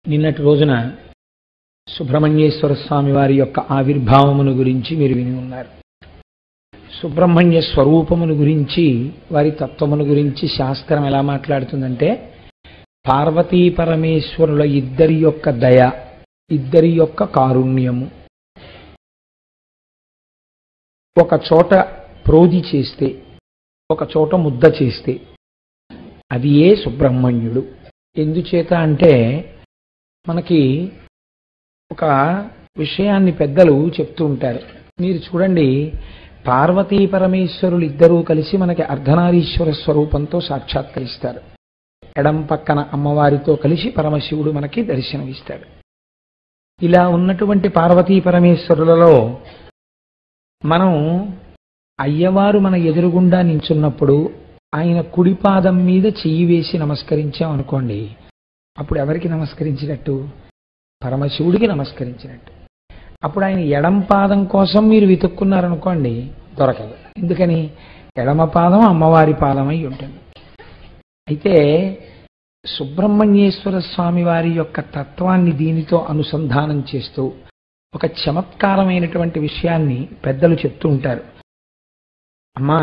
నిన్నటి రోజున సుబ్రహ్మణ్యేశ్వర స్వామి వారి యొక్క ఆవిర్భావమును గురించి మీరు విని ఉన్నారు సుబ్రహ్మణ్య స్వరూపమును గురించి వారి తత్వమును గురించి శాస్త్రం ఎలా మాట్లాడుతుందంటే పార్వతీ పరమేశ్వరుల ఇద్దరి యొక్క దయ ఇద్దరి యొక్క కారుణ్యము ఒక చోట ప్రోది చేస్తే ఒక చోట ముద్ద చేస్తే అది ఏ సుబ్రహ్మణ్యుడు ఎందుచేత అంటే మనకి ఒక విషయాన్ని పెద్దలు చెప్తూ ఉంటారు మీరు చూడండి పార్వతీ పరమేశ్వరులు ఇద్దరూ కలిసి మనకి అర్ధనారీశ్వర స్వరూపంతో సాక్షాత్కరిస్తారు ఎడం పక్కన అమ్మవారితో కలిసి పరమశివుడు మనకి దర్శనమిస్తాడు ఇలా ఉన్నటువంటి పార్వతీ పరమేశ్వరులలో మనం అయ్యవారు మన ఎదురుగుండా నించున్నప్పుడు ఆయన కుడి పాదం మీద చెయ్యి వేసి నమస్కరించాం అనుకోండి అప్పుడు ఎవరికి నమస్కరించినట్టు పరమశివుడికి నమస్కరించినట్టు అప్పుడు ఆయన ఎడం పాదం కోసం మీరు వెతుక్కున్నారనుకోండి దొరకదు ఎందుకని ఎడమ పాదం అమ్మవారి పాదమై ఉంటుంది అయితే సుబ్రహ్మణ్యేశ్వర స్వామి వారి యొక్క తత్వాన్ని దీనితో అనుసంధానం చేస్తూ ఒక చమత్కారమైనటువంటి విషయాన్ని పెద్దలు చెప్తూ ఉంటారు అమ్మా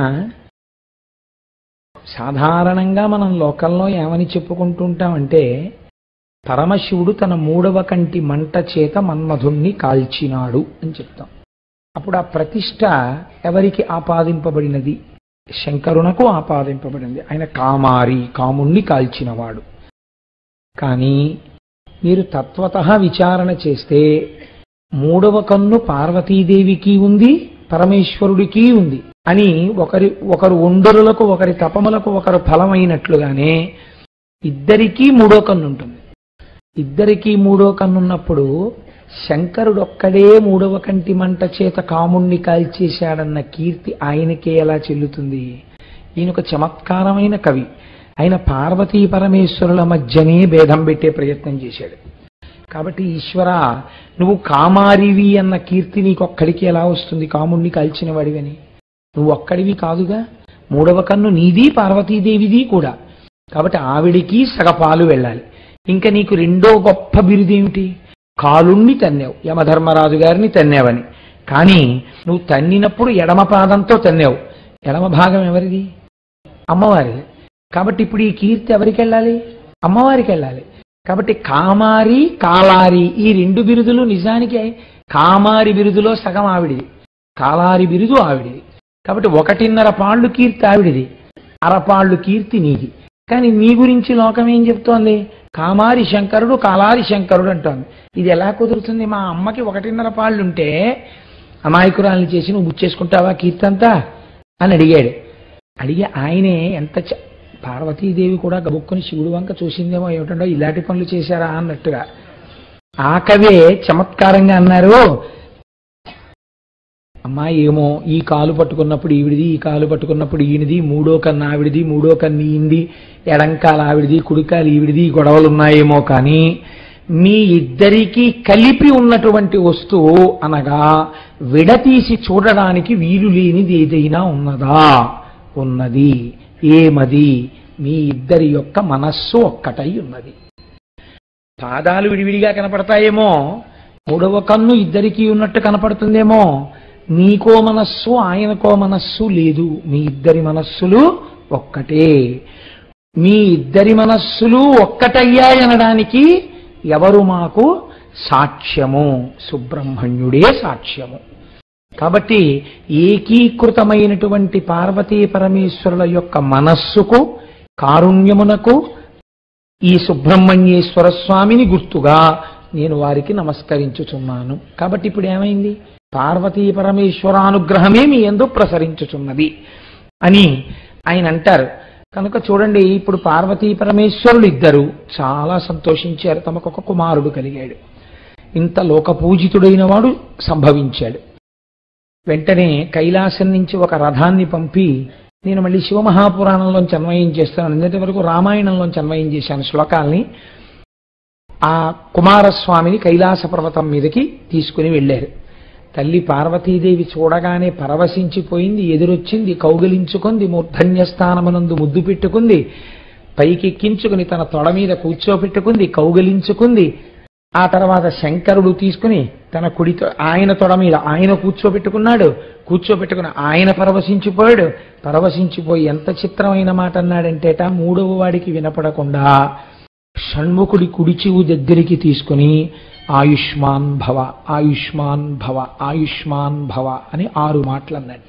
సాధారణంగా మనం లోకంలో ఏమని చెప్పుకుంటూ ఉంటామంటే పరమశివుడు తన మూడవ కంటి మంట చేత మన్మధుణ్ణి కాల్చినాడు అని చెప్తాం అప్పుడు ఆ ప్రతిష్ట ఎవరికి ఆపాదింపబడినది శంకరునకు ఆపాదింపబడింది ఆయన కామారి కాముణ్ణి కాల్చినవాడు కానీ మీరు తత్వత విచారణ చేస్తే మూడవ కన్ను పార్వతీదేవికి ఉంది పరమేశ్వరుడికి ఉంది అని ఒకరి ఒకరు ఉండరులకు ఒకరి తపములకు ఒకరు ఫలమైనట్లుగానే ఇద్దరికీ మూడో కన్ను ఉంటుంది ఇద్దరికీ మూడో కన్నున్నప్పుడు శంకరుడు ఒక్కడే మూడవ కంటి మంట చేత కాముణ్ణి కాల్చేశాడన్న కీర్తి ఆయనకే ఎలా చెల్లుతుంది ఈయన ఒక చమత్కారమైన కవి ఆయన పార్వతీ పరమేశ్వరుల మధ్యనే భేదం పెట్టే ప్రయత్నం చేశాడు కాబట్టి ఈశ్వర నువ్వు కామారివి అన్న కీర్తి నీకొక్కడికి ఎలా వస్తుంది కాముణ్ణి కాల్చిన వాడివని నువ్వు ఒక్కడివి కాదుగా మూడవ కన్ను నీది పార్వతీదేవిది కూడా కాబట్టి ఆవిడికి సగపాలు వెళ్ళాలి ఇంకా నీకు రెండో గొప్ప బిరుదేమిటి కాలుణ్ణి తన్నావు యమధర్మరాజు గారిని తన్నావని కానీ నువ్వు తన్నినప్పుడు ఎడమ పాదంతో తన్నావు ఎడమ భాగం ఎవరిది అమ్మవారిది కాబట్టి ఇప్పుడు ఈ కీర్తి ఎవరికి వెళ్ళాలి అమ్మవారికి వెళ్ళాలి కాబట్టి కామారి కాలారి ఈ రెండు బిరుదులు నిజానికి కామారి బిరుదులో సగం ఆవిడిది కాలారి బిరుదు ఆవిడిది కాబట్టి ఒకటిన్నర పాళ్ళు కీర్తి ఆవిడిది అరపాళ్ళు కీర్తి నీది కానీ నీ గురించి లోకం ఏం చెప్తోంది కామారి శంకరుడు కాలారి శంకరుడు అంటోంది ఇది ఎలా కుదురుతుంది మా అమ్మకి ఒకటిన్నర పాళ్ళు ఉంటే అమాయకురాల్ని చేసి నువ్వు బుచ్చేసుకుంటావా కీర్తి అంతా అని అడిగాడు అడిగి ఆయనే ఎంత చ- పార్వతీదేవి కూడా గబుక్కుని శివుడు వంక చూసిందేమో ఏమిటండో ఇలాంటి పనులు చేశారా అన్నట్టుగా ఆ కవే చమత్కారంగా అన్నారు అమ్మా ఏమో ఈ కాలు పట్టుకున్నప్పుడు ఈవిడిది ఈ కాలు పట్టుకున్నప్పుడు ఈయనది మూడో కన్ను ఆవిడిది మూడో కన్ను ఈంది ఎడంకాల ఆవిడిది కుడికాలు ఈవిడిది ఈ గొడవలు ఉన్నాయేమో కానీ మీ ఇద్దరికీ కలిపి ఉన్నటువంటి వస్తువు అనగా విడతీసి చూడడానికి వీలు లేనిది ఏదైనా ఉన్నదా ఉన్నది ఏమది మీ ఇద్దరి యొక్క మనస్సు ఒక్కటై ఉన్నది పాదాలు విడివిడిగా కనపడతాయేమో మూడవ కన్ను ఇద్దరికీ ఉన్నట్టు కనపడుతుందేమో నీకో మనస్సు ఆయనకో మనస్సు లేదు మీ ఇద్దరి మనస్సులు ఒక్కటే మీ ఇద్దరి మనస్సులు ఒక్కటయ్యాయనడానికి ఎవరు మాకు సాక్ష్యము సుబ్రహ్మణ్యుడే సాక్ష్యము కాబట్టి ఏకీకృతమైనటువంటి పార్వతీ పరమేశ్వరుల యొక్క మనస్సుకు కారుణ్యమునకు ఈ సుబ్రహ్మణ్యేశ్వర స్వామిని గుర్తుగా నేను వారికి నమస్కరించుచున్నాను కాబట్టి ఇప్పుడు ఏమైంది పార్వతీ పరమేశ్వరానుగ్రహమే మీ ఎందు ప్రసరించుచున్నది అని ఆయన అంటారు కనుక చూడండి ఇప్పుడు పార్వతీ పరమేశ్వరులు ఇద్దరు చాలా సంతోషించారు తమకు ఒక కుమారుడు కలిగాడు ఇంత లోకపూజితుడైన వాడు సంభవించాడు వెంటనే కైలాసం నుంచి ఒక రథాన్ని పంపి నేను మళ్ళీ శివమహాపురాణంలోంచి అన్వయం చేస్తాను నిన్నటి వరకు రామాయణంలోంచి అన్వయం చేశాను శ్లోకాల్ని ఆ కుమారస్వామిని కైలాస పర్వతం మీదకి తీసుకుని వెళ్ళారు తల్లి పార్వతీదేవి చూడగానే పరవశించిపోయింది ఎదురొచ్చింది కౌగిలించుకుంది మూర్ధన్యస్థానమునందు ముద్దు పెట్టుకుంది పైకెక్కించుకుని తన తొడ మీద కూర్చోపెట్టుకుంది కౌగిలించుకుంది ఆ తర్వాత శంకరుడు తీసుకుని తన కుడితో ఆయన తొడ మీద ఆయన కూర్చోబెట్టుకున్నాడు కూర్చోబెట్టుకుని ఆయన పరవశించిపోయాడు పరవశించిపోయి ఎంత చిత్రమైన మాట అన్నాడంటేట మూడవ వాడికి వినపడకుండా షణ్ముఖుడి కుడి చెవు దగ్గరికి తీసుకుని ఆయుష్మాన్ భవ ఆయుష్మాన్ భవ ఆయుష్మాన్ భవ అని ఆరు మాటలు అన్నట్టు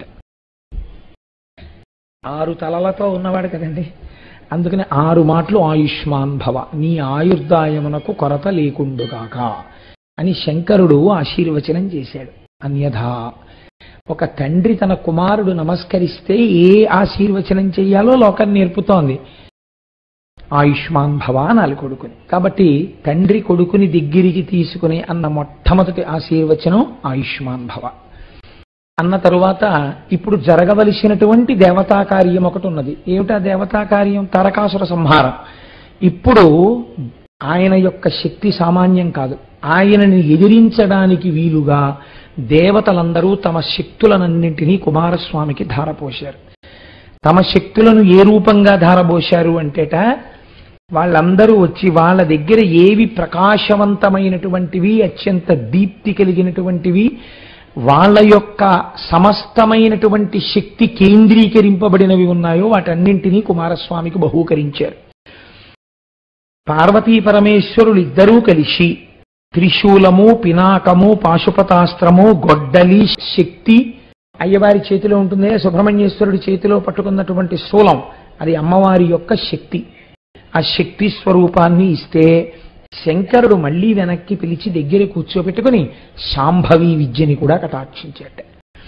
ఆరు తలలతో ఉన్నవాడు కదండి అందుకని ఆరు మాటలు ఆయుష్మాన్ భవ నీ ఆయుర్దాయమునకు కొరత లేకుండుగాక అని శంకరుడు ఆశీర్వచనం చేశాడు అన్యథా ఒక తండ్రి తన కుమారుడు నమస్కరిస్తే ఏ ఆశీర్వచనం చెయ్యాలో లోకం నేర్పుతోంది ఆయుష్మాన్ భవ అనాలి కొడుకుని కాబట్టి తండ్రి కొడుకుని దగ్గరికి తీసుకుని అన్న మొట్టమొదటి ఆశీర్వచనం ఆయుష్మాన్ భవ అన్న తరువాత ఇప్పుడు జరగవలసినటువంటి దేవతా కార్యం ఒకటి ఉన్నది ఏమిటా దేవతా కార్యం తారకాసుర సంహారం ఇప్పుడు ఆయన యొక్క శక్తి సామాన్యం కాదు ఆయనని ఎదిరించడానికి వీలుగా దేవతలందరూ తమ శక్తులనన్నింటినీ కుమారస్వామికి ధారపోశారు తమ శక్తులను ఏ రూపంగా ధారపోశారు అంటేట వాళ్ళందరూ వచ్చి వాళ్ళ దగ్గర ఏవి ప్రకాశవంతమైనటువంటివి అత్యంత దీప్తి కలిగినటువంటివి వాళ్ళ యొక్క సమస్తమైనటువంటి శక్తి కేంద్రీకరింపబడినవి ఉన్నాయో వాటన్నింటినీ కుమారస్వామికి బహూకరించారు పార్వతీ పరమేశ్వరులు ఇద్దరూ కలిసి త్రిశూలము పినాకము పాశుపతాస్త్రము గొడ్డలి శక్తి అయ్యవారి చేతిలో ఉంటుంది సుబ్రహ్మణ్యేశ్వరుడి చేతిలో పట్టుకున్నటువంటి శూలం అది అమ్మవారి యొక్క శక్తి ఆ శక్తి స్వరూపాన్ని ఇస్తే శంకరుడు మళ్ళీ వెనక్కి పిలిచి దగ్గర కూర్చోబెట్టుకుని శాంభవి విద్యని కూడా కటాక్షించాట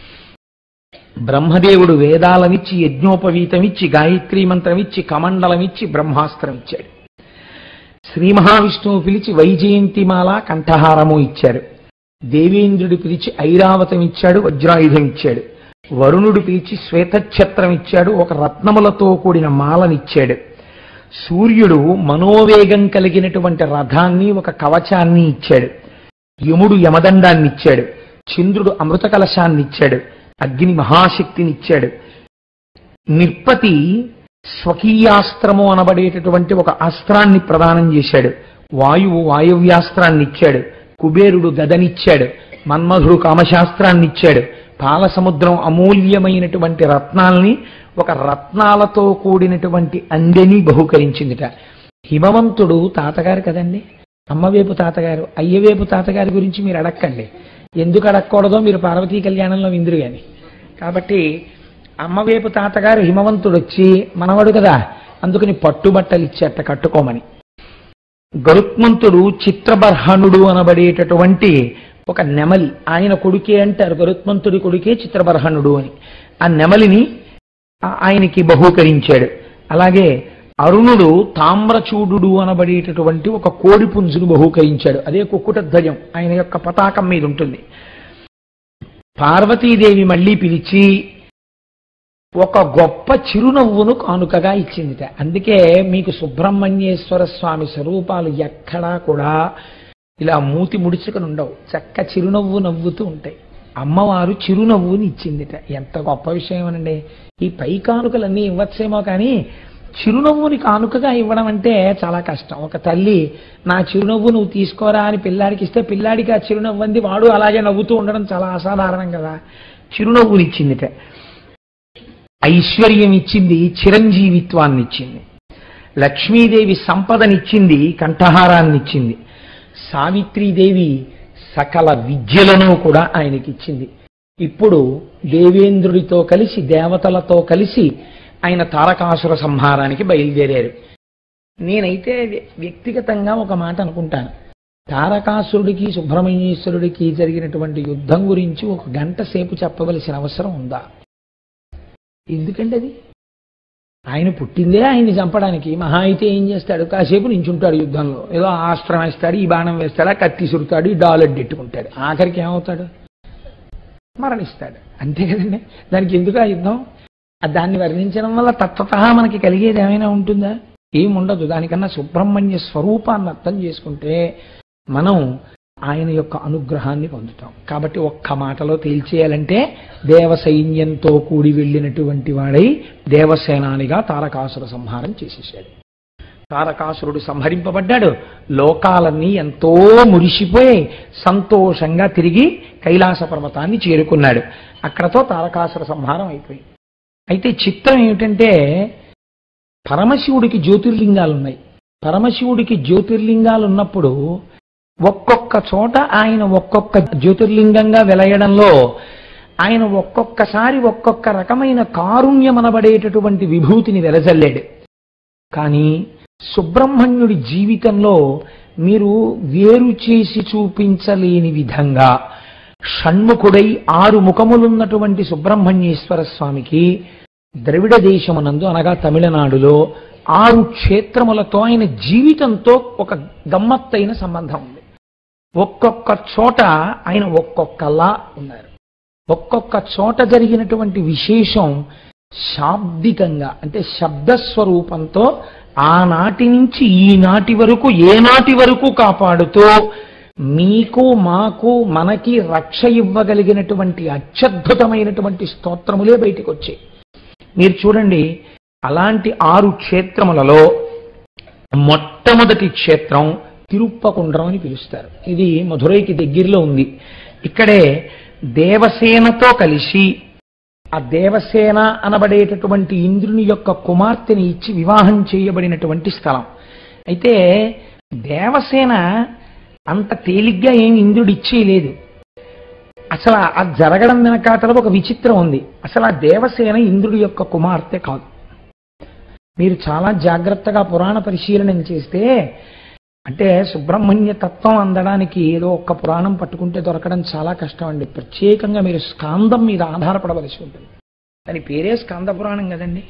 బ్రహ్మదేవుడు వేదాలనిచ్చి యజ్ఞోపవీతమిచ్చి గాయత్రీ మంత్రమిచ్చి కమండలమిచ్చి బ్రహ్మాస్త్రం ఇచ్చాడు శ్రీ మహావిష్ణువు పిలిచి వైజయంతిమాల కంఠహారము ఇచ్చారు దేవేంద్రుడు పిలిచి ఐరావతం ఇచ్చాడు వజ్రాయుధం ఇచ్చాడు వరుణుడు పిలిచి శ్వేతఛత్రం ఇచ్చాడు ఒక రత్నములతో కూడిన మాలనిచ్చాడు సూర్యుడు మనోవేగం కలిగినటువంటి రథాన్ని ఒక కవచాన్ని ఇచ్చాడు యముడు యమదండాన్ని ఇచ్చాడు చంద్రుడు అమృత కలశాన్ని ఇచ్చాడు అగ్ని మహాశక్తిని ఇచ్చాడు నిర్పతి స్వకీయాస్త్రము అనబడేటటువంటి ఒక అస్త్రాన్ని ప్రదానం చేశాడు వాయువు వాయవ్యాస్త్రాన్ని ఇచ్చాడు కుబేరుడు గదనిచ్చాడు మన్మధుడు కామశాస్త్రాన్ని ఇచ్చాడు పాలసముద్రం అమూల్యమైనటువంటి రత్నాల్ని ఒక రత్నాలతో కూడినటువంటి అందెని బహుకరించిందిట హిమవంతుడు తాతగారు కదండి అమ్మవేపు తాతగారు అయ్యవేపు తాతగారి గురించి మీరు అడక్కండి ఎందుకు అడగకూడదో మీరు పార్వతీ కళ్యాణంలో విందురు గాని కాబట్టి అమ్మవేపు తాతగారు హిమవంతుడు వచ్చి మనవడు కదా అందుకని పట్టుబట్టలు ఇచ్చేట కట్టుకోమని గరుత్మంతుడు చిత్రబర్హణుడు అనబడేటటువంటి ఒక నెమలి ఆయన కొడుకే అంటారు గరుత్మంతుడి కొడుకే చిత్రబర్హణుడు అని ఆ నెమలిని ఆ- ఆయనకి బహూకరించాడు అలాగే అరుణుడు తామ్రచూడు అనబడేటటువంటి ఒక కోడి పుంజును బహూకరించాడు అదే కుక్కుట ధ్వజం ఆయన యొక్క పతాకం మీద ఉంటుంది పార్వతీదేవి మళ్ళీ పిలిచి ఒక గొప్ప చిరునవ్వును కానుకగా ఇచ్చిందిట అందుకే మీకు సుబ్రహ్మణ్యేశ్వర స్వామి స్వరూపాలు ఎక్కడా కూడా ఇలా మూతి ముడుచుకుని ఉండవు చక్క చిరునవ్వు నవ్వుతూ ఉంటాయి అమ్మవారు చిరునవ్వుని ఇచ్చిందిట ఎంత గొప్ప విషయం అనండి ఈ పై కానుకలన్నీ ఇవ్వచ్చేమో కానీ చిరునవ్వుని కానుకగా ఇవ్వడం అంటే చాలా కష్టం ఒక తల్లి నా చిరునవ్వు నువ్వు తీసుకోరా అని పిల్లాడికి ఇస్తే పిల్లాడికి ఆ చిరునవ్వు అంది వాడు అలాగే నవ్వుతూ ఉండడం చాలా అసాధారణం కదా చిరునవ్వుని ఇచ్చిందిట ఐశ్వర్యం ఇచ్చింది చిరంజీవిత్వాన్ని ఇచ్చింది లక్ష్మీదేవి సంపదనిచ్చింది కంఠహారాన్ని ఇచ్చింది సావిత్రీదేవి సకల విద్యలను కూడా ఆయనకి ఇచ్చింది ఇప్పుడు దేవేంద్రుడితో కలిసి దేవతలతో కలిసి ఆయన తారకాసుర సంహారానికి బయలుదేరారు నేనైతే వ్య- వ్యక్తిగతంగా ఒక మాట అనుకుంటాను తారకాసురుడికి సుబ్రహ్మణ్యేశ్వరుడికి జరిగినటువంటి యుద్ధం గురించి ఒక గంట సేపు చెప్పవలసిన అవసరం ఉందా ఎందుకండి అది ఆయన పుట్టిందే ఆయన్ని చంపడానికి మహా అయితే ఏం చేస్తాడు కాసేపు నించుంటాడు యుద్ధంలో ఏదో ఆస్త్రం వేస్తాడు ఈ బాణం వేస్తాడు ఆ కత్తి సురుతాడు ఈ డాలర్ ఎట్టుకుంటాడు ఆఖరికి ఏమవుతాడు మరణిస్తాడు అంతే కదండి దానికి ఎందుకు ఆ యుద్ధం ఆ దాన్ని వర్ణించడం వల్ల తత్వత మనకి కలిగేది ఏమైనా ఉంటుందా ఏం ఉండదు దానికన్నా సుబ్రహ్మణ్య స్వరూపాన్ని అర్థం చేసుకుంటే మనం ఆయన యొక్క అనుగ్రహాన్ని పొందుతాం కాబట్టి ఒక్క మాటలో తేల్చేయాలంటే దేవ సైన్యంతో కూడి వెళ్ళినటువంటి వాడై దేవసేనానిగా తారకాసుర సంహారం చేసేసాడు తారకాసురుడు సంహరింపబడ్డాడు లోకాలన్నీ ఎంతో మురిసిపోయి సంతోషంగా తిరిగి కైలాస పర్వతాన్ని చేరుకున్నాడు అక్కడతో తారకాసుర సంహారం అయిపోయింది అయితే చిత్రం ఏమిటంటే పరమశివుడికి జ్యోతిర్లింగాలు ఉన్నాయి పరమశివుడికి జ్యోతిర్లింగాలు ఉన్నప్పుడు ఒక్కొక్క చోట ఆయన ఒక్కొక్క జ్యోతిర్లింగంగా వెలయడంలో ఆయన ఒక్కొక్కసారి ఒక్కొక్క రకమైన కారుణ్యమనబడేటటువంటి విభూతిని వెలజల్లాడు కానీ సుబ్రహ్మణ్యుడి జీవితంలో మీరు వేరు చేసి చూపించలేని విధంగా షణ్ముఖుడై ఆరు ముఖములున్నటువంటి సుబ్రహ్మణ్యేశ్వర స్వామికి ద్రవిడ దేశమునందు అనగా తమిళనాడులో ఆరు క్షేత్రములతో ఆయన జీవితంతో ఒక గమ్మత్తైన సంబంధం ఉంది ఒక్కొక్క చోట ఆయన ఒక్కొక్కలా ఉన్నారు ఒక్కొక్క చోట జరిగినటువంటి విశేషం శాబ్దికంగా అంటే శబ్ద స్వరూపంతో ఆనాటి నుంచి ఈనాటి వరకు ఏనాటి వరకు కాపాడుతూ మీకు మాకు మనకి రక్ష ఇవ్వగలిగినటువంటి అత్యద్భుతమైనటువంటి స్తోత్రములే బయటికి వచ్చాయి మీరు చూడండి అలాంటి ఆరు క్షేత్రములలో మొట్టమొదటి క్షేత్రం తిరుప్పకుండ్రం అని పిలుస్తారు ఇది మధురైకి దగ్గరలో ఉంది ఇక్కడే దేవసేనతో కలిసి ఆ దేవసేన అనబడేటటువంటి ఇంద్రుని యొక్క కుమార్తెని ఇచ్చి వివాహం చేయబడినటువంటి స్థలం అయితే దేవసేన అంత తేలిగ్గా ఏమి ఇంద్రుడు ఇచ్చేయలేదు అసలు అది జరగడం వెనకాతల ఒక విచిత్రం ఉంది అసలు ఆ దేవసేన ఇంద్రుడి యొక్క కుమార్తె కాదు మీరు చాలా జాగ్రత్తగా పురాణ పరిశీలన చేస్తే అంటే సుబ్రహ్మణ్య తత్వం అందడానికి ఏదో ఒక్క పురాణం పట్టుకుంటే దొరకడం చాలా కష్టం అండి ప్రత్యేకంగా మీరు స్కాందం మీద ఆధారపడవలసి ఉంటుంది దాని పేరే స్కాంద పురాణం కదండి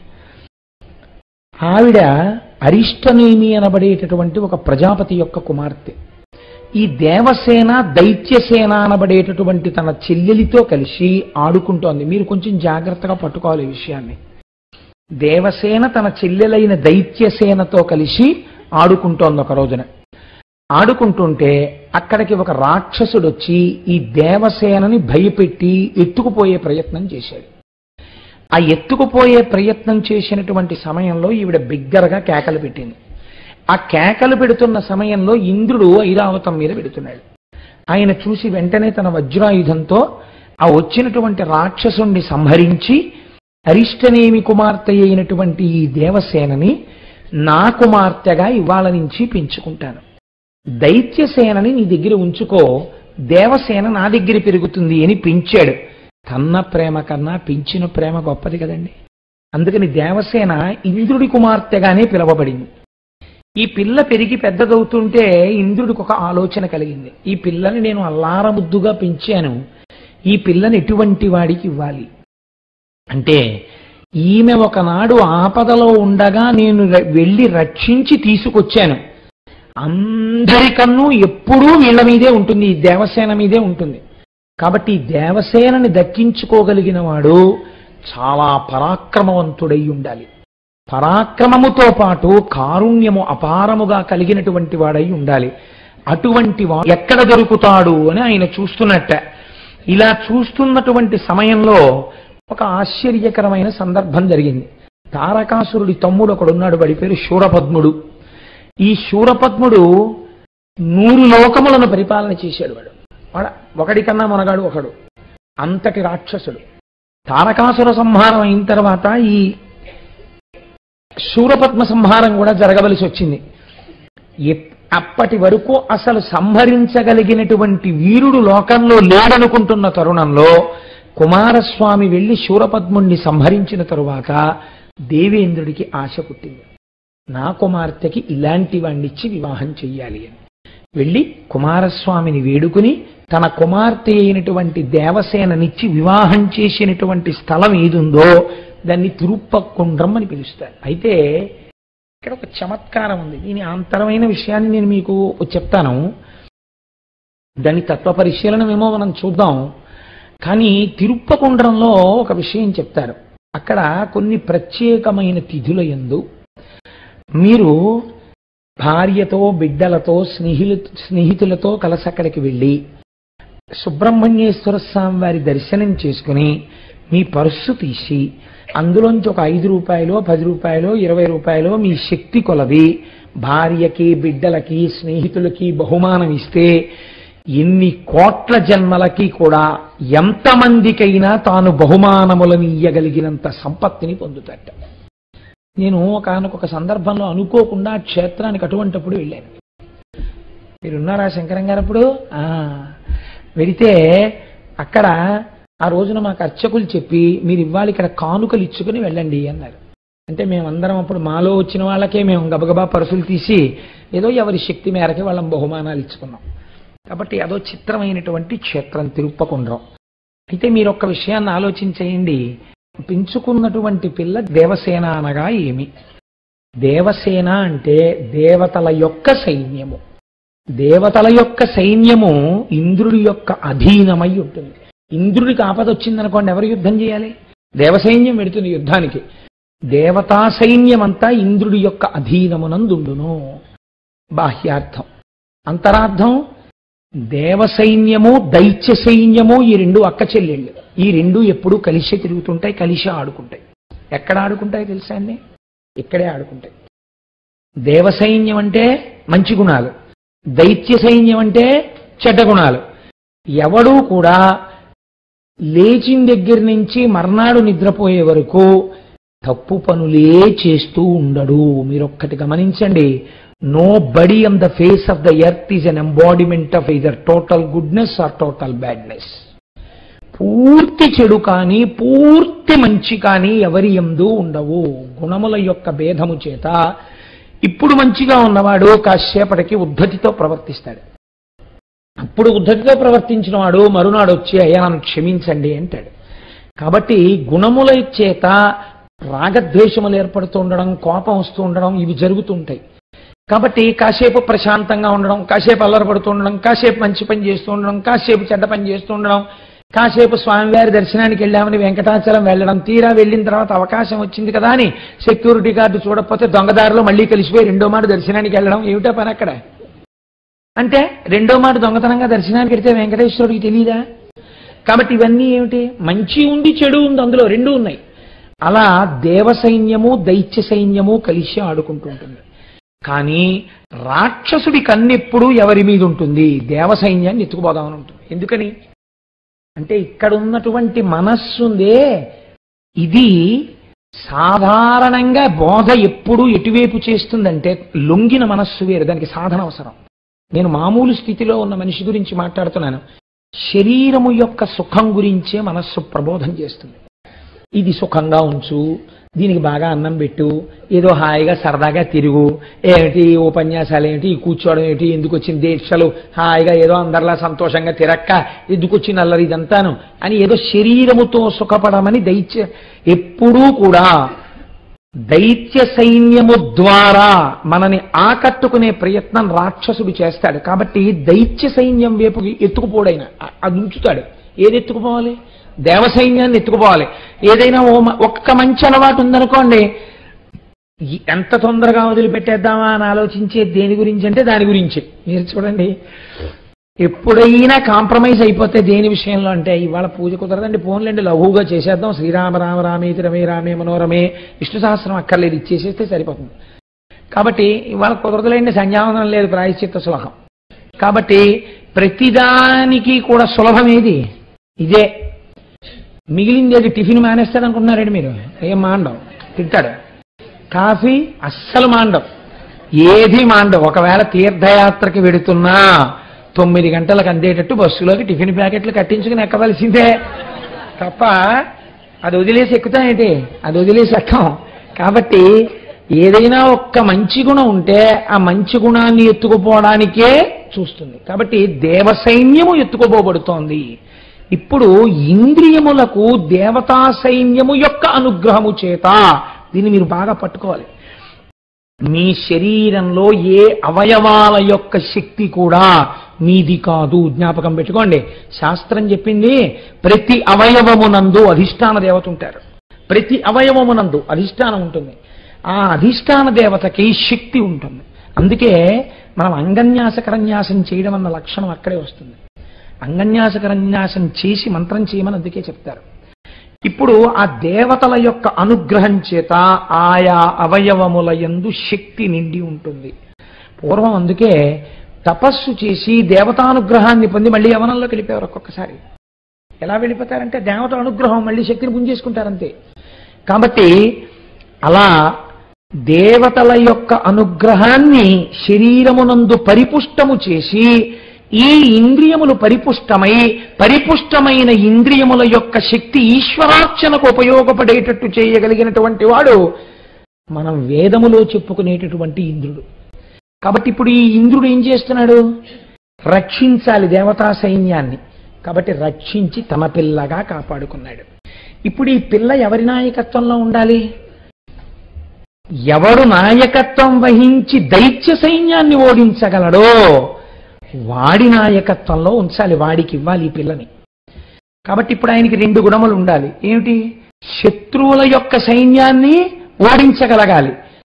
ఆవిడ అరిష్టనేమి అనబడేటటువంటి ఒక ప్రజాపతి యొక్క కుమార్తె ఈ దేవసేన దైత్యసేన అనబడేటటువంటి తన చెల్లెలితో కలిసి ఆడుకుంటోంది మీరు కొంచెం జాగ్రత్తగా పట్టుకోవాలి ఈ విషయాన్ని దేవసేన తన చెల్లెలైన దైత్యసేనతో కలిసి ఆడుకుంటోంది ఒక రోజున ఆడుకుంటుంటే అక్కడికి ఒక రాక్షసుడు వచ్చి ఈ దేవసేనని భయపెట్టి ఎత్తుకుపోయే ప్రయత్నం చేశాడు ఆ ఎత్తుకుపోయే ప్రయత్నం చేసినటువంటి సమయంలో ఈవిడ బిగ్గరగా కేకలు పెట్టింది ఆ కేకలు పెడుతున్న సమయంలో ఇంద్రుడు ఐరావతం మీద పెడుతున్నాడు ఆయన చూసి వెంటనే తన వజ్రాయుధంతో ఆ వచ్చినటువంటి రాక్షసుణ్ణి సంహరించి అరిష్టనేమి కుమార్తె అయినటువంటి ఈ దేవసేనని నా కుమార్తెగా ఇవాళ నుంచి పెంచుకుంటాను దైత్యసేనని నీ దగ్గర ఉంచుకో దేవసేన నా దగ్గర పెరుగుతుంది అని పెంచాడు కన్న ప్రేమ కన్నా పెంచిన ప్రేమ గొప్పది కదండి అందుకని దేవసేన ఇంద్రుడి కుమార్తెగానే పిలవబడింది ఈ పిల్ల పెరిగి పెద్దదవుతుంటే ఇంద్రుడికి ఒక ఆలోచన కలిగింది ఈ పిల్లని నేను అల్లారముద్దుగా పెంచాను ఈ పిల్లని ఎటువంటి వాడికి ఇవ్వాలి అంటే ఈమె ఒకనాడు ఆపదలో ఉండగా నేను ర- వెళ్ళి రక్షించి తీసుకొచ్చాను అందరికన్ను ఎప్పుడూ వీళ్ళ మీదే ఉంటుంది ఈ దేవసేన మీదే ఉంటుంది కాబట్టి ఈ దేవసేనని దక్కించుకోగలిగిన వాడు చాలా పరాక్రమవంతుడై ఉండాలి పరాక్రమముతో పాటు కారుణ్యము అపారముగా కలిగినటువంటి వాడై ఉండాలి అటువంటి వాడు ఎక్కడ దొరుకుతాడు అని ఆయన చూస్తున్నట్ట ఇలా చూస్తున్నటువంటి సమయంలో ఒక ఆశ్చర్యకరమైన సందర్భం జరిగింది తారకాసురుడి తమ్ముడు ఒకడున్నాడు వాడి పేరు శూరపద్ముడు ఈ శూరపద్ముడు నూరు లోకములను పరిపాలన చేశాడు వాడు వాడ ఒకడికన్నా మనగాడు ఒకడు అంతటి రాక్షసుడు తారకాసుర సంహారం అయిన తర్వాత ఈ శూరపద్మ సంహారం కూడా జరగవలసి వచ్చింది ఎప్- అప్పటి వరకు అసలు సంహరించగలిగినటువంటి వీరుడు లోకంలో లేడనుకుంటున్న తరుణంలో కుమారస్వామి వెళ్లి శూరపద్ముణ్ణి సంహరించిన తరువాత దేవేంద్రుడికి ఆశ పుట్టింది నా కుమార్తెకి ఇలాంటి వాణ్ణిచ్చి వివాహం చెయ్యాలి అని వెళ్ళి కుమారస్వామిని వేడుకుని తన కుమార్తె అయినటువంటి దేవసేననిచ్చి వివాహం చేసినటువంటి స్థలం ఏదుందో దాన్ని తిరుప్పకుండ్రం అని పిలుస్తారు అయితే ఇక్కడ ఒక చమత్కారం ఉంది దీని అంతరమైన విషయాన్ని నేను మీకు చెప్తాను దాని తత్వ పరిశీలనమేమో మనం చూద్దాం కానీ తిరుప్పకుండ్రంలో ఒక విషయం చెప్తారు అక్కడ కొన్ని ప్రత్యేకమైన తిథుల యందు మీరు భార్యతో బిడ్డలతో స్నేహిలు స్నేహితులతో కలిసి అక్కడికి వెళ్ళి సుబ్రహ్మణ్యేశ్వర స్వామి వారి దర్శనం చేసుకుని మీ పర్సు తీసి అందులోంచి ఒక ఐదు రూపాయలు పది రూపాయలు ఇరవై రూపాయలు మీ శక్తి కొలది భార్యకి బిడ్డలకి స్నేహితులకి బహుమానం ఇస్తే ఎన్ని కోట్ల జన్మలకి కూడా ఎంతమందికైనా తాను బహుమానములను ఇయ్యగలిగినంత సంపత్తిని పొందుతాట నేను ఒకనొక సందర్భంలో అనుకోకుండా ఆ క్షేత్రానికి అటువంటప్పుడు వెళ్ళాను మీరున్నారా శంకరం గారు అప్పుడు ఆ, వెడితే అక్కడ ఆ రోజున మాకు అర్చకులు చెప్పి మీరు ఇవాళ ఇక్కడ కానుకలు ఇచ్చుకుని వెళ్ళండి అన్నారు అంటే మేమందరం అప్పుడు మాలో వచ్చిన వాళ్ళకే మేము గబగబా పరుసులు తీసి ఏదో ఎవరి శక్తి మేరకి వాళ్ళం బహుమానాలు ఇచ్చుకున్నాం కాబట్టి అదో చిత్రమైనటువంటి క్షేత్రం తిరుప్పకుండ్రం అయితే మీరు ఒక్క విషయాన్ని ఆలోచించేయండి పెంచుకున్నటువంటి పిల్ల దేవసేన అనగా ఏమి దేవసేన అంటే దేవతల యొక్క సైన్యము దేవతల యొక్క సైన్యము ఇంద్రుడి యొక్క అధీనమై ఉంటుంది ఇంద్రుడికి ఆపద వచ్చిందనుకోండి ఎవరు యుద్ధం చేయాలి దేవసైన్యం వెడుతుంది యుద్ధానికి దేవతా సైన్యమంతా ఇంద్రుడి యొక్క అధీనమునందుండును బాహ్యార్థం అంతరార్థం దేవసైన్యము దైత్య సైన్యము ఈ రెండు అక్క చెల్లెళ్ళు ఈ రెండు ఎప్పుడూ కలిసే తిరుగుతుంటాయి కలిసి ఆడుకుంటాయి ఎక్కడ ఆడుకుంటాయి తెలుసా అండి ఇక్కడే ఆడుకుంటాయి దేవసైన్యం అంటే మంచి గుణాలు దైత్య సైన్యం అంటే చెడ్డ గుణాలు ఎవడూ కూడా లేచిన దగ్గర నుంచి మర్నాడు నిద్రపోయే వరకు తప్పు పనులే చేస్తూ ఉండడు మీరు ఒక్కటి గమనించండి nobody on the face of the earth is an embodiment of either total goodness or total badness పూర్తి చెడు కానీ పూర్తి మంచి కానీ ఎవరి ఎందు ఉండవు గుణముల యొక్క భేదము చేత ఇప్పుడు మంచిగా ఉన్నవాడు కాసేపటికి ఉద్ధతితో ప్రవర్తిస్తాడు అప్పుడు ఉద్ధతితో ప్రవర్తించిన వాడు మరునాడు వచ్చి అయ్యా నన్ను క్షమించండి అంటాడు కాబట్టి గుణముల చేత రాగద్వేషములు ఏర్పడుతూ ఉండడం కోపం వస్తూ ఉండడం ఇవి జరుగుతూ ఉంటాయి కాబట్టి కాసేపు ప్రశాంతంగా ఉండడం కాసేపు అల్లరపడుతూ ఉండడం కాసేపు మంచి పని చేస్తూ ఉండడం కాసేపు చెడ్డ పని చేస్తూ ఉండడం కాసేపు స్వామివారి దర్శనానికి వెళ్ళామని వెంకటాచలం వెళ్ళడం తీరా వెళ్ళిన తర్వాత అవకాశం వచ్చింది కదా అని సెక్యూరిటీ గార్డు చూడకపోతే దొంగదారిలో మళ్ళీ కలిసిపోయి రెండో మాట దర్శనానికి వెళ్ళడం ఏమిటో పని అక్కడ అంటే రెండో మాట దొంగతనంగా దర్శనానికి వెళ్తే వెంకటేశ్వరుడికి తెలియదా కాబట్టి ఇవన్నీ ఏమిటి మంచి ఉంది చెడు ఉంది అందులో రెండు ఉన్నాయి అలా దేవ సైన్యము దైత్య సైన్యము కలిసి ఆడుకుంటూ ఉంటుంది కానీ రాక్షసుడి కన్నెప్పుడు ఎవరి మీద ఉంటుంది దేవ సైన్యాన్ని ఎత్తుకుపోదామని ఉంటుంది ఎందుకని అంటే ఇక్కడ ఉన్నటువంటి మనస్సు ఉందే ఇది సాధారణంగా బోధ ఎప్పుడు ఎటువైపు చేస్తుందంటే లొంగిన మనస్సు వేరు దానికి సాధన అవసరం నేను మామూలు స్థితిలో ఉన్న మనిషి గురించి మాట్లాడుతున్నాను శరీరము యొక్క సుఖం గురించే మనస్సు ప్రబోధం చేస్తుంది ఇది సుఖంగా ఉంచు దీనికి బాగా అన్నం పెట్టు ఏదో హాయిగా సరదాగా తిరుగు ఏమిటి ఈ ఉపన్యాసాలు ఏమిటి ఈ కూర్చోవడం ఏమిటి ఎందుకు వచ్చిన దీక్షలు హాయిగా ఏదో అందరిలా సంతోషంగా తిరక్క ఎందుకు వచ్చిన అల్లరి ఇదంతాను అని ఏదో శరీరముతో సుఖపడమని దైత్య ఎప్పుడూ కూడా దైత్య సైన్యము ద్వారా మనని ఆకట్టుకునే ప్రయత్నం రాక్షసుడు చేస్తాడు కాబట్టి దైత్య సైన్యం వైపు ఎత్తుకుపోడైన అది ఉంచుతాడు ఏది ఎత్తుకుపోవాలి దేవ సైన్యాన్ని ఎత్తుకుపోవాలి ఏదైనా ఓ మ- ఒక్క మంచి అలవాటు ఉందనుకోండి ఈ- ఎంత తొందరగా వదిలిపెట్టేద్దామా అని ఆలోచించే దేని గురించి అంటే దాని గురించి మీరు చూడండి ఎప్పుడైనా కాంప్రమైజ్ అయిపోతే దేని విషయంలో అంటే ఇవాళ పూజ కుదరదండి ఫోన్లండి లఘువుగా చేసేద్దాం శ్రీరామ రామ రామేతి రమే రామే మనోరమే విష్ణు సహస్రం అక్కర్లేదు ఇచ్చేసేస్తే సరిపోతుంది కాబట్టి ఇవాళ కుదరదులేండి సంధ్యావందనం లేదు ప్రాయశ్చిత్త సులభం కాబట్టి ప్రతిదానికి కూడా సులభం ఏది ఇదే మిగిలింది ఏది టిఫిన్ మానేస్తాడు అనుకుంటున్నారండి మీరు ఏం మాండం తింటాడు కాఫీ అస్సలు మాండం ఏది మాండం ఒకవేళ తీర్థయాత్రకి వెడుతున్నా తొమ్మిది గంటలకు అందేటట్టు బస్సులోకి టిఫిన్ ప్యాకెట్లు కట్టించుకుని ఎక్కవలసిందే తప్ప అది వదిలేసి ఎక్కుతాయేంటి అది వదిలేసి ఎక్కం కాబట్టి ఏదైనా ఒక్క మంచి గుణం ఉంటే ఆ మంచి గుణాన్ని ఎత్తుకుపోవడానికే చూస్తుంది కాబట్టి దేవసైన్యము ఎత్తుకుపోబడుతోంది ఇప్పుడు ఇంద్రియములకు దేవతా సైన్యము యొక్క అనుగ్రహము చేత దీన్ని మీరు బాగా పట్టుకోవాలి మీ శరీరంలో ఏ అవయవాల యొక్క శక్తి కూడా మీది కాదు జ్ఞాపకం పెట్టుకోండి శాస్త్రం చెప్పింది ప్రతి అవయవమునందు అధిష్టాన దేవత ఉంటారు ప్రతి అవయవమునందు అధిష్టానం ఉంటుంది ఆ అధిష్టాన దేవతకి శక్తి ఉంటుంది అందుకే మనం అంగన్యాసకరన్యాసం చేయడం అన్న లక్షణం అక్కడే వస్తుంది అంగన్యాసకరన్యాసం చేసి మంత్రం చేయమని అందుకే చెప్తారు ఇప్పుడు ఆ దేవతల యొక్క అనుగ్రహం చేత ఆయా అవయవముల యందు శక్తి నిండి ఉంటుంది పూర్వం అందుకే తపస్సు చేసి దేవతానుగ్రహాన్ని పొంది మళ్ళీ యవనంలోకి వెళ్ళిపోయారు ఒక్కొక్కసారి ఎలా వెళ్ళిపోతారంటే దేవత అనుగ్రహం మళ్ళీ శక్తిని పుంజేసుకుంటారంతే కాబట్టి అలా దేవతల యొక్క అనుగ్రహాన్ని శరీరమునందు పరిపుష్టము చేసి ఈ ఇంద్రియములు పరిపుష్టమై పరిపుష్టమైన ఇంద్రియముల యొక్క శక్తి ఈశ్వరార్చనకు ఉపయోగపడేటట్టు చేయగలిగినటువంటి వాడు మనం వేదములో చెప్పుకునేటటువంటి ఇంద్రుడు కాబట్టి ఇప్పుడు ఈ ఇంద్రుడు ఏం చేస్తున్నాడు రక్షించాలి దేవతా సైన్యాన్ని కాబట్టి రక్షించి తమ పిల్లగా కాపాడుకున్నాడు ఇప్పుడు ఈ పిల్ల ఎవరి నాయకత్వంలో ఉండాలి ఎవడు నాయకత్వం వహించి దైత్య సైన్యాన్ని ఓడించగలడో వాడి నాయకత్వంలో ఉంచాలి వాడికి ఇవ్వాలి ఈ పిల్లని కాబట్టి ఇప్పుడు ఆయనకి రెండు గుణములు ఉండాలి ఏమిటి శత్రువుల యొక్క సైన్యాన్ని ఓడించగలగాలి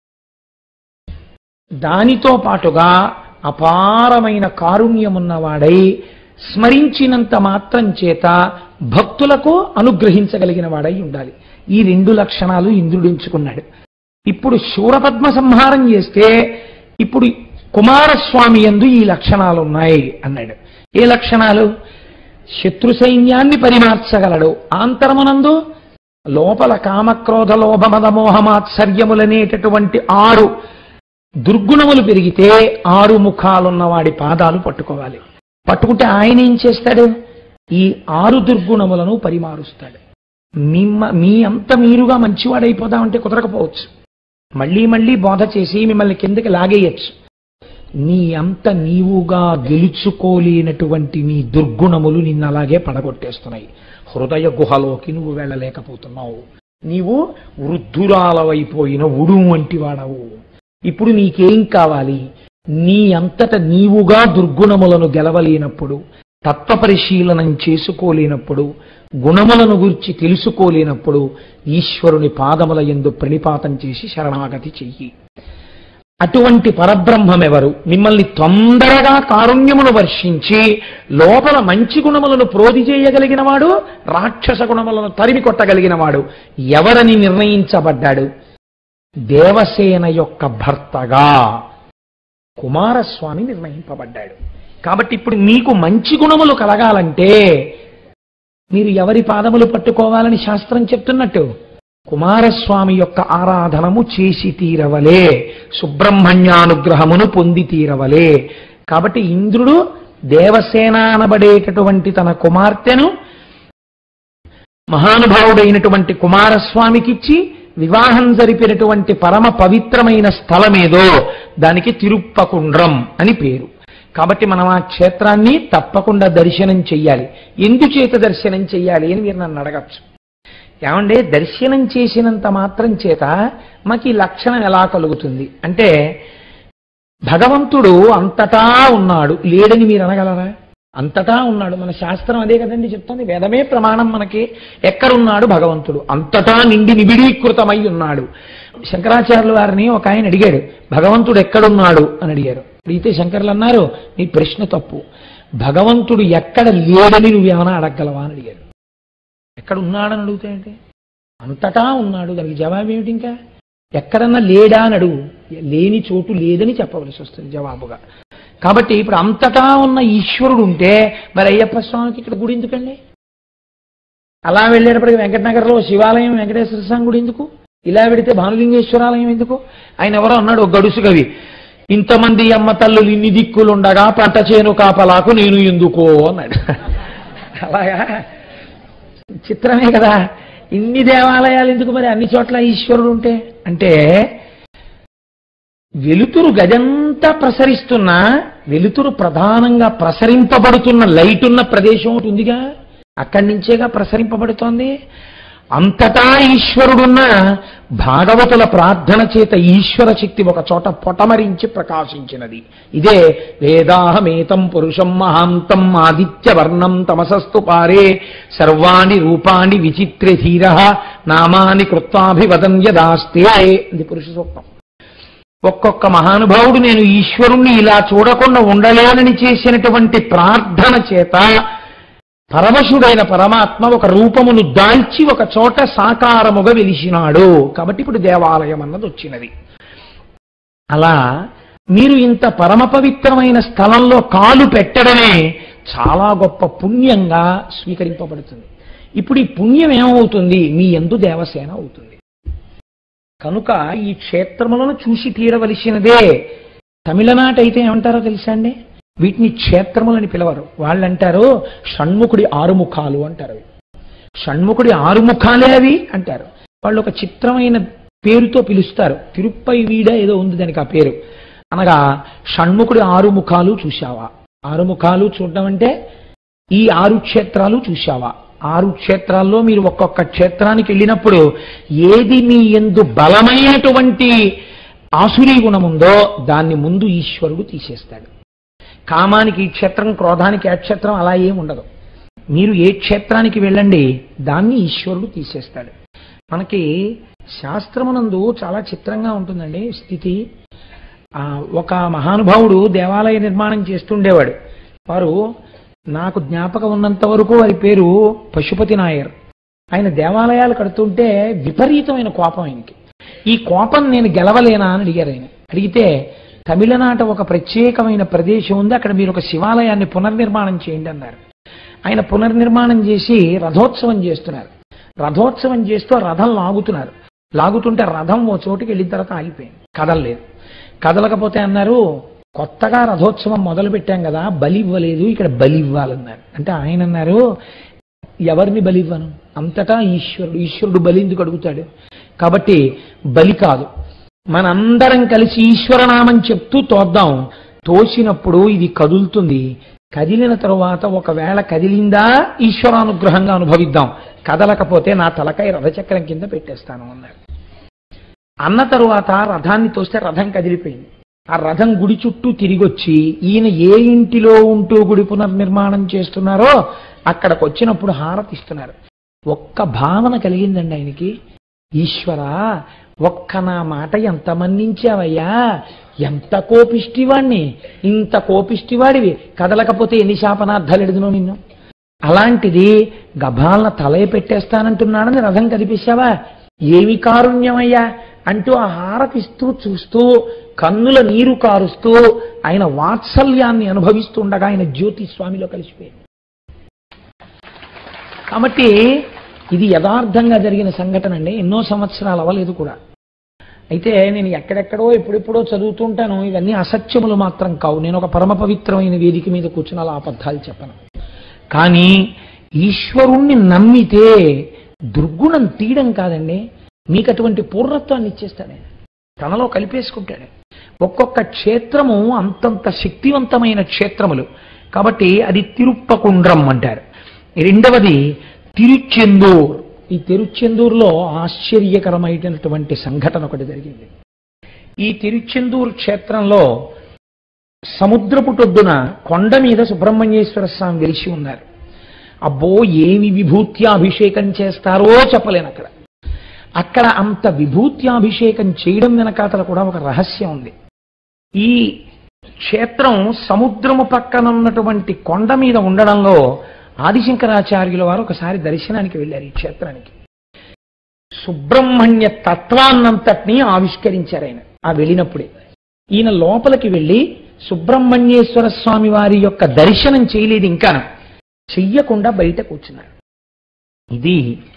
దానితో పాటుగా అపారమైన కారుణ్యమున్నవాడై స్మరించినంత మాత్రం చేత భక్తులకు అనుగ్రహించగలిగిన వాడై ఉండాలి ఈ రెండు లక్షణాలు ఇంద్రుడు ఎంచుకున్నాడు ఇప్పుడు శూరపద్మ సంహారం చేస్తే ఇప్పుడు కుమారస్వామి యందు ఈ లక్షణాలు ఉన్నాయి అన్నాడు ఏ లక్షణాలు శత్రు సైన్యాన్ని పరిమార్చగలడు ఆంతరమునందు లోపల కామక్రోధ లోభమద మోహమాత్సర్యములనేటటువంటి ఆరు దుర్గుణములు పెరిగితే ఆరు ముఖాలున్న వాడి పాదాలు పట్టుకోవాలి పట్టుకుంటే ఆయన ఏం చేస్తాడు ఈ ఆరు దుర్గుణములను పరిమారుస్తాడు మిమ్మ మీ అంత మీరుగా మంచివాడైపోదామంటే కుదరకపోవచ్చు మళ్ళీ మళ్ళీ బోధ చేసి మిమ్మల్ని కిందకి లాగేయచ్చు నీ అంత నీవుగా గెలుచుకోలేనటువంటి నీ దుర్గుణములు నిన్ను అలాగే పడగొట్టేస్తున్నాయి హృదయ గుహలోకి నువ్వు వెళ్ళలేకపోతున్నావు నీవు వృద్ధురాలవైపోయిన ఉడు వంటి వాడవు ఇప్పుడు నీకేం కావాలి నీ అంతట నీవుగా దుర్గుణములను గెలవలేనప్పుడు తత్వ పరిశీలనం చేసుకోలేనప్పుడు గుణములను గురించి తెలుసుకోలేనప్పుడు ఈశ్వరుని పాదముల ఎందు ప్రణిపాతం చేసి శరణాగతి చెయ్యి అటువంటి పరబ్రహ్మమెవరు మిమ్మల్ని తొందరగా కారుణ్యమును వర్షించి లోపల మంచి గుణములను ప్రోధి చేయగలిగిన వాడు రాక్షస గుణములను తరిమి కొట్టగలిగిన వాడు ఎవరని నిర్ణయించబడ్డాడు దేవసేన యొక్క భర్తగా కుమారస్వామి నిర్ణయింపబడ్డాడు కాబట్టి ఇప్పుడు మీకు మంచి గుణములు కలగాలంటే మీరు ఎవరి పాదములు పట్టుకోవాలని శాస్త్రం చెప్తున్నట్టు కుమారస్వామి యొక్క ఆరాధనము చేసి తీరవలే సుబ్రహ్మణ్యానుగ్రహమును పొంది తీరవలే కాబట్టి ఇంద్రుడు దేవసేన అనబడేటటువంటి తన కుమార్తెను మహానుభావుడైనటువంటి కుమారస్వామికిచ్చి వివాహం జరిపినటువంటి పరమ పవిత్రమైన స్థలమేదో దానికి తిరుప్పకుండ్రం అని పేరు కాబట్టి మనం ఆ క్షేత్రాన్ని తప్పకుండా దర్శనం చెయ్యాలి ఎందుచేత దర్శనం చెయ్యాలి అని మీరు నన్ను అడగచ్చు ఏమంటే దర్శనం చేసినంత మాత్రం చేత మాకు ఈ లక్షణం ఎలా కలుగుతుంది అంటే భగవంతుడు అంతటా ఉన్నాడు లేడని మీరు అనగలరా అంతటా ఉన్నాడు మన శాస్త్రం అదే కదండి చెప్తుంది వేదమే ప్రమాణం మనకి ఎక్కడున్నాడు భగవంతుడు అంతటా నిండి నిబిడీకృతమై ఉన్నాడు శంకరాచార్యుల వారిని ఒక ఆయన అడిగాడు భగవంతుడు ఎక్కడున్నాడు అని అడిగారు అడిగితే శంకర్లు అన్నారు నీ ప్రశ్న తప్పు భగవంతుడు ఎక్కడ లేడని నువ్వేమైనా అడగలవా అని అడిగారు ఎక్కడ ఉన్నాడని అడుగుతాయంటే అంతటా ఉన్నాడు దానికి జవాబు ఏమిటి ఇంకా ఎక్కడన్నా లేడా అని అడుగు లేని చోటు లేదని చెప్పవలసి వస్తుంది జవాబుగా కాబట్టి ఇప్పుడు అంతటా ఉన్న ఈశ్వరుడు ఉంటే మరి అయ్యప్ప స్వామికి ఇక్కడ గుడి ఎందుకండి అలా వెళ్ళేటప్పటికి వెంకటనగర్లో శివాలయం వెంకటేశ్వర స్వామి గుడి ఎందుకు ఇలా వెడితే భానులింగేశ్వరాలయం ఎందుకు ఆయన ఎవరో అన్నాడు ఒక గడుసు కవి ఇంతమంది అమ్మ తల్లులు ఇన్ని దిక్కులుండగా పంట చేను కాపలాకు నేను ఎందుకో అన్నాడు అలాగా చిత్రమే కదా ఇన్ని దేవాలయాలు ఎందుకు మరి అన్ని చోట్ల ఈశ్వరుడు ఉంటే అంటే వెలుతురు గదంతా ప్రసరిస్తున్నా వెలుతురు ప్రధానంగా ప్రసరింపబడుతున్న లైట్ ఉన్న ప్రదేశం ఒకటి ఉందిగా అక్కడి నుంచేగా ప్రసరింపబడుతోంది అంతటా ఈశ్వరుడున్న భాగవతుల ప్రార్థన చేత ఈశ్వర శక్తి ఒక చోట పొటమరించి ప్రకాశించినది ఇదే వేదాహమేతం పురుషం మహాంతం ఆదిత్యవర్ణం తమసస్తు పారే సర్వాణి రూపాణి విచిత్ర ధీర నామాని కృత్వాభివదం యదాస్తే ఇది పురుష సూక్తం ఒక్కొక్క మహానుభావుడు నేను ఈశ్వరుణ్ణి ఇలా చూడకుండా ఉండలేనని చేసినటువంటి ప్రార్థన చేత పరమశుడైన పరమాత్మ ఒక రూపమును దాల్చి ఒక చోట సాకారముగా వెలిసినాడు కాబట్టి ఇప్పుడు దేవాలయం అన్నది వచ్చినది అలా మీరు ఇంత పరమ పవిత్రమైన స్థలంలో కాలు పెట్టడమే చాలా గొప్ప పుణ్యంగా స్వీకరింపబడుతుంది ఇప్పుడు ఈ పుణ్యం ఏమవుతుంది మీ ఎందు దేవసేన అవుతుంది కనుక ఈ క్షేత్రములను చూసి తీరవలసినదే తమిళనాట అయితే ఏమంటారో తెలుసా అండి వీటిని క్షేత్రములని పిలవరు వాళ్ళు అంటారు షణ్ముఖుడి ఆరుముఖాలు అంటారు అవి షణ్ముఖుడి ఆరుముఖాలే అవి అంటారు వాళ్ళు ఒక చిత్రమైన పేరుతో పిలుస్తారు తిరుప్పై వీడ ఏదో ఉంది దానికి ఆ పేరు అనగా షణ్ముఖుడి ఆరు ముఖాలు చూశావా ఆరు ముఖాలు చూడడం అంటే ఈ ఆరు క్షేత్రాలు చూశావా ఆరు క్షేత్రాల్లో మీరు ఒక్కొక్క క్షేత్రానికి వెళ్ళినప్పుడు ఏది మీ ఎందు బలమైనటువంటి ఆసురీ గుణం ఉందో దాన్ని ముందు ఈశ్వరుడు తీసేస్తాడు కామానికి ఈ క్షేత్రం క్రోధానికి ఆ క్షేత్రం అలా ఏం ఉండదు మీరు ఏ క్షేత్రానికి వెళ్ళండి దాన్ని ఈశ్వరుడు తీసేస్తాడు మనకి శాస్త్రమునందు చాలా చిత్రంగా ఉంటుందండి స్థితి ఆ, ఒక మహానుభావుడు దేవాలయ నిర్మాణం చేస్తుండేవాడు వారు నాకు జ్ఞాపకం ఉన్నంత వరకు వారి పేరు పశుపతి నాయర్ ఆయన దేవాలయాలు కడుతుంటే విపరీతమైన కోపం ఆయనకి ఈ కోపం నేను గెలవలేనా అని అడిగారు ఆయన అడిగితే తమిళనాట ఒక ప్రత్యేకమైన ప్రదేశం ఉంది అక్కడ మీరు ఒక శివాలయాన్ని పునర్నిర్మాణం చేయండి అన్నారు ఆయన పునర్నిర్మాణం చేసి రథోత్సవం చేస్తున్నారు రథోత్సవం చేస్తూ ఆ రథం లాగుతున్నారు లాగుతుంటే రథం ఓ చోటుకి వెళ్ళిన తర్వాత ఆగిపోయింది కదలలేదు కదలకపోతే అన్నారు కొత్తగా రథోత్సవం మొదలు పెట్టాం కదా బలి ఇవ్వలేదు ఇక్కడ బలి ఇవ్వాలన్నారు అంటే ఆయన అన్నారు ఎవరిని బలి ఇవ్వను అంతటా ఈశ్వరుడు ఈశ్వరుడు బలి ఎందుకు అడుగుతాడు కాబట్టి బలి కాదు మనందరం కలిసి ఈశ్వరనామం చెప్తూ తోద్దాం తోసినప్పుడు ఇది కదులుతుంది కదిలిన తరువాత ఒకవేళ కదిలిందా ఈశ్వరానుగ్రహంగా అనుభవిద్దాం కదలకపోతే నా తలకాయ రథచక్రం కింద పెట్టేస్తాను అన్నారు అన్న తరువాత రథాన్ని తోస్తే రథం కదిలిపోయింది ఆ రథం గుడి చుట్టూ తిరిగొచ్చి ఈయన ఏ ఇంటిలో ఉంటూ గుడి పునర్నిర్మాణం చేస్తున్నారో అక్కడికి వచ్చినప్పుడు హారతి ఇస్తున్నారు ఒక్క భావన కలిగిందండి ఆయనకి ఈశ్వర ఒక్క నా మాట ఎంత మన్నించావయ్యా ఎంత కోపిష్టివాణ్ణి ఇంత కోపిష్టివాడివి కదలకపోతే ఎన్ని శాపనార్థాలు ఎడుదునో నిన్ను అలాంటిది గభాలన తలయ పెట్టేస్తానంటున్నాడని రథం కదిపేశావా ఏమి కారుణ్యమయ్యా అంటూ ఆ హారతిస్తూ చూస్తూ కన్నుల నీరు కారుస్తూ ఆయన వాత్సల్యాన్ని అనుభవిస్తుండగా ఆయన జ్యోతి స్వామిలో కలిసిపోయింది కాబట్టి ఇది యథార్థంగా జరిగిన సంఘటన అండి ఎన్నో సంవత్సరాలు అవ్వలేదు కూడా అయితే నేను ఎక్కడెక్కడో ఎప్పుడెప్పుడో చదువుతుంటాను ఇవన్నీ అసత్యములు మాత్రం కావు నేను ఒక పరమ పవిత్రమైన వేదిక మీద కూర్చుని అలా అబద్ధాలు చెప్పను కానీ ఈశ్వరుణ్ణి నమ్మితే దుర్గుణం తీయడం కాదండి మీకు అటువంటి పూర్ణత్వాన్ని ఇచ్చేస్తాడు ఆయన తనలో కలిపేసుకుంటాడు ఒక్కొక్క క్షేత్రము అంతంత శక్తివంతమైన క్షేత్రములు కాబట్టి అది తిరుప్పకుండ్రం అంటారు రెండవది తిరుచెందూర్ ఈ తిరుచెందూరులో ఆశ్చర్యకరమైనటువంటి సంఘటన ఒకటి జరిగింది ఈ తిరుచెందూర్ క్షేత్రంలో సముద్రపుటొడ్డున కొండ మీద సుబ్రహ్మణ్యేశ్వర స్వామి వెలిసి ఉన్నారు అబ్బో ఏమి విభూత్యాభిషేకం చేస్తారో చెప్పలేను అక్కడ అక్కడ అంత విభూత్యాభిషేకం చేయడం వెనకాతల కూడా ఒక రహస్యం ఉంది ఈ క్షేత్రం సముద్రము పక్కన ఉన్నటువంటి కొండ మీద ఉండడంలో ఆదిశంకరాచార్యుల వారు ఒకసారి దర్శనానికి వెళ్ళారు ఈ క్షేత్రానికి సుబ్రహ్మణ్య తత్వాన్నంతటినీ ఆవిష్కరించారు ఆయన ఆ వెళ్ళినప్పుడే ఈయన లోపలికి వెళ్ళి సుబ్రహ్మణ్యేశ్వర స్వామి వారి యొక్క దర్శనం చేయలేదు ఇంకా చెయ్యకుండా బయట కూర్చున్నారు ఇది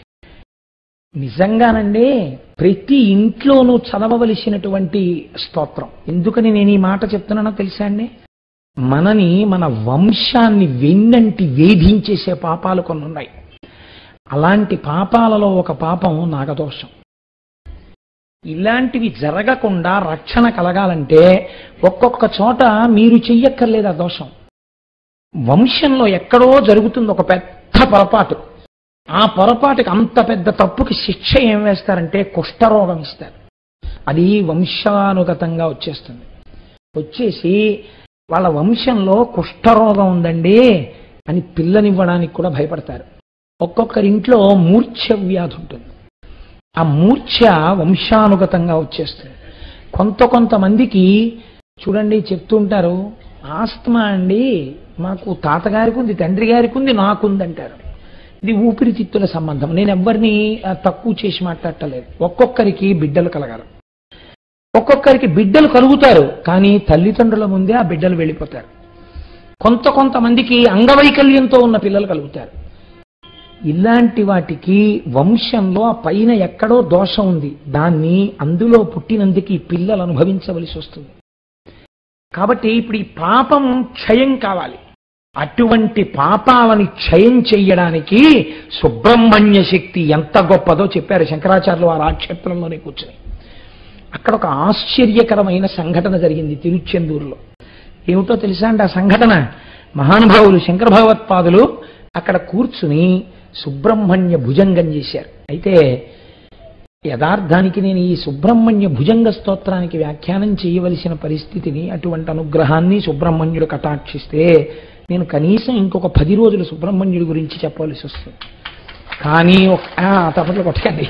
నిజంగానండి ప్రతి ఇంట్లోనూ చదవవలసినటువంటి స్తోత్రం ఎందుకని నేను ఈ మాట చెప్తున్నానో తెలుసా అండి మనని మన వంశాన్ని వెన్నంటి వేధించేసే పాపాలు కొన్ని ఉన్నాయి అలాంటి పాపాలలో ఒక పాపం నాగదోషం ఇలాంటివి జరగకుండా రక్షణ కలగాలంటే ఒక్కొక్క చోట మీరు చెయ్యక్కర్లేదు ఆ దోషం వంశంలో ఎక్కడో జరుగుతుంది ఒక పెద్ద పొరపాటు ఆ పొరపాటుకి అంత పెద్ద తప్పుకి శిక్ష ఏం వేస్తారంటే కుష్ఠరోగం ఇస్తారు అది వంశానుగతంగా వచ్చేస్తుంది వచ్చేసి వాళ్ళ వంశంలో కుష్ఠరోగం ఉందండి అని పిల్లనివ్వడానికి కూడా భయపడతారు ఒక్కొక్కరి ఇంట్లో మూర్ఛ వ్యాధి ఉంటుంది ఆ మూర్ఛ వంశానుగతంగా వచ్చేస్తుంది కొంత కొంతమందికి చూడండి చెప్తుంటారు ఆస్తమా అండి మాకు తాతగారికి ఉంది తండ్రి గారికి ఉంది నాకుంది అంటారు ఇది ఊపిరితిత్తుల సంబంధం నేను ఎవరిని ఆ, తక్కువ చేసి మాట్లాడటలేదు ఒక్కొక్కరికి బిడ్డలు కలగాలి ఒక్కొక్కరికి బిడ్డలు కలుగుతారు కానీ తల్లిదండ్రుల ముందే ఆ బిడ్డలు వెళ్ళిపోతారు కొంత కొంతమందికి అంగవైకల్యంతో ఉన్న పిల్లలు కలుగుతారు ఇలాంటి వాటికి వంశంలో ఆ పైన ఎక్కడో దోషం ఉంది దాన్ని అందులో పుట్టినందుకు ఈ పిల్లలు అనుభవించవలసి వస్తుంది కాబట్టి ఇప్పుడు ఈ పాపం క్షయం కావాలి అటువంటి పాపాలని క్షయం చెయ్యడానికి సుబ్రహ్మణ్య శక్తి ఎంత గొప్పదో చెప్పారు శంకరాచార్యులు వారు ఆ క్షేత్రంలోనే కూర్చుని అక్కడ ఒక ఆశ్చర్యకరమైన సంఘటన జరిగింది తిరుచెందూరులో ఏమిటో తెలుసా అండి ఆ సంఘటన మహానుభావులు శంకర భగవత్పాదులు అక్కడ కూర్చుని సుబ్రహ్మణ్య భుజంగం చేశారు అయితే యథార్థానికి నేను ఈ సుబ్రహ్మణ్య భుజంగ స్తోత్రానికి వ్యాఖ్యానం చేయవలసిన పరిస్థితిని అటువంటి అనుగ్రహాన్ని సుబ్రహ్మణ్యుడు కటాక్షిస్తే నేను కనీసం ఇంకొక పది రోజులు సుబ్రహ్మణ్యుడి గురించి చెప్పవలసి వస్తుంది కానీ ఒక- ఆ, తప్పట్లు కొట్టకండి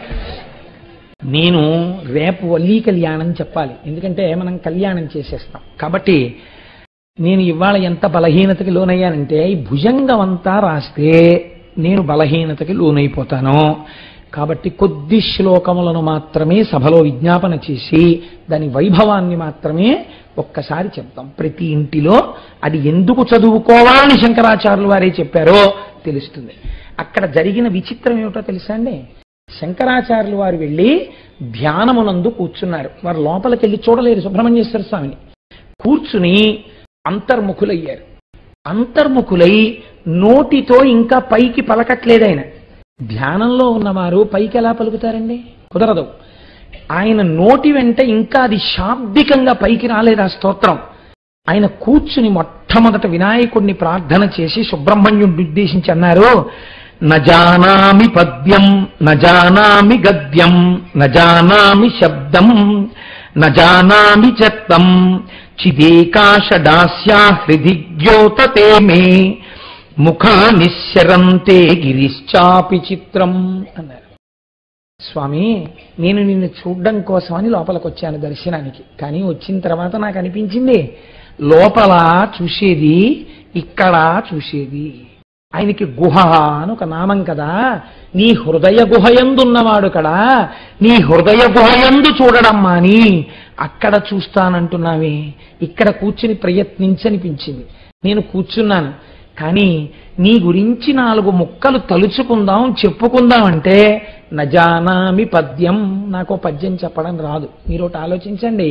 నేను రేపు వల్లీ కళ్యాణం చెప్పాలి ఎందుకంటే మనం కళ్యాణం చేసేస్తాం కాబట్టి నేను ఇవాళ ఎంత బలహీనతకి లోనయ్యానంటే ఈ భుజంగం అంతా రాస్తే నేను బలహీనతకి లోనైపోతాను కాబట్టి కొద్ది శ్లోకములను మాత్రమే సభలో విజ్ఞాపన చేసి దాని వైభవాన్ని మాత్రమే ఒక్కసారి చెప్తాం ప్రతి ఇంటిలో అది ఎందుకు చదువుకోవాలని శంకరాచార్యులు వారే చెప్పారో తెలుస్తుంది అక్కడ జరిగిన విచిత్రం ఏమిటో తెలుసా అండి శంకరాచార్యులు వారు వెళ్ళి ధ్యానమునందు కూర్చున్నారు వారు లోపలికి వెళ్ళి చూడలేరు సుబ్రహ్మణ్యేశ్వర స్వామిని కూర్చుని అంతర్ముఖులయ్యారు అంతర్ముఖులై నోటితో ఇంకా పైకి పలకట్లేదు ఆయన ధ్యానంలో ఉన్నవారు పైకి ఎలా పలుకుతారండి కుదరదు ఆయన నోటి వెంట ఇంకా అది శాబ్దికంగా పైకి రాలేదు ఆ స్తోత్రం ఆయన కూర్చుని మొట్టమొదట వినాయకుడిని ప్రార్థన చేసి సుబ్రహ్మణ్యుడిని ఉద్దేశించి అన్నారు నజానామి పద్యం నజానామి గద్యం నజానామి శబ్దం నజానామి చత్తం చిదేకాశడాస్యా హృది ద్యోతతే మే ముఖా నిశ్చరంతే గిరిశ్చాపి చిత్రం అన్నారు స్వామి నేను నిన్ను చూడడం కోసమని లోపలికి వచ్చాను దర్శనానికి కానీ వచ్చిన తర్వాత నాకు అనిపించింది లోపల చూసేది ఇక్కడ చూసేది ఆయనకి గుహ అని ఒక నామం కదా నీ హృదయ గుహయందున్నవాడు కదా నీ హృదయ గుహయందు చూడడం మాని అక్కడ చూస్తానంటున్నావే ఇక్కడ కూర్చుని ప్రయత్నించనిపించింది నేను కూర్చున్నాను కానీ నీ గురించి నాలుగు ముక్కలు తలుచుకుందాం చెప్పుకుందాం అంటే నజానామి పద్యం నాకు పద్యం చెప్పడం రాదు మీరు ఒకటి ఆలోచించండి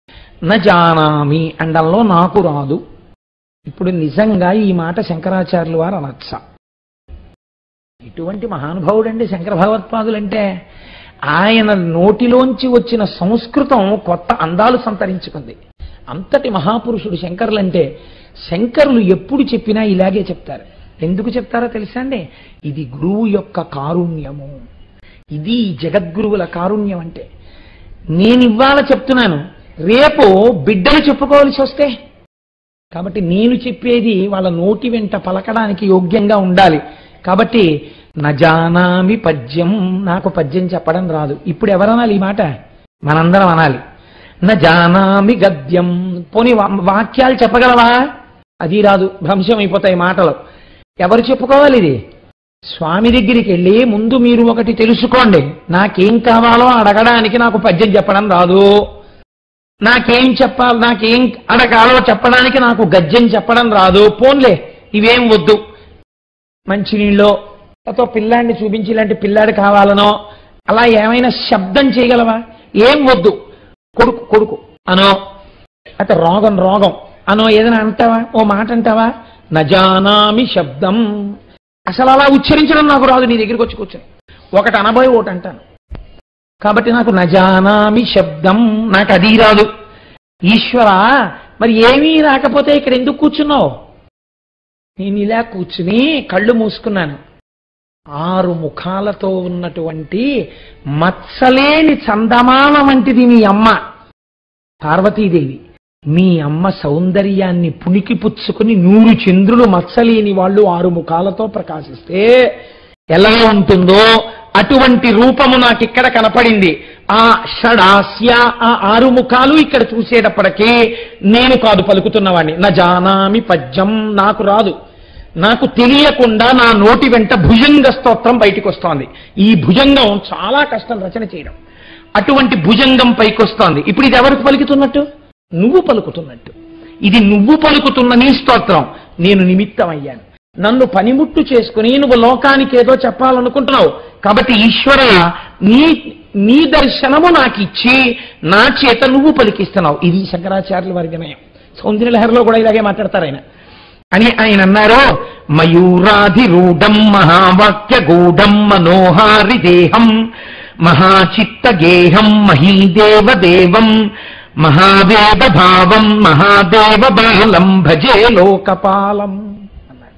నజానామి అండంలో నాకు రాదు ఇప్పుడు నిజంగా ఈ మాట శంకరాచార్యులు వారు అనొచ్చా ఇటువంటి మహానుభావుడండి శంకర భగవత్పాదులంటే ఆయన నోటిలోంచి వచ్చిన సంస్కృతం కొత్త అందాలు సంతరించుకుంది అంతటి మహాపురుషుడు శంకరులంటే శంకరులు ఎప్పుడు చెప్పినా ఇలాగే చెప్తారు ఎందుకు చెప్తారో తెలుసా అండి ఇది గురువు యొక్క కారుణ్యము ఇది జగద్గురువుల కారుణ్యం అంటే నేను ఇవాళ చెప్తున్నాను రేపు బిడ్డలు చెప్పుకోవాల్సి వస్తే కాబట్టి నేను చెప్పేది వాళ్ళ నోటి వెంట పలకడానికి యోగ్యంగా ఉండాలి కాబట్టి నజానామి పద్యం నాకు పద్యం చెప్పడం రాదు ఇప్పుడు ఎవరనాలి ఈ మాట మనందరం అనాలి నజానామి గద్యం పోని వా- వాక్యాలు చెప్పగలవా అది రాదు భ్రంశం అయిపోతాయి మాటలు ఎవరు చెప్పుకోవాలి ఇది స్వామి దగ్గరికి వెళ్ళి ముందు మీరు ఒకటి తెలుసుకోండి నాకేం కావాలో అడగడానికి నాకు పద్యం చెప్పడం రాదు నాకేం చెప్పాలి నాకేం అడగాలో చెప్పడానికి నాకు గద్యం చెప్పడం రాదు పోన్లే ఇవేం వద్దు మంచినీళ్ళు లేకపోతే పిల్లాడిని చూపించి ఇలాంటి పిల్లాడు కావాలనో అలా ఏమైనా శబ్దం చేయగలవా ఏం వద్దు కొడుకు కొడుకు అనో అయితే రోగం రోగం అనో ఏదైనా అంటావా ఓ మాట అంటావా నజానామి శబ్దం అసలు అలా ఉచ్చరించడం నాకు రాదు నీ దగ్గరికి వచ్చి కూర్చొని ఒకటి అనబోయి ఒకటి అంటాను కాబట్టి నాకు నజానామి శబ్దం నాకు అది రాదు ఈశ్వర మరి ఏమీ రాకపోతే ఇక్కడ ఎందుకు కూర్చున్నావు నేను ఇలా కూర్చుని కళ్ళు మూసుకున్నాను ఆరు ముఖాలతో ఉన్నటువంటి మత్సలేని చందమామ వంటిది మీ అమ్మ పార్వతీదేవి మీ అమ్మ సౌందర్యాన్ని పుణికి పుచ్చుకుని నూరు చంద్రులు మత్సలేని వాళ్ళు ఆరు ముఖాలతో ప్రకాశిస్తే ఎలా ఉంటుందో అటువంటి రూపము నాకు ఇక్కడ కనపడింది ఆ షడాస్య ఆ ఆరు ముఖాలు ఇక్కడ చూసేటప్పటికీ నేను కాదు పలుకుతున్నవాడిని నా జానామి పద్యం నాకు రాదు నాకు తెలియకుండా నా నోటి వెంట భుజంగ స్తోత్రం బయటికి వస్తోంది ఈ భుజంగం చాలా కష్టం రచన చేయడం అటువంటి భుజంగం పైకి వస్తోంది ఇప్పుడు ఇది ఎవరికి పలుకుతున్నట్టు నువ్వు పలుకుతున్నట్టు ఇది నువ్వు పలుకుతున్న నీ స్తోత్రం నేను నిమిత్తం అయ్యాను నన్ను పనిముట్టు చేసుకుని నువ్వు లోకానికి ఏదో చెప్పాలనుకుంటున్నావు కాబట్టి ఈశ్వర నీ నీ దర్శనము నాకు ఇచ్చి నా చేత నువ్వు పలికిస్తున్నావు ఇది శంకరాచార్యుల వారి వినయం సౌందర్యలహరిలో కూడా ఇలాగే మాట్లాడతారు ఆయన అని ఆయన అన్నారు మయూరాధిరూఢం మహావాక్య గూఢం మనోహారి దేహం మహాచిత్త గేహం మహీదేవ దేవం మహావేద భావం మహాదేవ బాలం భజే లోకపాలం అన్నారు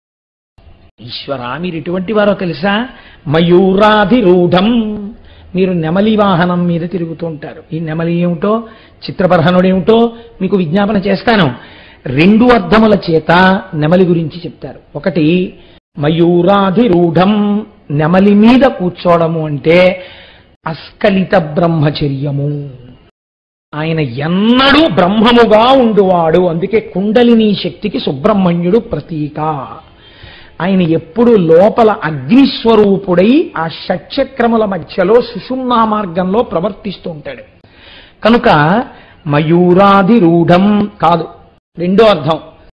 ఈశ్వరా మీరు ఎటువంటి వారో తెలుసా మయూరాధిరూఢం మీరు నెమలి వాహనం మీద తిరుగుతూ ఉంటారు ఈ నెమలి ఏమిటో చిత్రపరహనుడు ఏమిటో మీకు విజ్ఞాపన చేస్తాను రెండు అర్థముల చేత నెమలి గురించి చెప్తారు ఒకటి మయూరాధిరూఢం నెమలి మీద కూర్చోవడము అంటే అస్కలిత బ్రహ్మచర్యము ఆయన ఎన్నడూ బ్రహ్మముగా ఉండువాడు అందుకే కుండలిని శక్తికి సుబ్రహ్మణ్యుడు ప్రతీక ఆయన ఎప్పుడు లోపల అగ్నిస్వరూపుడై ఆ షట్చక్రముల మధ్యలో సుషుమ్నా మార్గంలో ప్రవర్తిస్తూ ఉంటాడు కనుక మయూరాధిరూఢం కాదు రెండో అర్థం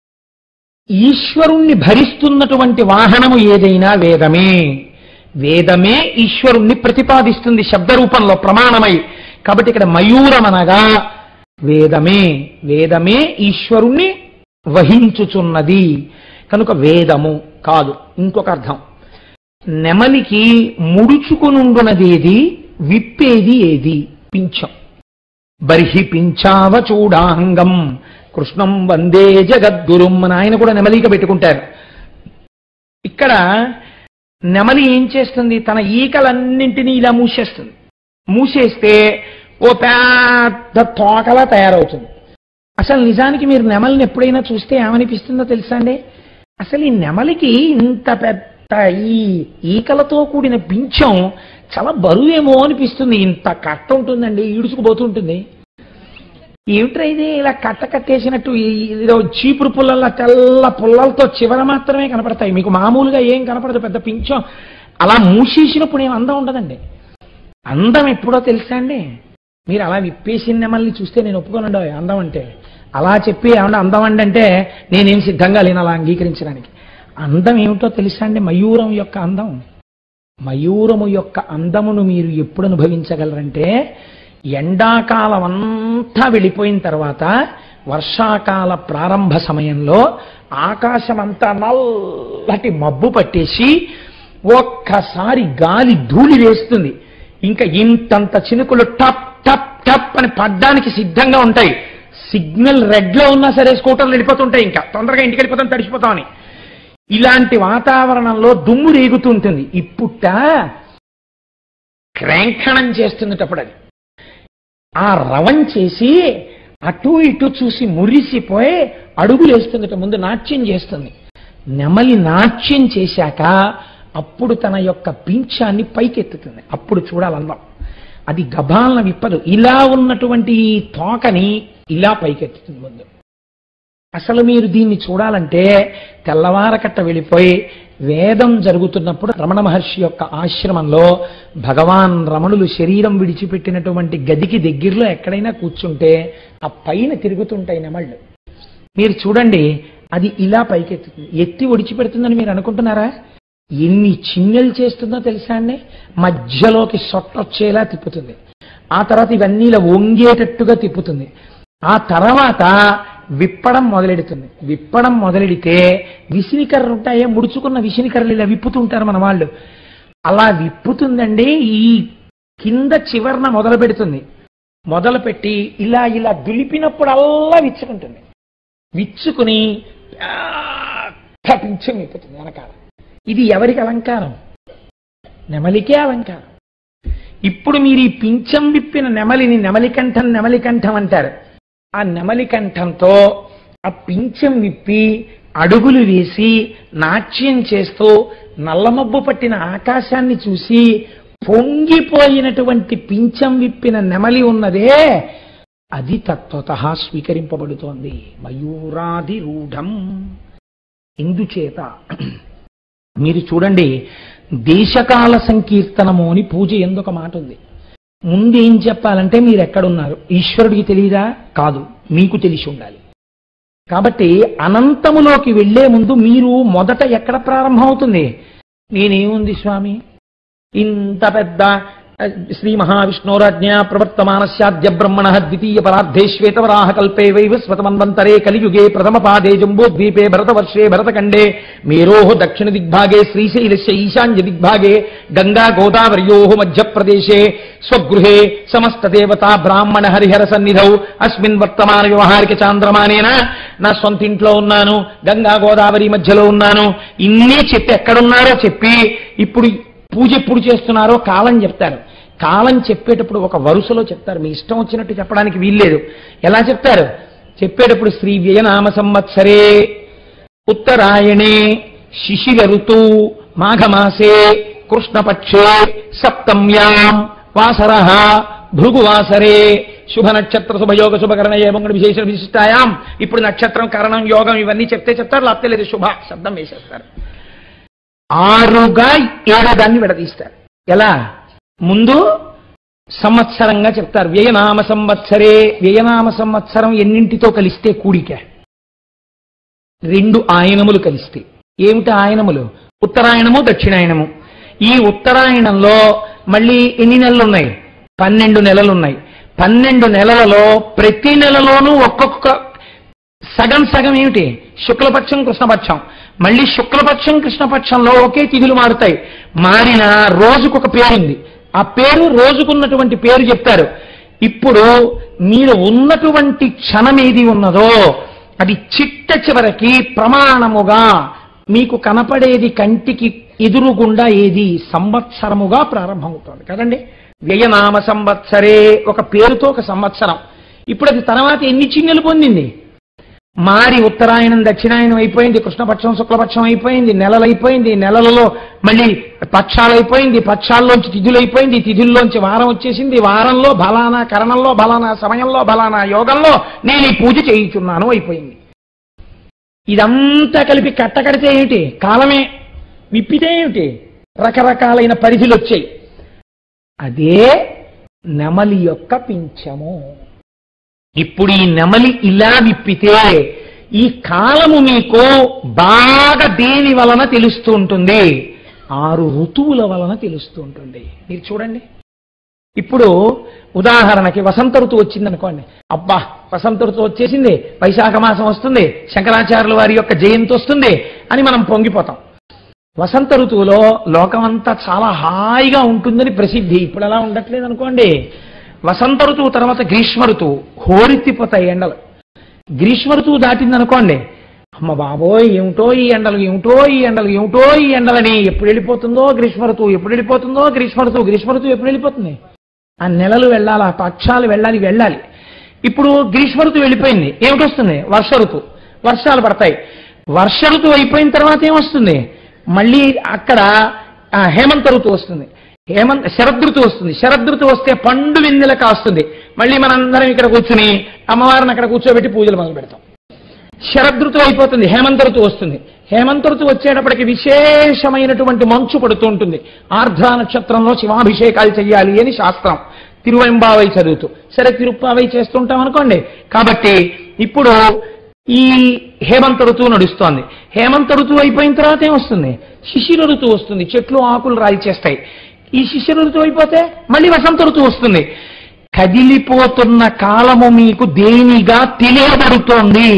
ఈశ్వరుణ్ణి భరిస్తున్నటువంటి వాహనము ఏదైనా వేదమే వేదమే ఈశ్వరుణ్ణి ప్రతిపాదిస్తుంది శబ్ద రూపంలో ప్రమాణమై కాబట్టి ఇక్కడ మయూరం అనగా వేదమే వేదమే ఈశ్వరుణ్ణి వహించుచున్నది కనుక వేదము కాదు ఇంకొక అర్థం నెమలికి ముడుచుకునుండునదేది విప్పేది ఏది పింఛం బర్హి పింఛావ చూడాంగం కృష్ణం వందే జగద్గురుం అని ఆయన కూడా నెమలిక పెట్టుకుంటారు ఇక్కడ నెమలి ఏం చేస్తుంది తన ఈకలన్నింటినీ ఇలా మూసేస్తుంది మూసేస్తే ఓ పెద్ద తోకలా తయారవుతుంది అసలు నిజానికి మీరు నెమలిని ఎప్పుడైనా చూస్తే ఏమనిపిస్తుందో తెలుసా అండి అసలు ఈ నెమలికి ఇంత పెద్ద ఈ ఈకలతో కూడిన పింఛం చాలా బరువేమో అనిపిస్తుంది ఇంత కట్ట ఉంటుందండి ఈడుచుకుపోతుంటుంది ఏమిట్రా ఇది ఇలా కట్ట కట్టేసినట్టు ఈ- ఏదో చీపురు పుల్లల తెల్ల పుల్లలతో చివర మాత్రమే కనపడతాయి మీకు మామూలుగా ఏం కనపడదు పెద్ద పింఛం అలా మూసేసినప్పుడు ఏం అందం ఉండదండి అందం ఎప్పుడో తెలుసా అండి మీరు అలా విప్పేసిన నెమల్ని చూస్తే నేను ఒప్పుకోనండి అందం అంటే అలా చెప్పి ఏమన్నా అందం అండి అంటే నేనేం సిద్ధంగా లేను అలా అంగీకరించడానికి అందం ఏమిటో తెలుసా అండి మయూరం యొక్క అందం మయూరము యొక్క అందమును మీరు ఎప్పుడు అనుభవించగలరంటే ఎండాకాలం అంతా వెళ్ళిపోయిన తర్వాత వర్షాకాల ప్రారంభ సమయంలో ఆకాశం అంతా నల్లటి మబ్బు పట్టేసి ఒక్కసారి గాలి ధూళి వేస్తుంది ఇంకా ఇంతంత చినుకులు టప్ టప్ టప్ అని పడ్డానికి సిద్ధంగా ఉంటాయి సిగ్నల్ రెడ్ లో ఉన్నా సరే స్కూటర్లు వెళ్ళిపోతుంటాయి ఇంకా తొందరగా ఇంటికి వెళ్ళిపోతాం తడిసిపోతామని ఇలాంటి వాతావరణంలో దుమ్ము రేగుతుంటుంది ఇప్పుట క్రేంఖణం చేస్తున్నటప్పుడు అది ఆ రవం చేసి అటు ఇటు చూసి మురిసిపోయి అడుగులేస్తుందట ముందు నాట్యం చేస్తుంది నెమలి నాట్యం చేశాక అప్పుడు తన యొక్క పింఛాన్ని పైకెత్తుతుంది అప్పుడు చూడాలందాం అది గభాలన విప్పదు ఇలా ఉన్నటువంటి ఈ తోకని ఇలా పైకెత్తుతుంది ముందు అసలు మీరు దీన్ని చూడాలంటే తెల్లవారకట్ట వెళ్ళిపోయి వేదం జరుగుతున్నప్పుడు రమణ మహర్షి యొక్క ఆశ్రమంలో భగవాన్ రమణులు శరీరం విడిచిపెట్టినటువంటి గదికి దగ్గరలో ఎక్కడైనా కూర్చుంటే ఆ పైన తిరుగుతుంటాయి నెమళ్ళు మీరు చూడండి అది ఇలా పైకెత్తుతుంది ఎత్తి ఒడిచిపెడుతుందని మీరు అనుకుంటున్నారా ఎన్ని చిన్నెలు చేస్తుందో తెలుసా అండి మధ్యలోకి సొట్టొచ్చేలా తిప్పుతుంది ఆ తర్వాత ఇవన్నీ ఇలా వంగేటట్టుగా తిప్పుతుంది ఆ తర్వాత విప్పడం మొదలెడుతుంది విప్పడం మొదలెడితే విసినికర్రలు ఉంటాయే ముడుచుకున్న విసినికర్రలు ఇలా విప్పుతుంటారు మన వాళ్ళు అలా విప్పుతుందండి ఈ కింద చివరన మొదలు పెడుతుంది మొదలు పెట్టి ఇలా ఇలా దులిపినప్పుడల్లా విచ్చుకుంటుంది విచ్చుకుని పెద్ద పింఛం విప్పుతుంది వెనకాల ఇది ఎవరికి అలంకారం నెమలికే అలంకారం ఇప్పుడు మీరు ఈ పింఛం విప్పిన నెమలిని నెమలికంఠం నెమలికంఠం అంటారు ఆ నెమలికంఠంతో ఆ పింఛం విప్పి అడుగులు వేసి నాట్యం చేస్తూ నల్లమబ్బు పట్టిన ఆకాశాన్ని చూసి పొంగిపోయినటువంటి పించం విప్పిన నెమలి ఉన్నదే అది తత్వత స్వీకరింపబడుతోంది మయూరాది రూఢం ఇందుచేత మీరు చూడండి దేశకాల సంకీర్తనము అని పూజ ఎందుకు మాట ఉంది ముందు ఏం చెప్పాలంటే మీరు ఎక్కడున్నారు ఈశ్వరుడికి తెలియదా కాదు మీకు తెలిసి ఉండాలి కాబట్టి అనంతములోకి వెళ్లే ముందు మీరు మొదట ఎక్కడ ప్రారంభమవుతుంది నేనేముంది స్వామి ఇంత పెద్ద ఆ, శ్రీ మహావిష్ణోరాజ్ఞ ప్రవర్తమానస్యాద్య బ్రహ్మణ ద్వితీయ పరార్థే శ్వేతవరాహ కల్పే వైవస్వతమన్వంతరే కలియుగే ప్రథమ పాదే జంబోద్వీపే భరతవర్షే భరతఖండే మేరోః దక్షిణ దిగ్భాగే శ్రీశైలస్య ఈశాన్య దిగ్భాగే గంగా గోదావర్యోః మధ్యప్రదేశే స్వగృహే సమస్త దేవతా బ్రాహ్మణ హరిహర సన్నిధౌ అస్మిన్ వర్తమాన వ్యవహారిక చాంద్రమానేన నా సొంత ఇంట్లో ఉన్నాను గంగా గోదావరి మధ్యలో ఉన్నాను ఇన్ని చెప్పి ఎక్కడున్నారో చెప్పి ఇప్పుడు పూజ ఎప్పుడు చేస్తున్నారో కాలం చెప్తారు కాలం చెప్పేటప్పుడు ఒక వరుసలో చెప్తారు మీ ఇష్టం వచ్చినట్టు చెప్పడానికి వీల్లేదు ఎలా చెప్తారు చెప్పేటప్పుడు శ్రీ వ్యయనామ సంవత్సరే ఉత్తరాయణే శిశిర ఋతు మాఘమాసే కృష్ణపక్షే సప్తమ్యాం వాసర భృగువాసరే శుభ నక్షత్ర శుభయోగ శుభకరణ ఏమంగళ విశేష విశిష్టాయాం ఇప్పుడు నక్షత్రం కరణం యోగం ఇవన్నీ చెప్తే చెప్తారు లేకపోతే లేదు శుభ శబ్దం వేసేస్తారు ఆరుగా ఏడాదాన్ని విడదీస్తారు ఎలా ముందు సంవత్సరంగా చెప్తారు వ్యయనామ సంవత్సరే వ్యయనామ సంవత్సరం ఎన్నింటితో కలిస్తే కూడిక రెండు ఆయనములు కలిస్తే ఏమిటి ఆయనములు ఉత్తరాయణము దక్షిణాయనము ఈ ఉత్తరాయణంలో మళ్ళీ ఎన్ని నెలలు ఉన్నాయి పన్నెండు నెలలు ఉన్నాయి పన్నెండు నెలలలో ప్రతి నెలలోనూ ఒక్కొక్క సగం సగం ఏమిటి శుక్లపక్షం కృష్ణపక్షం మళ్ళీ శుక్లపక్షం కృష్ణపక్షంలో ఒకే తిథులు మారుతాయి మారిన రోజుకొక పేరుంది ఆ పేరు రోజుకున్నటువంటి పేరు చెప్తారు ఇప్పుడు మీరు ఉన్నటువంటి క్షణం ఏది ఉన్నదో అది చిట్ట చివరికి ప్రమాణముగా మీకు కనపడేది కంటికి ఎదురుగుండా ఏది సంవత్సరముగా ప్రారంభమవుతోంది కదండి వ్యయనామ సంవత్సరే ఒక పేరుతో ఒక సంవత్సరం ఇప్పుడు అది తర్వాత ఎన్ని చిన్నెలు పొందింది మారి ఉత్తరాయణం దక్షిణాయనం అయిపోయింది కృష్ణపక్షం శుక్లపక్షం అయిపోయింది నెలలు అయిపోయింది నెలలలో మళ్ళీ పక్షాలు అయిపోయింది పక్షాల్లోంచి తిథులు అయిపోయింది తిథుల్లోంచి వారం వచ్చేసింది వారంలో బలానా కరణంలో బలానా సమయంలో బలానా యోగంలో నేను ఈ పూజ చేయించున్నాను అయిపోయింది ఇదంతా కలిపి కట్టకడితే ఏమిటి కాలమే విప్పితే ఏమిటి రకరకాలైన పరిధులు వచ్చాయి అదే నెమలి యొక్క పింఛము ఇప్పుడు ఈ నెమలి ఇలా విప్పితే ఈ కాలము మీకు బాగా దేని వలన తెలుస్తూ ఉంటుంది ఆరు ఋతువుల వలన తెలుస్తూ ఉంటుంది మీరు చూడండి ఇప్పుడు ఉదాహరణకి వసంత ఋతువు వచ్చింది అనుకోండి అబ్బా వసంత ఋతువు వచ్చేసింది వైశాఖ మాసం వస్తుంది శంకరాచార్యుల వారి యొక్క జయంతి వస్తుంది అని మనం పొంగిపోతాం వసంత ఋతువులో లోకమంతా చాలా హాయిగా ఉంటుందని ప్రసిద్ధి ఇప్పుడు అలా ఉండట్లేదు అనుకోండి వసంత ఋతువు తర్వాత గ్రీష్మ ఋతువు హోరెత్తిపోతాయి ఎండలు గ్రీష్మ ఋతువు దాటింది అనుకోండి అమ్మ బాబోయ్ ఏమిటో ఈ ఎండలు ఏమిటో ఈ ఎండలు ఏమిటో ఈ ఎండలని ఎప్పుడు వెళ్ళిపోతుందో గ్రీష్మ ఋతువు ఎప్పుడు వెళ్ళిపోతుందో గ్రీష్మ ఋతువు గ్రీష్మ ఋతువు ఎప్పుడు వెళ్ళిపోతుంది ఆ నెలలు వెళ్ళాలి ఆ పక్షాలు వెళ్ళాలి వెళ్ళాలి ఇప్పుడు గ్రీష్మ ఋతువు వెళ్ళిపోయింది ఏమిటి వస్తుంది వర్ష ఋతువు వర్షాలు పడతాయి వర్ష ఋతువు అయిపోయిన తర్వాత ఏమొస్తుంది మళ్ళీ అక్కడ ఆ, హేమంత ఋతువు వస్తుంది హేమంత శరదృతు వస్తుంది శరదృతు వస్తే పండు వెన్నెల కాస్తుంది మళ్ళీ మనందరం ఇక్కడ కూర్చుని అమ్మవారిని అక్కడ కూర్చోబెట్టి పూజలు మొదలు పెడతాం శరదృతు అయిపోతుంది హేమంత ఋతువు వస్తుంది హేమంత ఋతువు వచ్చేటప్పటికి విశేషమైనటువంటి మంచు పడుతూ ఉంటుంది ఆర్ద్ర నక్షత్రంలో శివాభిషేకాలు చెయ్యాలి అని శాస్త్రం తిరువెంబావై చదువుతూ సరే తిరుప్పావై చేస్తుంటాం అనుకోండి కాబట్టి ఇప్పుడు ఈ హేమంత ఋతువు నడుస్తోంది హేమంత ఋతువు అయిపోయిన తర్వాత ఏమొస్తుంది శిశిర ఋతువు వస్తుంది చెట్లు ఆకులు రాలి చేస్తాయి ఈ శిశిర ఋతువు అయిపోతే మళ్ళీ వసంత ఋతువు వస్తుంది కదిలిపోతున్న కాలము మీకు దేనిగా తెలియబడుతోంది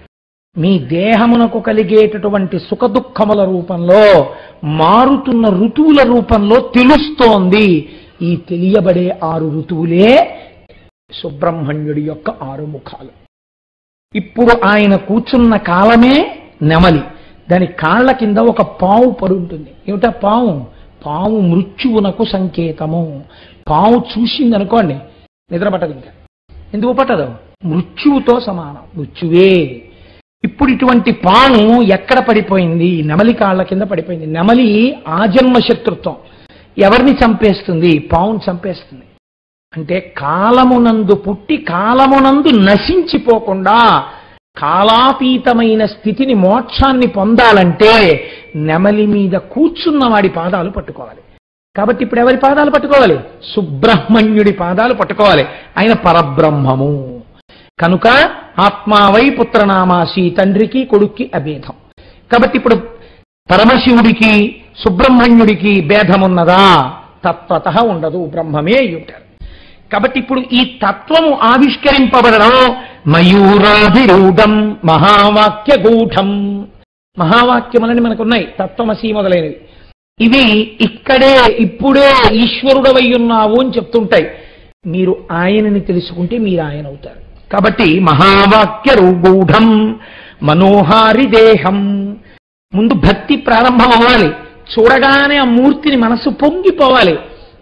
మీ దేహమునకు కలిగేటటువంటి సుఖదుఖముల రూపంలో మారుతున్న ఋతువుల రూపంలో తెలుస్తోంది ఈ తెలియబడే ఆరు ఋతువులే సుబ్రహ్మణ్యుడి యొక్క ఆరు ముఖాలు ఇప్పుడు ఆయన కూర్చున్న కాలమే నెమలి దాని కాళ్ళ కింద ఒక పావు పడి ఉంటుంది ఏమిటా పావు పావు మృత్యువునకు సంకేతము పావు చూసింది అనుకోండి నిద్ర పట్టదు ఇంకా ఎందుకు పట్టదు మృత్యువుతో సమానం మృత్యువే ఇప్పుడు ఇటువంటి పాము ఎక్కడ పడిపోయింది నెమలి కాళ్ళ కింద పడిపోయింది నెమలి ఆజన్మ శత్రుత్వం ఎవరిని చంపేస్తుంది పావును చంపేస్తుంది అంటే కాలమునందు పుట్టి కాలమునందు నశించిపోకుండా కాలాతీతమైన స్థితిని మోక్షాన్ని పొందాలంటే నెమలి మీద కూర్చున్న వాడి పాదాలు పట్టుకోవాలి కాబట్టి ఇప్పుడు ఎవరి పాదాలు పట్టుకోవాలి సుబ్రహ్మణ్యుడి పాదాలు పట్టుకోవాలి ఆయన పరబ్రహ్మము కనుక ఆత్మావై పుత్రనామాసి తండ్రికి కొడుక్కి అభేదం కాబట్టి ఇప్పుడు పరమశివుడికి సుబ్రహ్మణ్యుడికి భేదమున్నదా తత్వత ఉండదు బ్రహ్మమే అయి ఉంటారు కాబట్టి ఇప్పుడు ఈ తత్వము ఆవిష్కరింపబడడం మయూరాధిరూఢం మహావాక్య గూఢం మహావాక్యములని మనకున్నాయి తత్వమసి మొదలైనవి ఇవి ఇక్కడే ఇప్పుడే ఈశ్వరుడవై ఉన్నావు అని చెప్తుంటాయి మీరు ఆయనని తెలుసుకుంటే మీరు ఆయన అవుతారు కాబట్టి మహావాక్య రూఢం మనోహారి దేహం ముందు భక్తి ప్రారంభం అవ్వాలి చూడగానే ఆ మూర్తిని మనసు పొంగిపోవాలి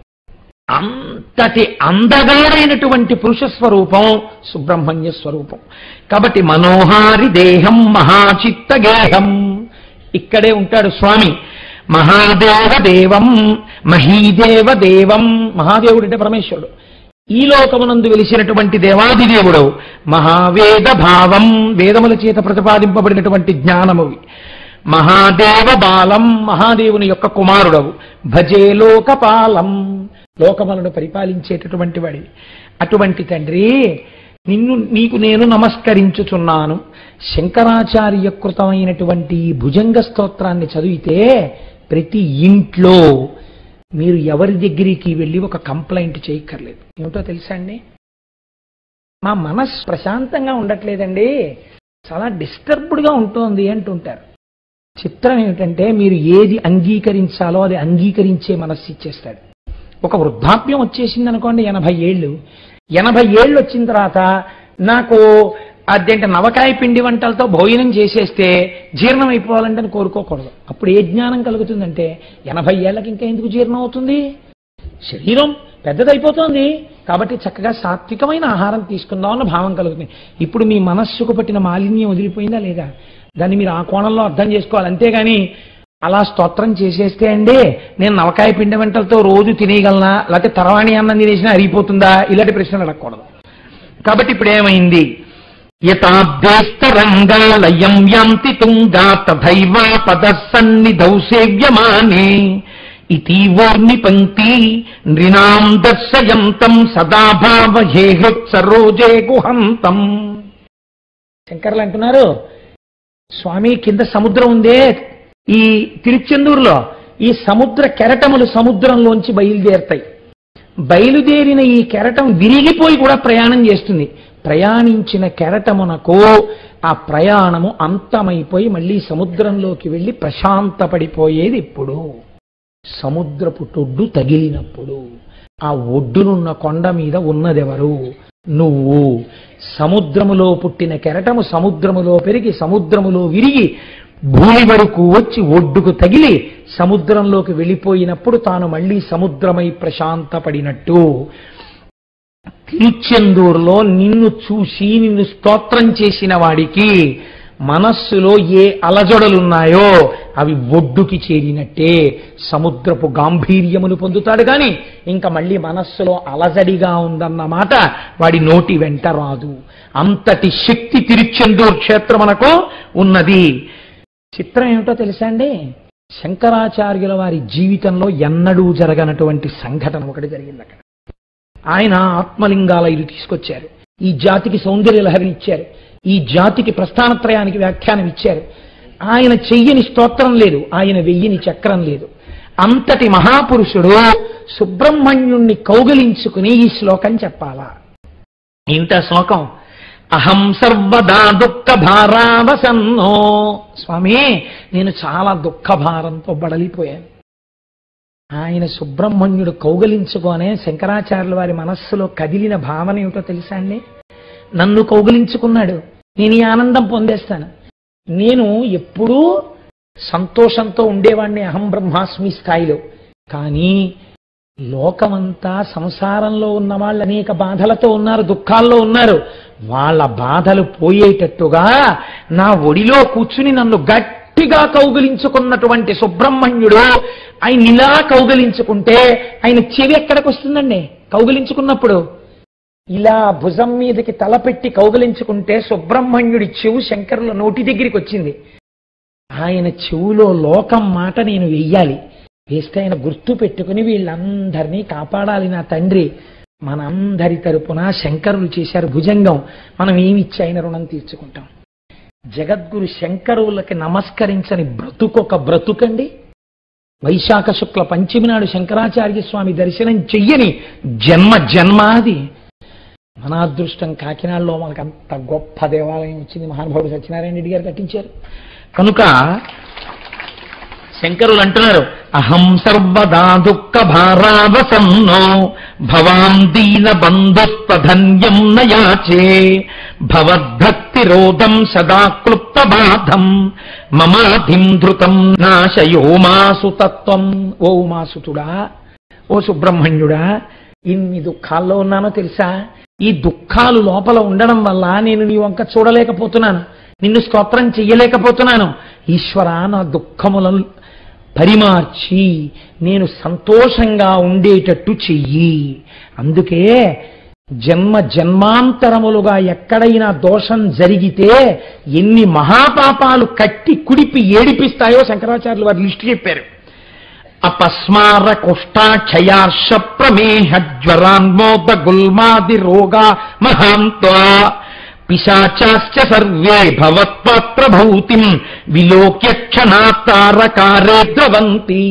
అంతటి అందగారైనటువంటి పురుష స్వరూపం సుబ్రహ్మణ్య స్వరూపం కాబట్టి మనోహారి దేహం మహాచిత్త గేహం ఇక్కడే ఉంటాడు స్వామి మహాదేవ దేవం మహీదేవ దేవం మహాదేవుడు అంటే పరమేశ్వరుడు ఈ లోకమునందు వెలిసినటువంటి దేవాది దేవుడు మహావేద భావం వేదముల చేత ప్రతిపాదింపబడినటువంటి జ్ఞానమువి మహాదేవ బాలం మహాదేవుని యొక్క కుమారుడవు భజే లోకపాలం లోకములను పరిపాలించేటటువంటి వాడివి అటువంటి తండ్రి నిన్ను నీకు నేను నమస్కరించుచున్నాను శంకరాచార్య కృతమైనటువంటి ఈ భుజంగ స్తోత్రాన్ని చదివితే ప్రతి ఇంట్లో మీరు ఎవరి దగ్గరికి వెళ్ళి ఒక కంప్లైంట్ చేయక్కర్లేదు ఏమిటో తెలుసా అండి మా మనస్సు ప్రశాంతంగా ఉండట్లేదండి చాలా డిస్టర్బ్డ్గా ఉంటుంది అంటుంటారు చిత్రం ఏమిటంటే మీరు ఏది అంగీకరించాలో అది అంగీకరించే మనస్సు ఇచ్చేస్తాడు ఒక వృద్ధాప్యం వచ్చేసింది అనుకోండి ఎనభై ఏళ్ళు ఎనభై ఏళ్ళు వచ్చిన తర్వాత నాకు అదేంటి నవకాయ పిండి వంటలతో భోజనం చేసేస్తే జీర్ణం అయిపోవాలంటే అని కోరుకోకూడదు అప్పుడు ఏ జ్ఞానం కలుగుతుందంటే ఎనభై ఏళ్ళకి ఇంకా ఎందుకు జీర్ణం అవుతుంది శరీరం పెద్దదైపోతుంది కాబట్టి చక్కగా సాత్వికమైన ఆహారం తీసుకుందాం అన్న భావం కలుగుతుంది ఇప్పుడు మీ మనస్సుకు పట్టిన మాలిన్యం వదిలిపోయిందా లేదా దాన్ని మీరు ఆ కోణంలో అర్థం చేసుకోవాలి అంతేగాని అలా స్తోత్రం చేసేస్తే అండి నేను నవకాయ పిండి వంటలతో రోజు తినేయగలనా లేకపోతే తరవాణి అన్నం తినేసినా అరిగిపోతుందా ఇలాంటి ప్రశ్నలు అడగకూడదు కాబట్టి ఇప్పుడు ఏమైంది యథాభ్యేస్తరంగాలయం యాంతి తుంగా తథైవా పదసన్నిధౌ సేవ్యమానే ఇతీవోర్ని పంక్తి నృణాం దర్శయంతం సదా భావహేహృత్ సరోజే గుహంతం శంకర్లు అంటున్నారు స్వామి కింద సముద్రం ఉందే ఈ తిరుచెందూరులో ఈ సముద్ర కెరటములు సముద్రంలోంచి బయలుదేరుతాయి బయలుదేరిన ఈ కెరటం విరిగిపోయి కూడా ప్రయాణం చేస్తుంది ప్రయాణించిన కెరటమునకు ఆ ప్రయాణము అంతమైపోయి మళ్ళీ సముద్రంలోకి వెళ్ళి ప్రశాంతపడిపోయేది ఇప్పుడు సముద్రపు తొడ్డు తగిలినప్పుడు ఆ ఒడ్డునున్న కొండ మీద ఉన్నదెవరు నువ్వు సముద్రములో పుట్టిన కెరటము సముద్రములో పెరిగి సముద్రములో విరిగి భూమి వరకు వచ్చి ఒడ్డుకు తగిలి సముద్రంలోకి వెళ్ళిపోయినప్పుడు తాను మళ్ళీ సముద్రమై ప్రశాంతపడినట్టు తిరుచెందూరులో నిన్ను చూసి నిన్ను స్తోత్రం చేసిన వాడికి మనస్సులో ఏ అలజడులున్నాయో అవి ఒడ్డుకి చేరినట్టే సముద్రపు గాంభీర్యమును పొందుతాడు కానీ ఇంకా మళ్ళీ మనస్సులో అలజడిగా ఉందన్న మాట వాడి నోటి వెంట రాదు అంతటి శక్తి తిరుచెందూరు క్షేత్రమునకు ఉన్నది చిత్రం ఏమిటో తెలుసా అండి శంకరాచార్యుల వారి జీవితంలో ఎన్నడూ జరగనటువంటి సంఘటన ఒకటి జరిగింది అక్కడ ఆయన ఆత్మలింగాల ఇల్లు తీసుకొచ్చారు ఈ జాతికి సౌందర్య లహరిని ఇచ్చారు ఈ జాతికి ప్రస్థానత్రయానికి వ్యాఖ్యానం ఇచ్చారు ఆయన చెయ్యని స్తోత్రం లేదు ఆయన వెయ్యని చక్రం లేదు అంతటి మహాపురుషుడు సుబ్రహ్మణ్యుణ్ణి కౌగలించుకుని ఈ శ్లోకం చెప్పాలా ఏమిటా శ్లోకం అహం సర్వదా దుఃఖ భారావసన్నో స్వామి నేను చాలా దుఃఖ భారంతో బడలిపోయాను ఆయన సుబ్రహ్మణ్యుడు కౌగలించుకోనే శంకరాచార్యుల వారి మనస్సులో కదిలిన భావన ఏమిటో తెలుసా అండి నన్ను కౌగలించుకున్నాడు నేను ఈ ఆనందం పొందేస్తాను నేను ఎప్పుడూ సంతోషంతో ఉండేవాడిని అహం బ్రహ్మాస్మి స్థాయిలో కానీ లోకమంతా సంసారంలో ఉన్న వాళ్ళు అనేక బాధలతో ఉన్నారు దుఃఖాల్లో ఉన్నారు వాళ్ళ బాధలు పోయేటట్టుగా నా ఒడిలో కూర్చుని నన్ను గట్టిగా కౌగిలించుకున్నటువంటి సుబ్రహ్మణ్యుడు ఆయన ఇలా కౌగిలించుకుంటే ఆయన చెవి ఎక్కడికి వస్తుందండి కౌగిలించుకున్నప్పుడు ఇలా భుజం మీదకి తలపెట్టి కౌగిలించుకుంటే సుబ్రహ్మణ్యుడి చెవు శంకరుల నోటి దగ్గరికి వచ్చింది ఆయన చెవులో లోకం మాట నేను వెయ్యాలి వేస్తే ఆయన గుర్తు పెట్టుకుని వీళ్ళందరినీ కాపాడాలి నా తండ్రి మనందరి తరపున శంకరులు చేశారు భుజంగం మనం ఏమి ఇచ్చి ఆయన రుణం తీర్చుకుంటాం జగద్గురు శంకరులకి నమస్కరించని బ్రతుకొక బ్రతుకండి వైశాఖ శుక్ల పంచమి నాడు శంకరాచార్య స్వామి దర్శనం చెయ్యని జన్మ జన్మాది మన అదృష్టం కాకినాడలో మనకు అంత గొప్ప దేవాలయం వచ్చింది మహానుభావుడు సత్యనారాయణ రెడ్డి గారు కట్టించారు కనుక శంకరులు అంటున్నారు అహం సర్వదా దుఃఖ భారావసన్నో భవాం దీన బంధుస్వధన్యం నయాచే భవద్భక్తి రోధం సదా క్లుప్త బాధం మమాధిం ధృతం నాశయో మాసు తత్వం ఓ ఉమాసుతుడా ఓ సుబ్రహ్మణ్యుడా ఇన్ని దుఃఖాల్లో ఉన్నానో తెలుసా ఈ దుఃఖాలు లోపల ఉండడం వల్ల నేను నీ వంక చూడలేకపోతున్నాను నిన్ను స్తోత్రం చెయ్యలేకపోతున్నాను ఈశ్వర నా దుఃఖములను పరిమార్చి నేను సంతోషంగా ఉండేటట్టు చెయ్యి అందుకే జన్మ జన్మాంతరములుగా ఎక్కడైనా దోషం జరిగితే ఎన్ని మహాపాపాలు కట్టి కుడిపి ఏడిపిస్తాయో శంకరాచార్యులు వారు లిస్టు చెప్పారు అపస్మార కుష్టాక్షయార్ష ప్రమేహ జ్వరాన్మోద గుల్మాది రోగా మహాంత్వా పిశాచాశ్చ సర్వే భవత్పాత్ర భౌతిం విలోక్య క్షణాతారకారే ద్రవంతి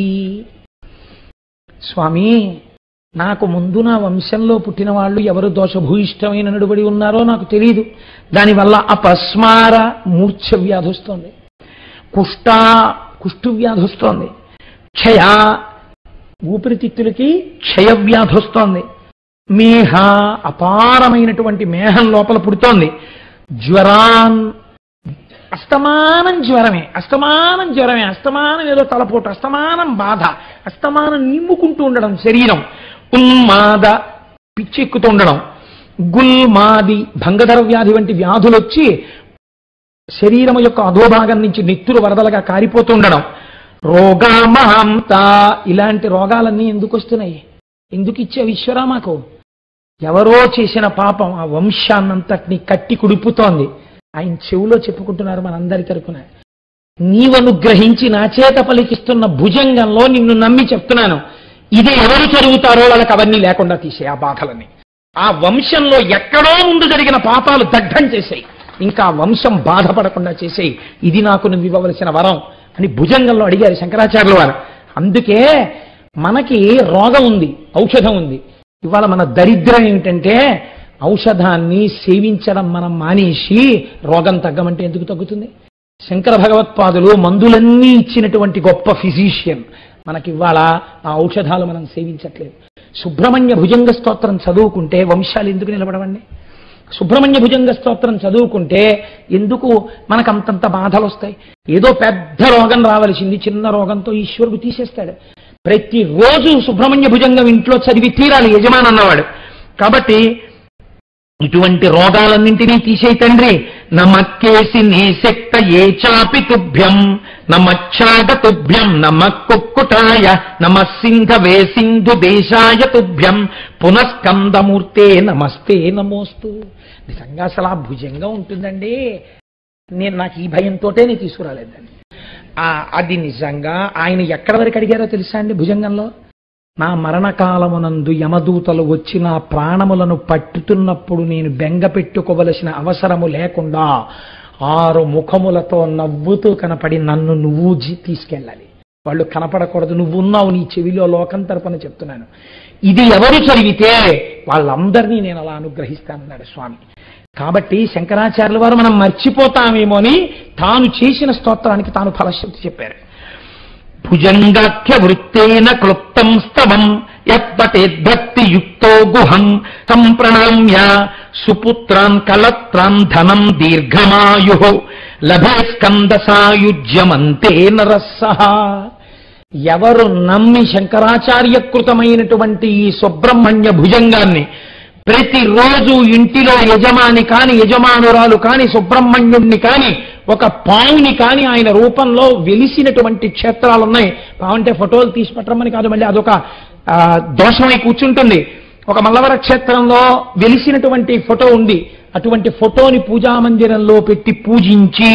స్వామి నాకు ముందు నా వంశంలో పుట్టిన వాళ్ళు ఎవరు దోషభూయిష్టమైన నడుబడి ఉన్నారో నాకు తెలియదు దానివల్ల అపస్మార మూర్ఛ వ్యాధి వస్తోంది కుష్ట కుష్టు వ్యాధి వస్తోంది క్షయ ఊపిరితిత్తులకి క్షయ వ్యాధి వస్తోంది మేహ అపారమైనటువంటి మేహం లోపల పుడుతోంది జ్వరాన్ అస్తమానం జ్వరమే అస్తమానం జ్వరమే అస్తమానం ఏదో తలపోటు అస్తమానం బాధ అస్తమానం నిమ్ముకుంటూ ఉండడం శరీరం ఉన్మాద పిచ్చెక్కుతూ ఉండడం గుల్మాది భంగధర వ్యాధి వంటి వ్యాధులు వచ్చి శరీరము యొక్క అధోభాగం నుంచి నెత్తురు వరదలుగా కారిపోతూ ఉండడం రోగామహంత ఇలాంటి రోగాలన్నీ ఎందుకు వస్తున్నాయి ఎందుకు ఇచ్చావు ఈశ్వరా మాకు ఎవరో చేసిన పాపం ఆ వంశాన్నంతటిని కట్టి కుడిపుతోంది ఆయన చెవులో చెప్పుకుంటున్నారు మనందరి తరపున నీవనుగ్రహించి నా చేత పలికిస్తున్న భుజంగంలో నిన్ను నమ్మి చెప్తున్నాను ఇది ఎవరు చదువుతారో వాళ్ళకి అవన్నీ లేకుండా తీసే ఆ బాధలని ఆ వంశంలో ఎక్కడో ముందు జరిగిన పాపాలు దగ్ధం చేసేయి ఇంకా ఆ వంశం బాధపడకుండా చేసేయి ఇది నాకు నువ్వు ఇవ్వవలసిన వరం అని భుజంగంలో అడిగారు శంకరాచార్యుల వారు అందుకే మనకి రోగం ఉంది ఔషధం ఉంది ఇవాళ మన దరిద్రం ఏమిటంటే ఔషధాన్ని సేవించడం మనం మానేసి రోగం తగ్గమంటే ఎందుకు తగ్గుతుంది శంకర భగవత్పాదులు మందులన్నీ ఇచ్చినటువంటి గొప్ప ఫిజీషియన్ మనకి ఇవాళ ఆ ఔషధాలు మనం సేవించట్లేదు సుబ్రహ్మణ్య భుజంగ స్తోత్రం చదువుకుంటే వంశాలు ఎందుకు నిలబడవండి సుబ్రహ్మణ్య భుజంగ స్తోత్రం చదువుకుంటే ఎందుకు మనకు అంతంత బాధలు వస్తాయి ఏదో పెద్ద రోగం రావలసింది చిన్న రోగంతో ఈశ్వరుడు తీసేస్తాడు ప్రతిరోజు సుబ్రహ్మణ్య భుజంగం ఇంట్లో చదివి తీరాలి యజమాని అన్నవాడు కాబట్టి ఇటువంటి రోగాలన్నింటినీ తీసేయి తండ్రి నమక్కేసి నేశక్త ఏ చాపి తుభ్యం నమచ్చాగ తుభ్యం నమ కుక్కుటాయ నమ సింధవే సింధు దేశాయ తుభ్యం పునఃస్కందమూర్తే నమస్తే నమోస్తు నిజంగా అసలు ఆ భుజంగా ఉంటుందండి నేను నాకు ఈ భయంతోటే నేను తీసుకురాలేదండి ఆ అది నిజంగా ఆయన ఎక్కడి వరకు అడిగారో తెలుసా అండి భుజంగంలో నా మరణకాలమునందు యమదూతలు వచ్చి నా ప్రాణములను పట్టుతున్నప్పుడు నేను బెంగ పెట్టుకోవలసిన అవసరము లేకుండా ఆరు ముఖములతో నవ్వుతూ కనపడి నన్ను నువ్వు జీ- తీసుకెళ్ళాలి వాళ్ళు కనపడకూడదు నువ్వు ఉన్నావు నీ చెవిలో లోకం తరపున చెప్తున్నాను ఇది ఎవరు చదివితే వాళ్ళందరినీ నేను అలా అనుగ్రహిస్తానన్నాడు స్వామి కాబట్టి శంకరాచార్యుల వారు మనం మర్చిపోతామేమో అని తాను చేసిన స్తోత్రానికి తాను ఫలశ్రుతి చెప్పారు భుజంగాఖ్య వృత్తేన క్లుప్తం స్తవం యత్పటేద్భక్తి యుక్తో గుహం సంప్రణామ్య సుపుత్రాన్ కలత్రాన్ ధనం దీర్ఘమాయు లభే స్కంద సాయుజ్యమంతే నరస్సహ ఎవరు నమ్మి శంకరాచార్యకృతమైనటువంటి ఈ సుబ్రహ్మణ్య భుజంగాన్ని ప్రతిరోజు ఇంటిలో యజమాని కాని యజమానురాలు కాని సుబ్రహ్మణ్యుణ్ణి కాని ఒక పావుని కాని ఆయన రూపంలో వెలిసినటువంటి క్షేత్రాలు ఉన్నాయి పావు అంటే ఫోటోలు తీసి పట్టరమని కాదు మళ్ళీ అదొక ఆ, దోషమై కూర్చుంటుంది ఒక మల్లవర క్షేత్రంలో వెలిసినటువంటి ఫోటో ఉంది అటువంటి ఫోటోని పూజా మందిరంలో పెట్టి పూజించి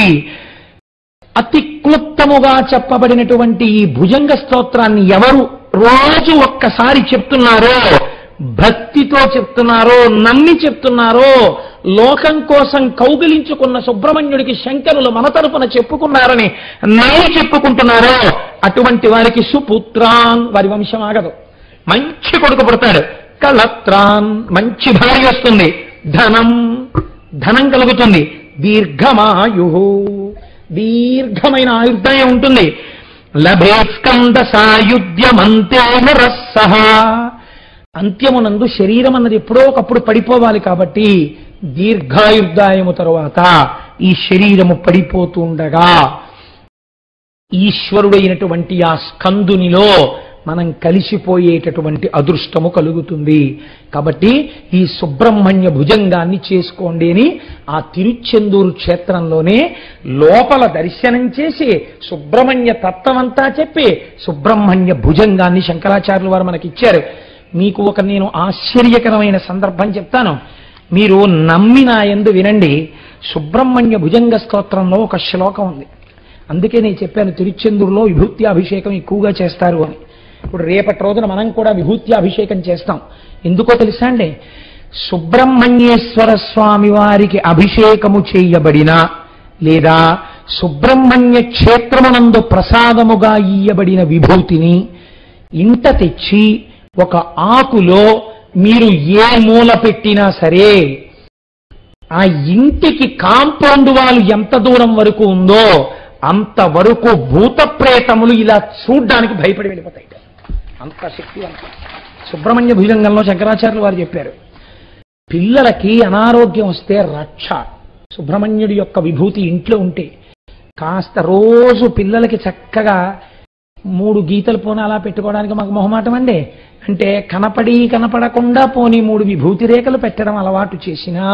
అతి క్లుప్తముగా చెప్పబడినటువంటి ఈ భుజంగ స్తోత్రాన్ని ఎవరు రోజు ఒక్కసారి చెప్తున్నారో భక్తితో చెప్తున్నారో నమ్మి చెప్తున్నారో లోకం కోసం కౌగిలించుకున్న సుబ్రహ్మణ్యుడికి శంకరులు మన తరపున చెప్పుకున్నారని నమ్మి చెప్పుకుంటున్నారో అటువంటి వారికి సుపుత్రాన్ వారి వంశం ఆగదు మంచి కొడుకు పుడతాడు కళత్రాన్ మంచి భార్య వస్తుంది ధనం ధనం కలుగుతుంది దీర్ఘమాయు దీర్ఘమైన ఆయుర్దాయం ఉంటుంది లభే స్కంద సాయుధ్యమంతేన రస్సహ అంత్యమునందు శరీరం అన్నది ఎప్పుడో ఒకప్పుడు పడిపోవాలి కాబట్టి దీర్ఘాయుర్దాయము తరువాత ఈ శరీరము పడిపోతుండగా ఈశ్వరుడైనటువంటి ఆ స్కందునిలో మనం కలిసిపోయేటటువంటి అదృష్టము కలుగుతుంది కాబట్టి ఈ సుబ్రహ్మణ్య భుజంగాన్ని చేసుకోండి అని ఆ తిరుచెందూరు క్షేత్రంలోనే లోపల దర్శనం చేసి సుబ్రహ్మణ్య తత్వమంతా చెప్పి సుబ్రహ్మణ్య భుజంగాన్ని శంకరాచార్యులు వారు మనకి ఇచ్చారు మీకు ఒక నేను ఆశ్చర్యకరమైన సందర్భం చెప్తాను మీరు నమ్మిన ఎందు వినండి సుబ్రహ్మణ్య భుజంగ స్తోత్రంలో ఒక శ్లోకం ఉంది అందుకే నేను చెప్పాను తిరుచెందూరులో విభూత్యాభిషేకం ఎక్కువగా చేస్తారు అని ఇప్పుడు రేపటి రోజున మనం కూడా విభూత్యాభిషేకం చేస్తాం ఎందుకో తెలుసా అండి సుబ్రహ్మణ్యేశ్వర స్వామి వారికి అభిషేకము చేయబడిన లేదా సుబ్రహ్మణ్య క్షేత్రమునందు ప్రసాదముగా ఇయ్యబడిన విభూతిని ఇంట తెచ్చి ఒక ఆకులో మీరు ఏ మూల పెట్టినా సరే ఆ ఇంటికి కాంపౌండ్ వాళ్ళు ఎంత దూరం వరకు ఉందో అంతవరకు భూత ప్రేతములు ఇలా చూడ్డానికి భయపడి వెళ్ళిపోతాయి అంత శక్తివంతం సుబ్రహ్మణ్య భుజంగంలో శంకరాచార్యులు వారు చెప్పారు పిల్లలకి అనారోగ్యం వస్తే రక్ష సుబ్రహ్మణ్యుడి యొక్క విభూతి ఇంట్లో ఉంటే కాస్త రోజు పిల్లలకి చక్కగా మూడు గీతలు పోనీ అలా పెట్టుకోవడానికి మాకు మొహమాటం అండి అంటే కనపడి కనపడకుండా పోనీ మూడు విభూతి రేఖలు పెట్టడం అలవాటు చేసినా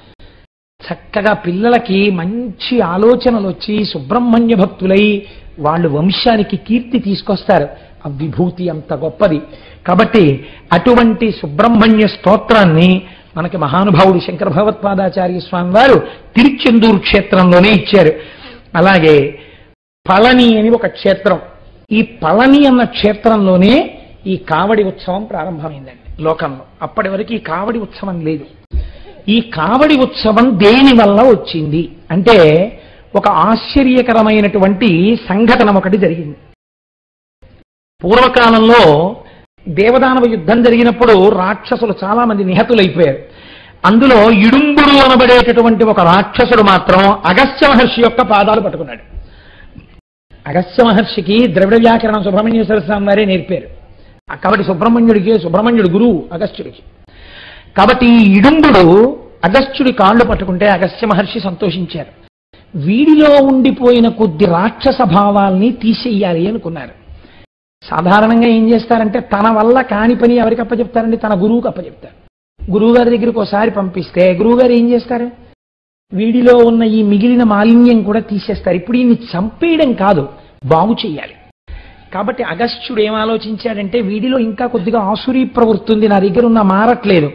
చక్కగా పిల్లలకి మంచి ఆలోచనలు వచ్చి సుబ్రహ్మణ్య భక్తులై వాళ్ళు వంశానికి కీర్తి తీసుకొస్తారు ఆ విభూతి అంత గొప్పది కాబట్టి అటువంటి సుబ్రహ్మణ్య స్తోత్రాన్ని మనకి మహానుభావుడు శంకర భగవత్పాదాచార్య స్వామి వారు తిరుచెందూరు క్షేత్రంలోనే ఇచ్చారు అలాగే పళని అని ఒక క్షేత్రం ఈ పళని అన్న క్షేత్రంలోనే ఈ కావడి ఉత్సవం ప్రారంభమైందండి లోకంలో అప్పటి వరకు ఈ కావడి ఉత్సవం లేదు ఈ కావడి ఉత్సవం దేని వల్ల వచ్చింది అంటే ఒక ఆశ్చర్యకరమైనటువంటి సంఘటన ఒకటి జరిగింది పూర్వకాలంలో దేవదానవ యుద్ధం జరిగినప్పుడు రాక్షసులు చాలా మంది నిహతులైపోయారు అందులో ఇడుంబుడు అనబడేటటువంటి ఒక రాక్షసుడు మాత్రం అగస్త్య మహర్షి యొక్క పాదాలు పట్టుకున్నాడు అగస్త్య మహర్షికి ద్రవిడ వ్యాకరణం సుబ్రహ్మణ్యేశ్వర స్వామి వారే నేర్పారు ఆ కాబట్టి సుబ్రహ్మణ్యుడికి సుబ్రహ్మణ్యుడు గురువు అగస్త్యుడికి కాబట్టి ఈ ఇడుంబుడు అగస్త్యుడి కాళ్ళు పట్టుకుంటే అగస్త్య మహర్షి సంతోషించారు వీడిలో ఉండిపోయిన కొద్ది రాక్షస భావాల్ని తీసేయాలి అనుకున్నారు సాధారణంగా ఏం చేస్తారంటే తన వల్ల కాని పని ఎవరికి అప్పచెప్తారండి తన గురువుకి అప్పచెప్తారు గురువు గారి దగ్గరికి ఒకసారి పంపిస్తే గురువు గారు ఏం చేస్తారు వీడిలో ఉన్న ఈ మిగిలిన మాలిన్యం కూడా తీసేస్తారు ఇప్పుడు ఈయన్ని చంపేయడం కాదు బాగు చేయాలి కాబట్టి అగస్త్యుడు ఏం ఆలోచించాడంటే వీడిలో ఇంకా కొద్దిగా ఆసురీ ప్రవృత్తి ఉంది నా దగ్గర ఉన్న మారట్లేదు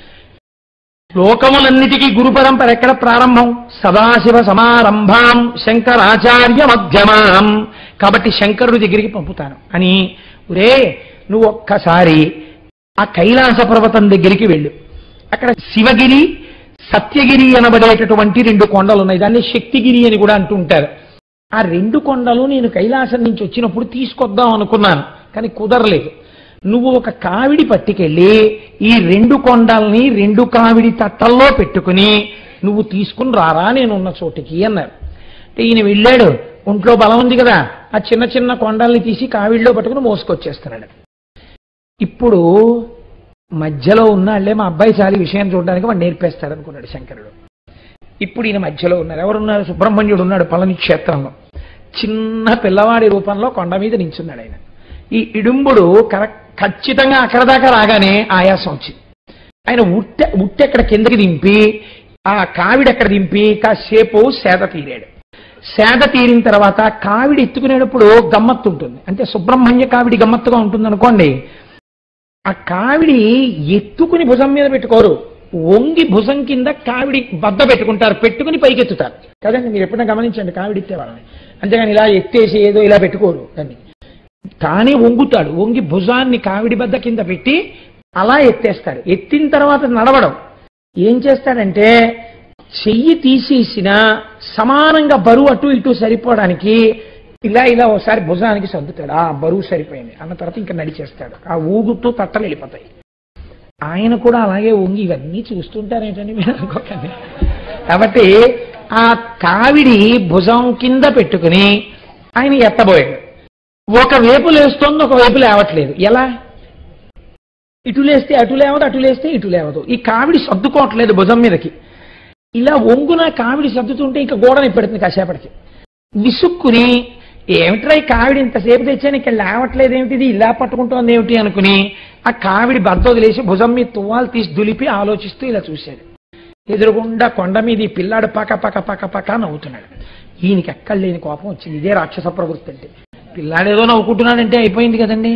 లోకములన్నిటికీ గురు పరంపర ఎక్కడ ప్రారంభం సదాశివ సమారంభాం శంకరాచార్య మధ్యమాం కాబట్టి శంకరుడి దగ్గరికి పంపుతాను అని ఒరే నువ్వు ఒక్కసారి ఆ కైలాస పర్వతం దగ్గరికి వెళ్ళు అక్కడ శివగిరి సత్యగిరి అనబడేటటువంటి రెండు కొండలు ఉన్నాయి దాన్ని శక్తిగిరి అని కూడా అంటుంటారు ఆ రెండు కొండలు నేను కైలాసం నుంచి వచ్చినప్పుడు తీసుకొద్దాం అనుకున్నాను కానీ కుదరలేదు నువ్వు ఒక కావిడి పట్టుకెళ్ళి ఈ రెండు కొండల్ని రెండు కావిడి తట్టల్లో పెట్టుకుని నువ్వు తీసుకుని రారా నేను ఉన్న చోటికి అన్నారు అంటే ఈయన వెళ్ళాడు ఒంట్లో బలం ఉంది కదా ఆ చిన్న చిన్న కొండల్ని తీసి కావిడిలో పట్టుకుని మోసుకొచ్చేస్తున్నాడు ఇప్పుడు మధ్యలో ఉన్నాళ్లే మా అబ్బాయి చాలి విషయం చూడడానికి వాడు నేర్పేస్తాడు అనుకున్నాడు శంకరుడు ఇప్పుడు ఈయన మధ్యలో ఉన్నారు ఎవరున్నారు సుబ్రహ్మణ్యుడు ఉన్నాడు పళని క్షేత్రంలో చిన్న పిల్లవాడి రూపంలో కొండ మీద నించున్నాడు ఆయన ఈ ఇడుంబుడు కరెక్ట్ ఖచ్చితంగా అక్కడ దాకా రాగానే ఆయాసం వచ్చింది ఆయన ఉట్టె ఉట్టెక్కడ కిందకి దింపి ఆ కావిడి ఎక్కడ దింపి కాసేపు సేద తీరాడు సేద తీరిన తర్వాత కావిడి ఎత్తుకునేటప్పుడు గమ్మత్తు ఉంటుంది అంటే సుబ్రహ్మణ్య కావిడి గమ్మత్తుగా ఉంటుంది అనుకోండి ఆ కావిడి ఎత్తుకుని భుజం మీద పెట్టుకోరు వంగి భుజం కింద కావిడి బద్ద పెట్టుకుంటారు పెట్టుకుని పైకెత్తుతారు కదండి మీరు ఎప్పుడైనా గమనించండి కావిడి ఎత్తే వాళ్ళని అంతేగాని ఇలా ఎత్తేసి ఏదో ఇలా పెట్టుకోరు దాన్ని తానే వంగుతాడు వంగి భుజాన్ని కావిడి బద్ద కింద పెట్టి అలా ఎత్తేస్తాడు ఎత్తిన తర్వాత నడవడం ఏం చేస్తాడంటే చెయ్యి తీసేసిన సమానంగా బరువు అటు ఇటు సరిపోవడానికి ఇలా ఇలా ఒకసారి భుజానికి సర్దుతాడు ఆ బరువు సరిపోయింది అన్న తర్వాత ఇంకా నడిచేస్తాడు ఆ ఊగుతూ తట్టలు వెళ్ళిపోతాయి ఆయన కూడా అలాగే వంగి ఇవన్నీ చూస్తుంటారేంటండి మీరు అనుకోకండి కాబట్టి ఆ కావిడి భుజం కింద పెట్టుకుని ఆయన ఎత్తబోయాడు ఒక వైపు లేస్తోంది ఒక వైపు లేవట్లేదు ఎలా ఇటు లేస్తే అటు లేవదు అటు లేస్తే ఇటు లేవదు ఈ కావిడి సర్దుకోవట్లేదు భుజం మీదకి ఇలా ఒంగున కావిడి సర్దుతుంటే ఇంకా గోడని పెడుతుంది కాసేపటికి విసుక్కుని ఏమిట్రా ఈ కావిడి ఇంతసేపు తెచ్చాను ఇక్కడ లేవట్లేదు ఏమిటిది ఇలా పట్టుకుంటోంది ఏమిటి అనుకుని ఆ కావిడి బద్ద వదిలేసి భుజం మీద తువ్వాలు తీసి దులిపి ఆలోచిస్తూ ఇలా చూశాడు ఎదురుగుండా కొండ మీద ఈ పిల్లాడు పక పక పక పక నవ్వుతున్నాడు ఈయనకి ఎక్కడ లేని కోపం వచ్చింది ఇదే రాక్షస ప్రవృత్తి అంటే పిల్లాడేదో నవ్వుకుంటున్నాడంటే అయిపోయింది కదండి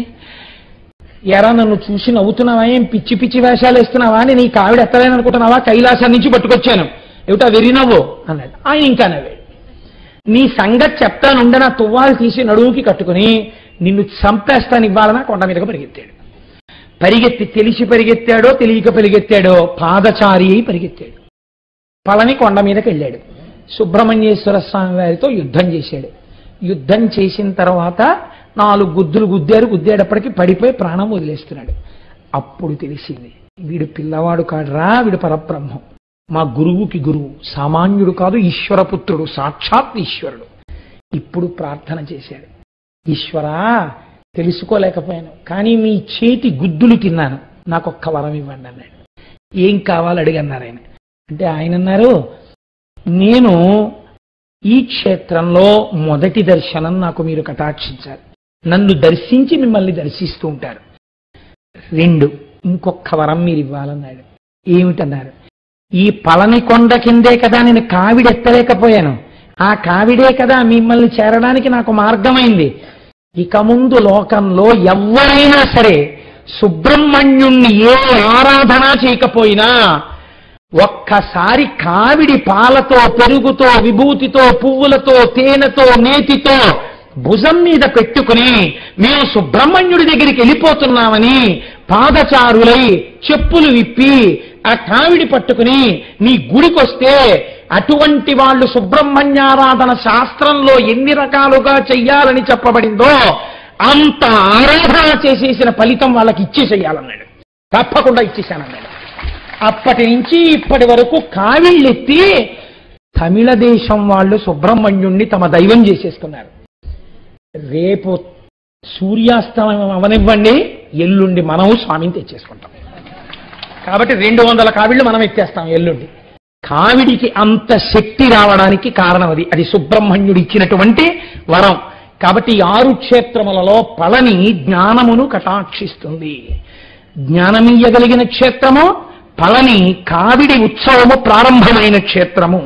ఎరా నన్ను చూసి నవ్వుతున్నావా ఏం పిచ్చి పిచ్చి వేషాలు వేస్తున్నావా అని నీ కావిడ ఎత్తలేననుకుంటున్నావా కైలాసం నుంచి పట్టుకొచ్చాను ఏమిటా వెర్రి నవ్వు అన్నాడు ఆయన ఇంకా నవ్వాడు నీ సంగతి చెప్తానుండే నా తువ్వాలు తీసి నడువుకి కట్టుకుని నిన్ను చంపేస్తాను ఇవ్వాలన్నా కొండ మీదకి పరిగెత్తాడు పరిగెత్తి తెలిసి పరిగెత్తాడో తెలియక పరిగెత్తాడో పాదచారి అయి పరిగెత్తాడు పళని కొండ మీదకి వెళ్ళాడు సుబ్రహ్మణ్యేశ్వర స్వామి వారితో యుద్ధం చేశాడు యుద్ధం చేసిన తర్వాత నాలుగు గుద్దులు గుద్దారు గుద్దేటప్పటికి పడిపోయి ప్రాణం వదిలేస్తున్నాడు అప్పుడు తెలిసింది వీడు పిల్లవాడు కాడురా వీడు పరబ్రహ్మం మా గురువుకి గురువు సామాన్యుడు కాదు ఈశ్వరపుత్రుడు సాక్షాత్ ఈశ్వరుడు ఇప్పుడు ప్రార్థన చేశాడు ఈశ్వరా తెలుసుకోలేకపోయాను కానీ మీ చేతి గుద్దులు తిన్నాను నాకు ఒక్క వరం ఇవ్వండి అన్నాడు ఏం కావాలి అడిగన్నారు ఆయన అంటే ఆయన అన్నారు నేను ఈ క్షేత్రంలో మొదటి దర్శనం నాకు మీరు కటాక్షించారు నన్ను దర్శించి మిమ్మల్ని దర్శిస్తూ ఉంటారు రెండు ఇంకొక వరం మీరు ఇవ్వాలన్నాడు ఏమిటన్నారు ఈ పళని కొండ కిందే కదా నేను కావిడెత్తలేకపోయాను ఆ కావిడే కదా మిమ్మల్ని చేరడానికి నాకు మార్గమైంది ఇక ముందు లోకంలో ఎవరైనా సరే సుబ్రహ్మణ్యుణ్ణి ఏ ఆరాధన చేయకపోయినా ఒక్కసారి కావిడి పాలతో పెరుగుతో విభూతితో పువ్వులతో తేనెతో నేతితో భుజం మీద పెట్టుకుని మేము సుబ్రహ్మణ్యుడి దగ్గరికి వెళ్ళిపోతున్నామని పాదచారులై చెప్పులు విప్పి ఆ కావిడి పట్టుకుని నీ గుడికొస్తే అటువంటి వాళ్ళు సుబ్రహ్మణ్యారాధన శాస్త్రంలో ఎన్ని రకాలుగా చెయ్యాలని చెప్పబడిందో అంత ఆరాధన చేసేసిన ఫలితం వాళ్ళకి ఇచ్చేసేయాలన్నాడు తప్పకుండా ఇచ్చేశానన్నాడు అప్పటి నుంచి ఇప్పటి వరకు కావిళ్ళెత్తి తమిళ దేశం వాళ్ళు సుబ్రహ్మణ్యుణ్ణి తమ దైవం చేసేసుకున్నారు రేపు సూర్యాస్తమయం అవనివ్వండి ఎల్లుండి మనము స్వామిని తెచ్చేసుకుంటాం కాబట్టి రెండు వందల కావిళ్ళు మనం ఎత్తేస్తాం ఎల్లుండి కావిడికి అంత శక్తి రావడానికి కారణం అది అది సుబ్రహ్మణ్యుడు ఇచ్చినటువంటి వరం కాబట్టి ఈ ఆరు క్షేత్రములలో పళని జ్ఞానమును కటాక్షిస్తుంది జ్ఞానమీయగలిగిన క్షేత్రము పళని కావిడి ఉత్సవము ప్రారంభమైన క్షేత్రము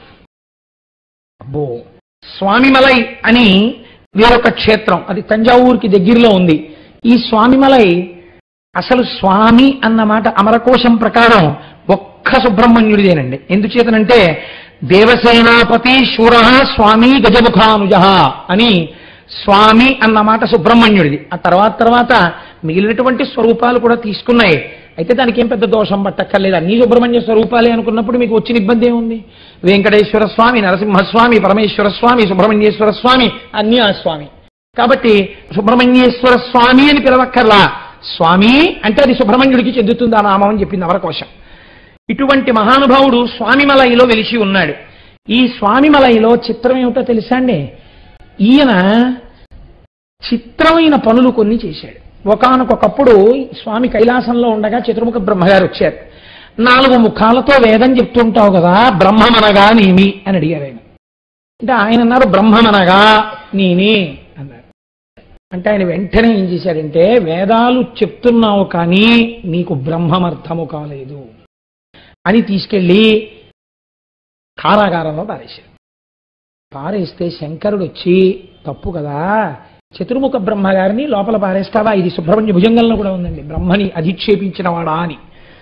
అబ్బో స్వామిమలై అని వేరొక క్షేత్రం అది తంజావూరుకి దగ్గరలో ఉంది ఈ స్వామిమలై అసలు స్వామి అన్న మాట అమరకోశం ప్రకారం ఒక్క సుబ్రహ్మణ్యుడిదేనండి ఎందుచేతనంటే దేవసేనాపతి శూర స్వామి గజముఖానుజ అని స్వామి అన్న మాట సుబ్రహ్మణ్యుడిది ఆ తర్వాత తర్వాత మిగిలినటువంటి స్వరూపాలు కూడా తీసుకున్నాయి అయితే దానికి ఏం పెద్ద దోషం పట్టక్కర్లేదు అన్ని సుబ్రహ్మణ్య స్వరూపాలే అనుకున్నప్పుడు మీకు వచ్చిన ఇబ్బంది ఏముంది వెంకటేశ్వర స్వామి నరసింహస్వామి పరమేశ్వర స్వామి సుబ్రహ్మణ్యేశ్వర స్వామి అన్ని ఆ స్వామి కాబట్టి సుబ్రహ్మణ్యేశ్వర స్వామి అని పిలవక్కర్లా స్వామి అంటే అది సుబ్రహ్మణ్యుడికి చెందుతుంది ఆ నామం అని చెప్పింది అవరకోశం ఇటువంటి మహానుభావుడు స్వామిమలైలో వెలిసి ఉన్నాడు ఈ స్వామిమలైలో చిత్రం ఏమిటో తెలుసా అండి ఈయన చిత్రమైన పనులు కొన్ని చేశాడు ఒకానొకప్పుడు స్వామి కైలాసంలో ఉండగా చతుర్ముఖ బ్రహ్మగారు వచ్చారు నాలుగు ముఖాలతో వేదం చెప్తుంటావు కదా బ్రహ్మమనగా నేమి అని అడిగారు ఆయన అంటే ఆయన అన్నారు బ్రహ్మమనగా నేనే అన్నారు అంటే ఆయన వెంటనే ఏం చేశాడంటే వేదాలు చెప్తున్నావు కానీ నీకు బ్రహ్మమర్థము కాలేదు అని తీసుకెళ్ళి కారాగారంలో పారేశాడు పారేస్తే శంకరుడు వచ్చి తప్పు కదా చతుర్ముఖ బ్రహ్మగారిని లోపల పారేస్తావా ఇది సుబ్రహ్మణ్య భుజంగంలో కూడా ఉందండి బ్రహ్మని అధిక్షేపించిన వాడా అని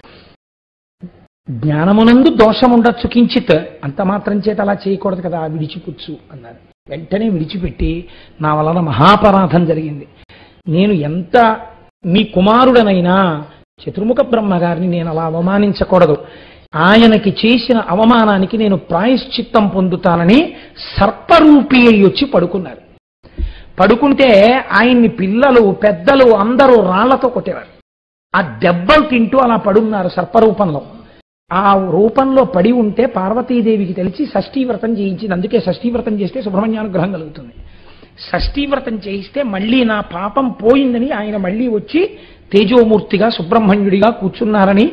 జ్ఞానమునందు దోషం ఉండొచ్చు కించిత్ అంత మాత్రం చేత అలా చేయకూడదు కదా విడిచిపుచ్చు అన్నారు వెంటనే విడిచిపెట్టి నా వలన మహాపరాధం జరిగింది నేను ఎంత మీ కుమారుడనైనా చతుర్ముఖ బ్రహ్మగారిని నేను అలా అవమానించకూడదు ఆయనకి చేసిన అవమానానికి నేను ప్రాయశ్చిత్తం పొందుతానని సర్పరూపి అయి వచ్చి పడుకున్నారు పడుకుంటే ఆయన్ని పిల్లలు పెద్దలు అందరూ రాళ్లతో కొట్టేవారు ఆ దెబ్బలు తింటూ అలా పడున్నారు సర్పరూపంలో ఆ రూపంలో పడి ఉంటే పార్వతీదేవికి తెలిసి షష్ఠీ వ్రతం చేయించింది అందుకే షష్ఠీ వ్రతం చేస్తే సుబ్రహ్మణ్యానుగ్రహం కలుగుతుంది షష్ఠీ వ్రతం చేయిస్తే మళ్ళీ నా పాపం పోయిందని ఆయన మళ్ళీ వచ్చి తేజోమూర్తిగా సుబ్రహ్మణ్యుడిగా కూర్చున్నారని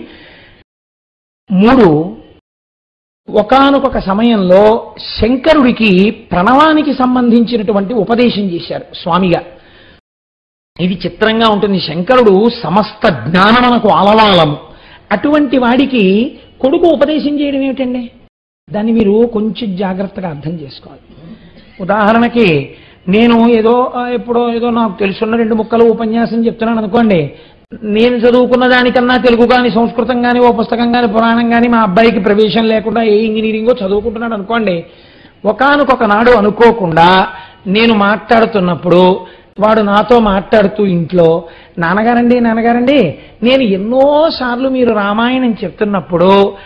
మూడు ఒకానొక సమయంలో శంకరుడికి ప్రణవానికి సంబంధించినటువంటి ఉపదేశం చేశారు స్వామిగా ఇది చిత్రంగా ఉంటుంది శంకరుడు సమస్త జ్ఞానమునకు ఆలవాలము అటువంటి వాడికి కొడుకు ఉపదేశం చేయడం ఏమిటండి దాన్ని మీరు కొంచెం జాగ్రత్తగా అర్థం చేసుకోవాలి ఉదాహరణకి నేను ఏదో ఆ, ఎప్పుడో ఏదో నాకు తెలుసున్న రెండు ముక్కలు ఉపన్యాసం చెప్తున్నాను అనుకోండి నేను చదువుకున్న దానికన్నా తెలుగు కానీ సంస్కృతం కానీ ఓ పుస్తకం కానీ పురాణం కానీ మా అబ్బాయికి ప్రవేశం లేకుండా ఏ ఇంజనీరింగో చదువుకుంటున్నాడు అనుకోండి ఒకానొక నాడు అనుకోకుండా నేను మాట్లాడుతున్నప్పుడు వాడు నాతో మాట్లాడుతూ ఇంట్లో నాన్నగారండి నాన్నగారండి నేను ఎన్నోసార్లు మీరు రామాయణం చెప్తున్నప్పుడు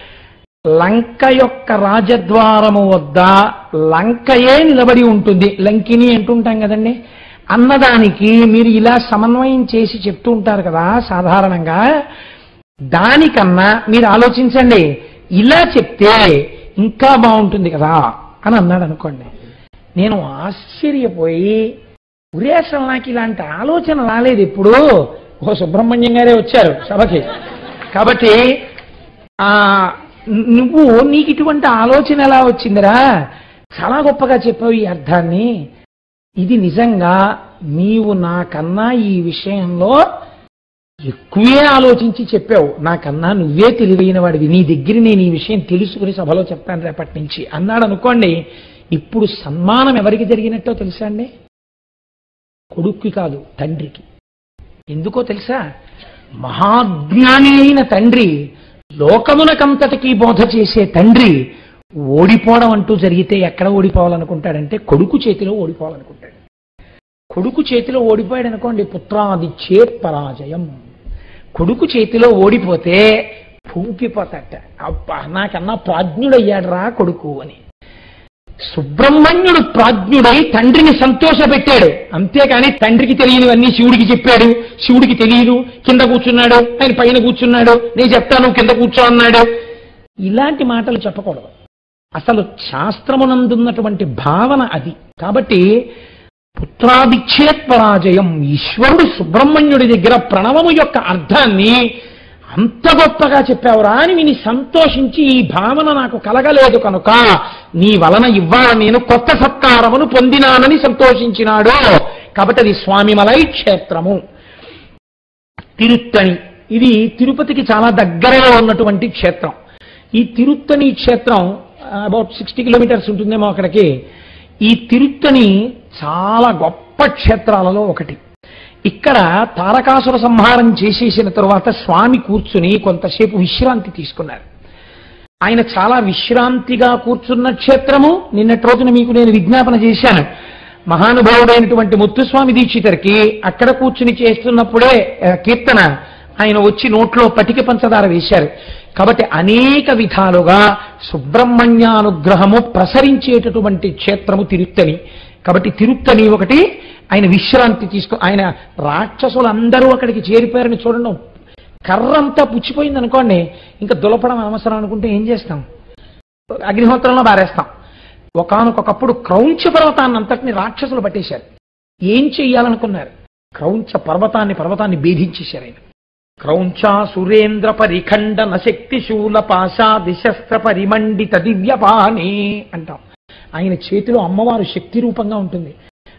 లంక యొక్క రాజద్వారము వద్ద లంకయే నిలబడి ఉంటుంది లంకిని అంటుంటాం కదండి అన్నదానికి మీరు ఇలా సమన్వయం చేసి చెప్తూ ఉంటారు కదా సాధారణంగా దానికన్నా మీరు ఆలోచించండి ఇలా చెప్తే ఇంకా బాగుంటుంది కదా అని అన్నాడు అనుకోండి నేను ఆశ్చర్యపోయి ఒరే అసలు నాకు ఇలాంటి ఆలోచన రాలేదు ఇప్పుడు ఓ సుబ్రహ్మణ్యం గారే వచ్చారు సభకి కాబట్టి ఆ నువ్వు నీకు ఇటువంటి ఆలోచన ఎలా వచ్చిందిరా చాలా గొప్పగా చెప్పావు ఈ అర్థాన్ని ఇది నిజంగా నీవు నాకన్నా ఈ విషయంలో ఎక్కువే ఆలోచించి చెప్పావు నాకన్నా నువ్వే తెలివైన వాడివి నీ దగ్గర నేను ఈ విషయం తెలుసుకుని సభలో చెప్పాను రేపటి నుంచి అన్నాడు అనుకోండి ఇప్పుడు సన్మానం ఎవరికి జరిగినట్టో తెలుసా అండి కొడుక్కి కాదు తండ్రికి ఎందుకో తెలుసా మహాజ్ఞాని అయిన తండ్రి లోకమునకంతటికీ బోధ చేసే తండ్రి ఓడిపోవడం అంటూ జరిగితే ఎక్కడ ఓడిపోవాలనుకుంటాడంటే కొడుకు చేతిలో ఓడిపోవాలనుకుంటాడు కొడుకు చేతిలో ఓడిపోయాడు అనుకోండి పుత్రాది చేత్ పరాజయం కొడుకు చేతిలో ఓడిపోతే పూకిపోతాట అబ్బా నాకన్నా ప్రాజ్ఞుడయ్యాడు రా కొడుకు అని సుబ్రహ్మణ్యుడు ప్రాజ్ఞుడై తండ్రిని సంతోషపెట్టాడు అంతేకాని తండ్రికి తెలియనివన్నీ శివుడికి చెప్పాడు శివుడికి తెలియదు కింద కూర్చున్నాడు ఆయన పైన కూర్చున్నాడు నేను చెప్తాను కింద కూర్చో అన్నాడు ఇలాంటి మాటలు చెప్పకూడదు అసలు శాస్త్రమునందున్నటువంటి భావన అది కాబట్టి పుత్రాదిచ్ఛేత్ పరాజయం ఈశ్వరుడు సుబ్రహ్మణ్యుడి దగ్గర ప్రణవము యొక్క అర్థాన్ని అంత గొప్పగా చెప్పావురా అని విని సంతోషించి ఈ భావన నాకు కలగలేదు కనుక నీ వలన ఇవ్వాల నేను కొత్త సత్కారమును పొందినానని సంతోషించినాడు కాబట్టి అది స్వామిమలై క్షేత్రము తిరుత్తణి ఇది తిరుపతికి చాలా దగ్గరలో ఉన్నటువంటి క్షేత్రం ఈ తిరుత్తణి క్షేత్రం అబౌట్ సిక్స్టీ కిలోమీటర్స్ ఉంటుందేమో అక్కడికి ఈ తిరుత్తణి చాలా గొప్ప క్షేత్రాలలో ఒకటి ఇక్కడ తారకాసుర సంహారం చేసేసిన తరువాత స్వామి కూర్చుని కొంతసేపు విశ్రాంతి తీసుకున్నారు ఆయన చాలా విశ్రాంతిగా కూర్చున్న క్షేత్రము నిన్నటి రోజున మీకు నేను విజ్ఞాపన చేశాను మహానుభావుడైనటువంటి ముత్తుస్వామి దీక్షితరికి అక్కడ కూర్చుని చేస్తున్నప్పుడే ఆ, కీర్తన ఆయన వచ్చి నోట్లో పటిక పంచదార వేశారు కాబట్టి అనేక విధాలుగా సుబ్రహ్మణ్యానుగ్రహము ప్రసరించేటటువంటి క్షేత్రము తిరుత్తని కాబట్టి తిరుత్తని ఒకటి ఆయన విశ్రాంతి తీసుకో ఆయన రాక్షసులందరూ అక్కడికి చేరిపోయారని చూడండి కర్రంతా పుచ్చిపోయింది అనుకోండి ఇంకా దులపడం అవసరం అనుకుంటే ఏం చేస్తాం అగ్నిహోత్రంలో బారేస్తాం ఒకానొకప్పుడు క్రౌంచ పర్వతాన్ని అంతటిని రాక్షసులు పట్టేశారు ఏం చెయ్యాలనుకున్నారు క్రౌంచ పర్వతాన్ని పర్వతాన్ని భేదించేశారు ఆయన క్రౌంచ సురేంద్ర పరిఖండన శక్తి శూల పాశాది శస్త్ర పరిమండిత దివ్యపాణి అంటాం ఆయన చేతిలో అమ్మవారు శక్తి రూపంగా ఉంటుంది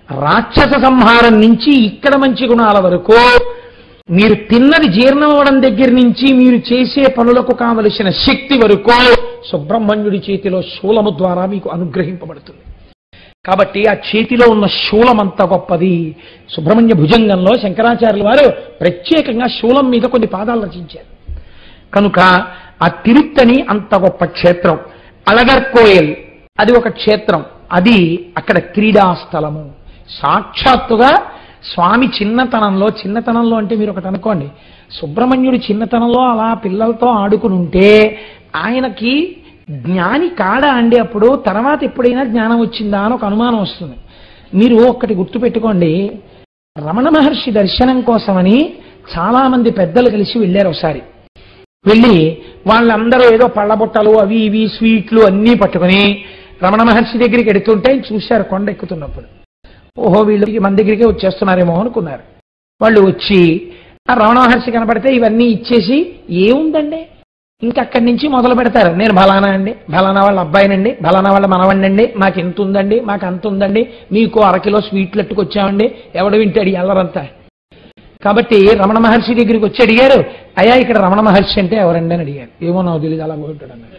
రాక్షస సంహారం నుంచి ఇక్కడ మంచి గుణాల వరకు మీరు తిన్నది జీర్ణం అవ్వడం దగ్గర నుంచి మీరు చేసే పనులకు కావలసిన శక్తి వరకు సుబ్రహ్మణ్యుడి చేతిలో శూలము ద్వారా మీకు అనుగ్రహింపబడుతుంది కాబట్టి ఆ చేతిలో ఉన్న శూలం అంత గొప్పది సుబ్రహ్మణ్య భుజంగంలో శంకరాచార్యుల వారు ప్రత్యేకంగా శూలం మీద కొన్ని పాదాలు రచించారు కనుక ఆ తిరుత్తని అంత గొప్ప క్షేత్రం అలగర్కోయల్ అది ఒక క్షేత్రం అది అక్కడ క్రీడాస్థలము సాక్షాత్తుగా స్వామి చిన్నతనంలో చిన్నతనంలో అంటే మీరు ఒకటి అనుకోండి సుబ్రహ్మణ్యుడు చిన్నతనంలో అలా పిల్లలతో ఆడుకుని ఉంటే ఆయనకి జ్ఞాని కాడా అండి అప్పుడు తర్వాత ఎప్పుడైనా జ్ఞానం వచ్చిందా అని ఒక అనుమానం వస్తుంది మీరు ఒక్కటి గుర్తుపెట్టుకోండి రమణ మహర్షి దర్శనం కోసమని చాలా మంది పెద్దలు కలిసి వెళ్ళారు ఒకసారి వెళ్ళి వాళ్ళందరూ ఏదో పళ్ళబొట్టలు అవి ఇవి స్వీట్లు అన్నీ పట్టుకొని రమణ మహర్షి దగ్గరికి ఎడుతుంటే చూశారు కొండ ఎక్కుతున్నప్పుడు ఓహో వీళ్ళు మన దగ్గరికే వచ్చేస్తున్నారేమో అనుకున్నారు వాళ్ళు వచ్చి ఆ రమణ మహర్షి కనపడితే ఇవన్నీ ఇచ్చేసి ఏముందండి ఇంకా అక్కడి నుంచి మొదలు పెడతారు నేను బలానా అండి బలానా వాళ్ళ అబ్బాయినండి బలానా వాళ్ళ మనవండండి మాకు ఎంత ఉందండి మాకు అంత ఉందండి మీకు అరకిలో స్వీట్లు ఎట్టుకొచ్చామండి ఎవడు వింటాడు ఈ అల్లరంతా కాబట్టి రమణ మహర్షి దగ్గరికి వచ్చి అడిగారు అయ్యా ఇక్కడ రమణ మహర్షి అంటే ఎవరండి అని అడిగారు ఏమో నాకు తెలియదు అలా పోయింటాడు అన్నారు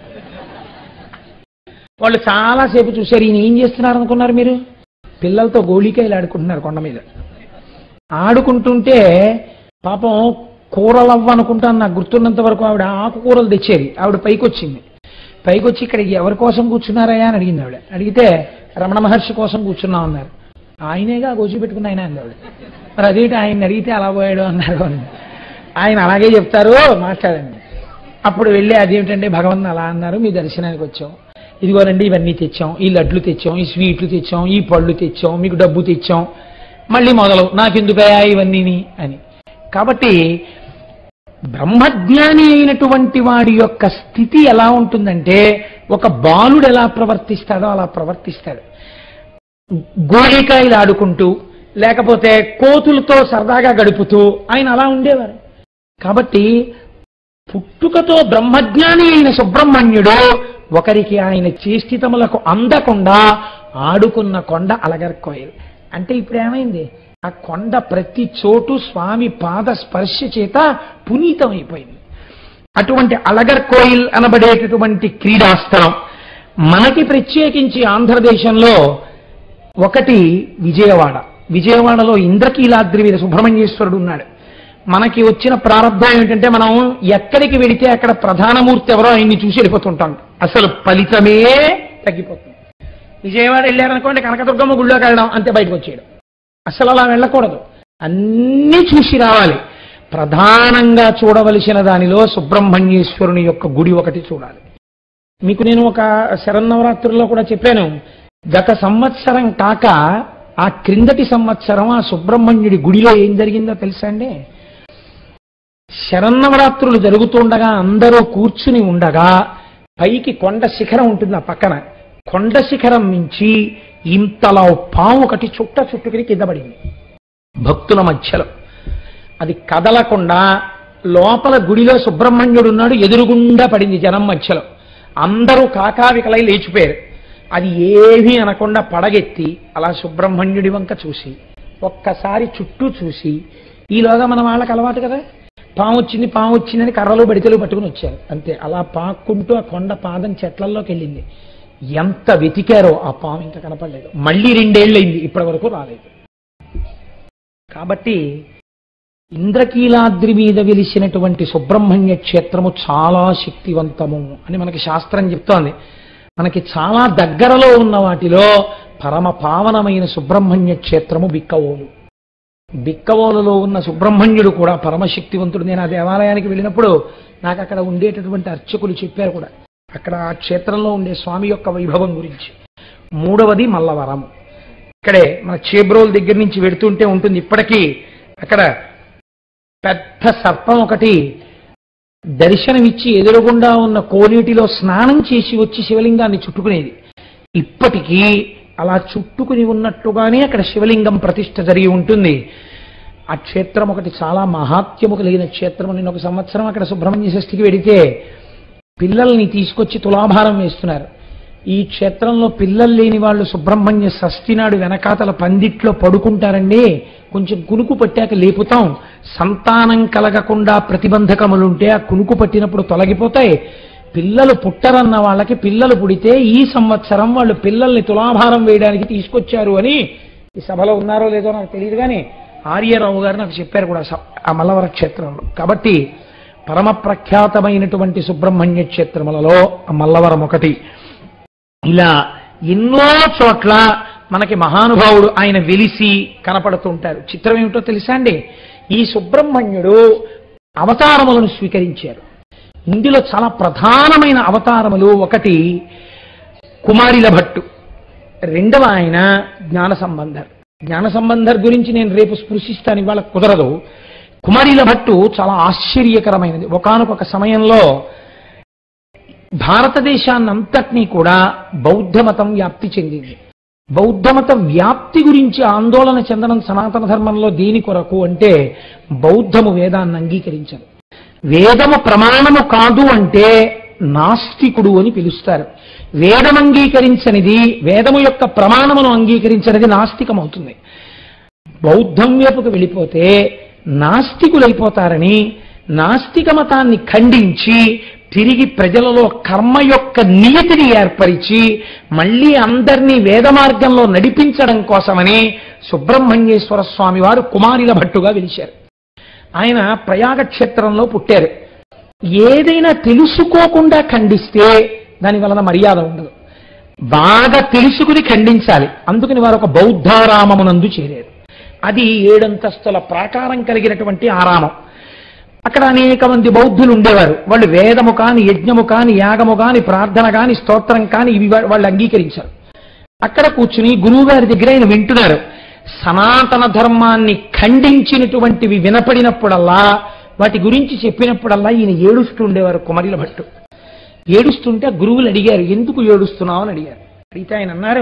వాళ్ళు చాలాసేపు చూశారు ఈయన ఏం చేస్తున్నారు అనుకున్నారు మీరు పిల్లలతో గోళీకాయలు ఆడుకుంటున్నారు కొండ మీద ఆడుకుంటుంటే పాపం కూరలవ్వ అనుకుంటాను నాకు గుర్తున్నంత వరకు ఆవిడ ఆకుకూరలు తెచ్చేది ఆవిడ పైకి వచ్చింది పైకి వచ్చి ఇక్కడ ఎవరి కోసం కూర్చున్నారయ్యా అని అడిగింది ఆవిడ అడిగితే రమణ మహర్షి కోసం కూర్చున్నాం అన్నారు ఆయనేగా గోచి పెట్టుకున్న ఆయన అంది ఆవిడ మరి అదేంటి ఆయన అడిగితే అలా పోయాడు అన్నారు అని ఆయన అలాగే చెప్తారు మాట్లాడండి అప్పుడు వెళ్ళి అదేమిటంటే భగవంతుని అలా అన్నారు మీ దర్శనానికి వచ్చాం ఇదిగోనండి ఇవన్నీ తెచ్చాం ఈ లడ్లు తెచ్చాం ఈ స్వీట్లు తెచ్చాం ఈ పళ్ళు తెచ్చాం మీకు డబ్బు తెచ్చాం మళ్ళీ మొదలు నాకెందుకయా ఇవన్నీని అని కాబట్టి బ్రహ్మజ్ఞాని అయినటువంటి వాడి యొక్క స్థితి ఎలా ఉంటుందంటే ఒక బాలుడు ఎలా ప్రవర్తిస్తాడో అలా ప్రవర్తిస్తాడు గోళికాయలు ఆడుకుంటూ లేకపోతే కోతులతో సరదాగా గడుపుతూ ఆయన అలా ఉండేవారు కాబట్టి పుట్టుకతో బ్రహ్మజ్ఞాని అయిన సుబ్రహ్మణ్యుడు ఒకరికి ఆయన చేష్టితములకు అందకుండా ఆడుకున్న కొండ అలగర్కోయలు అంటే ఇప్పుడు ఏమైంది ఆ కొండ ప్రతి చోటు స్వామి పాద స్పర్శ చేత పునీతమైపోయింది అటువంటి అలగర్ కోయిల్ అనబడేటటువంటి క్రీడాస్థలం మనకి ప్రత్యేకించి ఆంధ్రదేశంలో ఒకటి విజయవాడ విజయవాడలో ఇంద్రకీలాద్రి మీద సుబ్రహ్మణ్యేశ్వరుడు ఉన్నాడు మనకి వచ్చిన ప్రారంభం ఏమిటంటే మనం ఎక్కడికి వెడితే అక్కడ ప్రధానమూర్తి ఎవరో ఆయన్ని చూసి వెళ్ళిపోతుంటాం అసలు ఫలితమే తగ్గిపోతుంది విజయవాడ వెళ్ళారనుకోండి కనకదుర్గమ్మ గుళ్ళోకి వెళ్ళడం అంతే బయటకు వచ్చేయడం అసలు అలా వెళ్ళకూడదు అన్నీ చూసి రావాలి ప్రధానంగా చూడవలసిన దానిలో సుబ్రహ్మణ్యేశ్వరుని యొక్క గుడి ఒకటి చూడాలి మీకు నేను ఒక శరన్నవరాత్రుల్లో కూడా చెప్పాను గత సంవత్సరం కాక ఆ క్రిందటి సంవత్సరం ఆ సుబ్రహ్మణ్యుడి గుడిలో ఏం జరిగిందో తెలుసా అండి శరన్నవరాత్రులు జరుగుతుండగా అందరూ కూర్చుని ఉండగా పైకి కొండ శిఖరం ఉంటుంది ఆ పక్కన కొండ శిఖరం నుంచి ఇంతలా ఓ పాము ఒకటి చుట్ట చుట్టుకుని కింద పడింది భక్తుల మధ్యలో అది కదలకుండా లోపల గుడిలో సుబ్రహ్మణ్యుడు ఉన్నాడు ఎదురుగుండా పడింది జనం మధ్యలో అందరూ కాకావికలై లేచిపోయారు అది ఏమీ అనకుండా పడగెత్తి అలా సుబ్రహ్మణ్యుడి వంక చూసి ఒక్కసారి చుట్టూ చూసి ఈలోగా మన వాళ్ళకి అలవాటు కదా పాము వచ్చింది పాము వచ్చిందని కర్రలు బడితలు పట్టుకుని వచ్చారు అంతే అలా పాక్కుంటూ ఆ కొండ పాదం చెట్లల్లోకి వెళ్ళింది ఎంత వెతికారో ఆ పాము ఇంకా కనపడలేదు మళ్ళీ రెండేళ్ళయింది ఇప్పటి వరకు రాలేదు కాబట్టి ఇంద్రకీలాద్రి మీద వెలిసినటువంటి సుబ్రహ్మణ్య క్షేత్రము చాలా శక్తివంతము అని మనకి శాస్త్రం చెప్తోంది మనకి చాలా దగ్గరలో ఉన్న వాటిలో పరమ పావనమైన సుబ్రహ్మణ్య క్షేత్రము బిక్కవోలు బిక్కవోలులో ఉన్న సుబ్రహ్మణ్యుడు కూడా పరమశక్తివంతుడు నేను ఆ దేవాలయానికి వెళ్ళినప్పుడు నాకు అక్కడ ఉండేటటువంటి అర్చకులు చెప్పారు కూడా అక్కడ ఆ క్షేత్రంలో ఉండే స్వామి యొక్క వైభవం గురించి మూడవది మల్లవరము ఇక్కడే మన చేబ్రోల్ దగ్గర నుంచి వెడుతుంటే ఉంటుంది ఇప్పటికీ అక్కడ పెద్ద సర్పం ఒకటి దర్శనమిచ్చి ఎదురుగుండా ఉన్న కోనేటిలో స్నానం చేసి వచ్చి శివలింగాన్ని చుట్టుకునేది ఇప్పటికీ అలా చుట్టుకుని ఉన్నట్టుగానే అక్కడ శివలింగం ప్రతిష్ఠ జరిగి ఉంటుంది ఆ క్షేత్రం ఒకటి చాలా మహాత్యము కలిగిన క్షేత్రం నేను ఒక సంవత్సరం అక్కడ సుబ్రహ్మణ్య షష్ఠికి వెడితే పిల్లల్ని తీసుకొచ్చి తులాభారం వేస్తున్నారు ఈ క్షేత్రంలో పిల్లలు లేని వాళ్ళు సుబ్రహ్మణ్య షష్ఠి నాడు వెనకాతల పందిట్లో పడుకుంటారండి కొంచెం కునుకు పట్టాక లేపుతాం సంతానం కలగకుండా ప్రతిబంధకములుంటే ఆ కునుకు పట్టినప్పుడు తొలగిపోతాయి పిల్లలు పుట్టరన్న వాళ్ళకి పిల్లలు పుడితే ఈ సంవత్సరం వాళ్ళు పిల్లల్ని తులాభారం వేయడానికి తీసుకొచ్చారు అని ఈ సభలో ఉన్నారో లేదో నాకు తెలియదు కానీ ఆర్యరావు గారు నాకు చెప్పారు కూడా స- ఆ మల్లవర క్షేత్రంలో కాబట్టి పరమ ప్రఖ్యాతమైనటువంటి సుబ్రహ్మణ్య క్షేత్రములలో ఆ మల్లవరం ఒకటి ఇలా ఎన్నో చోట్ల మనకి మహానుభావుడు ఆయన వెలిసి కనపడుతుంటారు చిత్రం ఏమిటో తెలుసా అండి ఈ సుబ్రహ్మణ్యుడు అవతారములను స్వీకరించారు ఇందులో చాలా ప్రధానమైన అవతారములు ఒకటి కుమారిల భట్టు రెండవ ఆయన జ్ఞాన సంబంధర్ జ్ఞాన సంబంధర్ గురించి నేను రేపు స్పృశిస్తాను ఇవాళ కుదరదు కుమారిల భట్టు చాలా ఆశ్చర్యకరమైనది ఒకానొక సమయంలో భారతదేశాన్నంతటినీ కూడా బౌద్ధ మతం వ్యాప్తి చెందింది బౌద్ధ మత వ్యాప్తి గురించి ఆందోళన చెందడం సనాతన ధర్మంలో దేని కొరకు అంటే బౌద్ధము వేదాన్ని అంగీకరించదు వేదము ప్రమాణము కాదు అంటే నాస్తికుడు అని పిలుస్తారు వేదం అంగీకరించనిది వేదము యొక్క ప్రమాణమును అంగీకరించనిది నాస్తికమవుతుంది బౌద్ధం వైపుకు వెళ్ళిపోతే నాస్తికులైపోతారని నాస్తిక మతాన్ని ఖండించి తిరిగి ప్రజలలో కర్మ యొక్క నియతిని ఏర్పరిచి మళ్ళీ అందరినీ వేద మార్గంలో నడిపించడం కోసమని సుబ్రహ్మణ్యేశ్వర స్వామి వారు కుమారిల భట్టుగా వెలిశారు ఆయన ప్రయాగ క్షేత్రంలో పుట్టారు ఏదైనా తెలుసుకోకుండా ఖండిస్తే దాని వలన మర్యాద ఉండదు బాగా తెలుసుకుని ఖండించాలి అందుకని వారు ఒక బౌద్ధారామమునందు చేరారు అది ఏడంతస్తుల ప్రాకారం కలిగినటువంటి ఆరామం అక్కడ అనేక మంది బౌద్ధులు ఉండేవారు వాళ్ళు వేదము కాని యజ్ఞము కాని యాగము కాని ప్రార్థన కాని స్తోత్రం కాని ఇవి వా- వాళ్ళు అంగీకరించారు అక్కడ కూర్చుని గురువు గారి దగ్గర ఆయన వింటున్నారు సనాతన ధర్మాన్ని ఖండించినటువంటివి వినపడినప్పుడల్లా వాటి గురించి చెప్పినప్పుడల్లా ఈయన ఏడుస్తూ ఉండేవారు కుమరిల భట్టు ఏడుస్తుంటే ఆ గురువులు అడిగారు ఎందుకు ఏడుస్తున్నావు అని అడిగారు అడిగితే ఆయన అన్నారు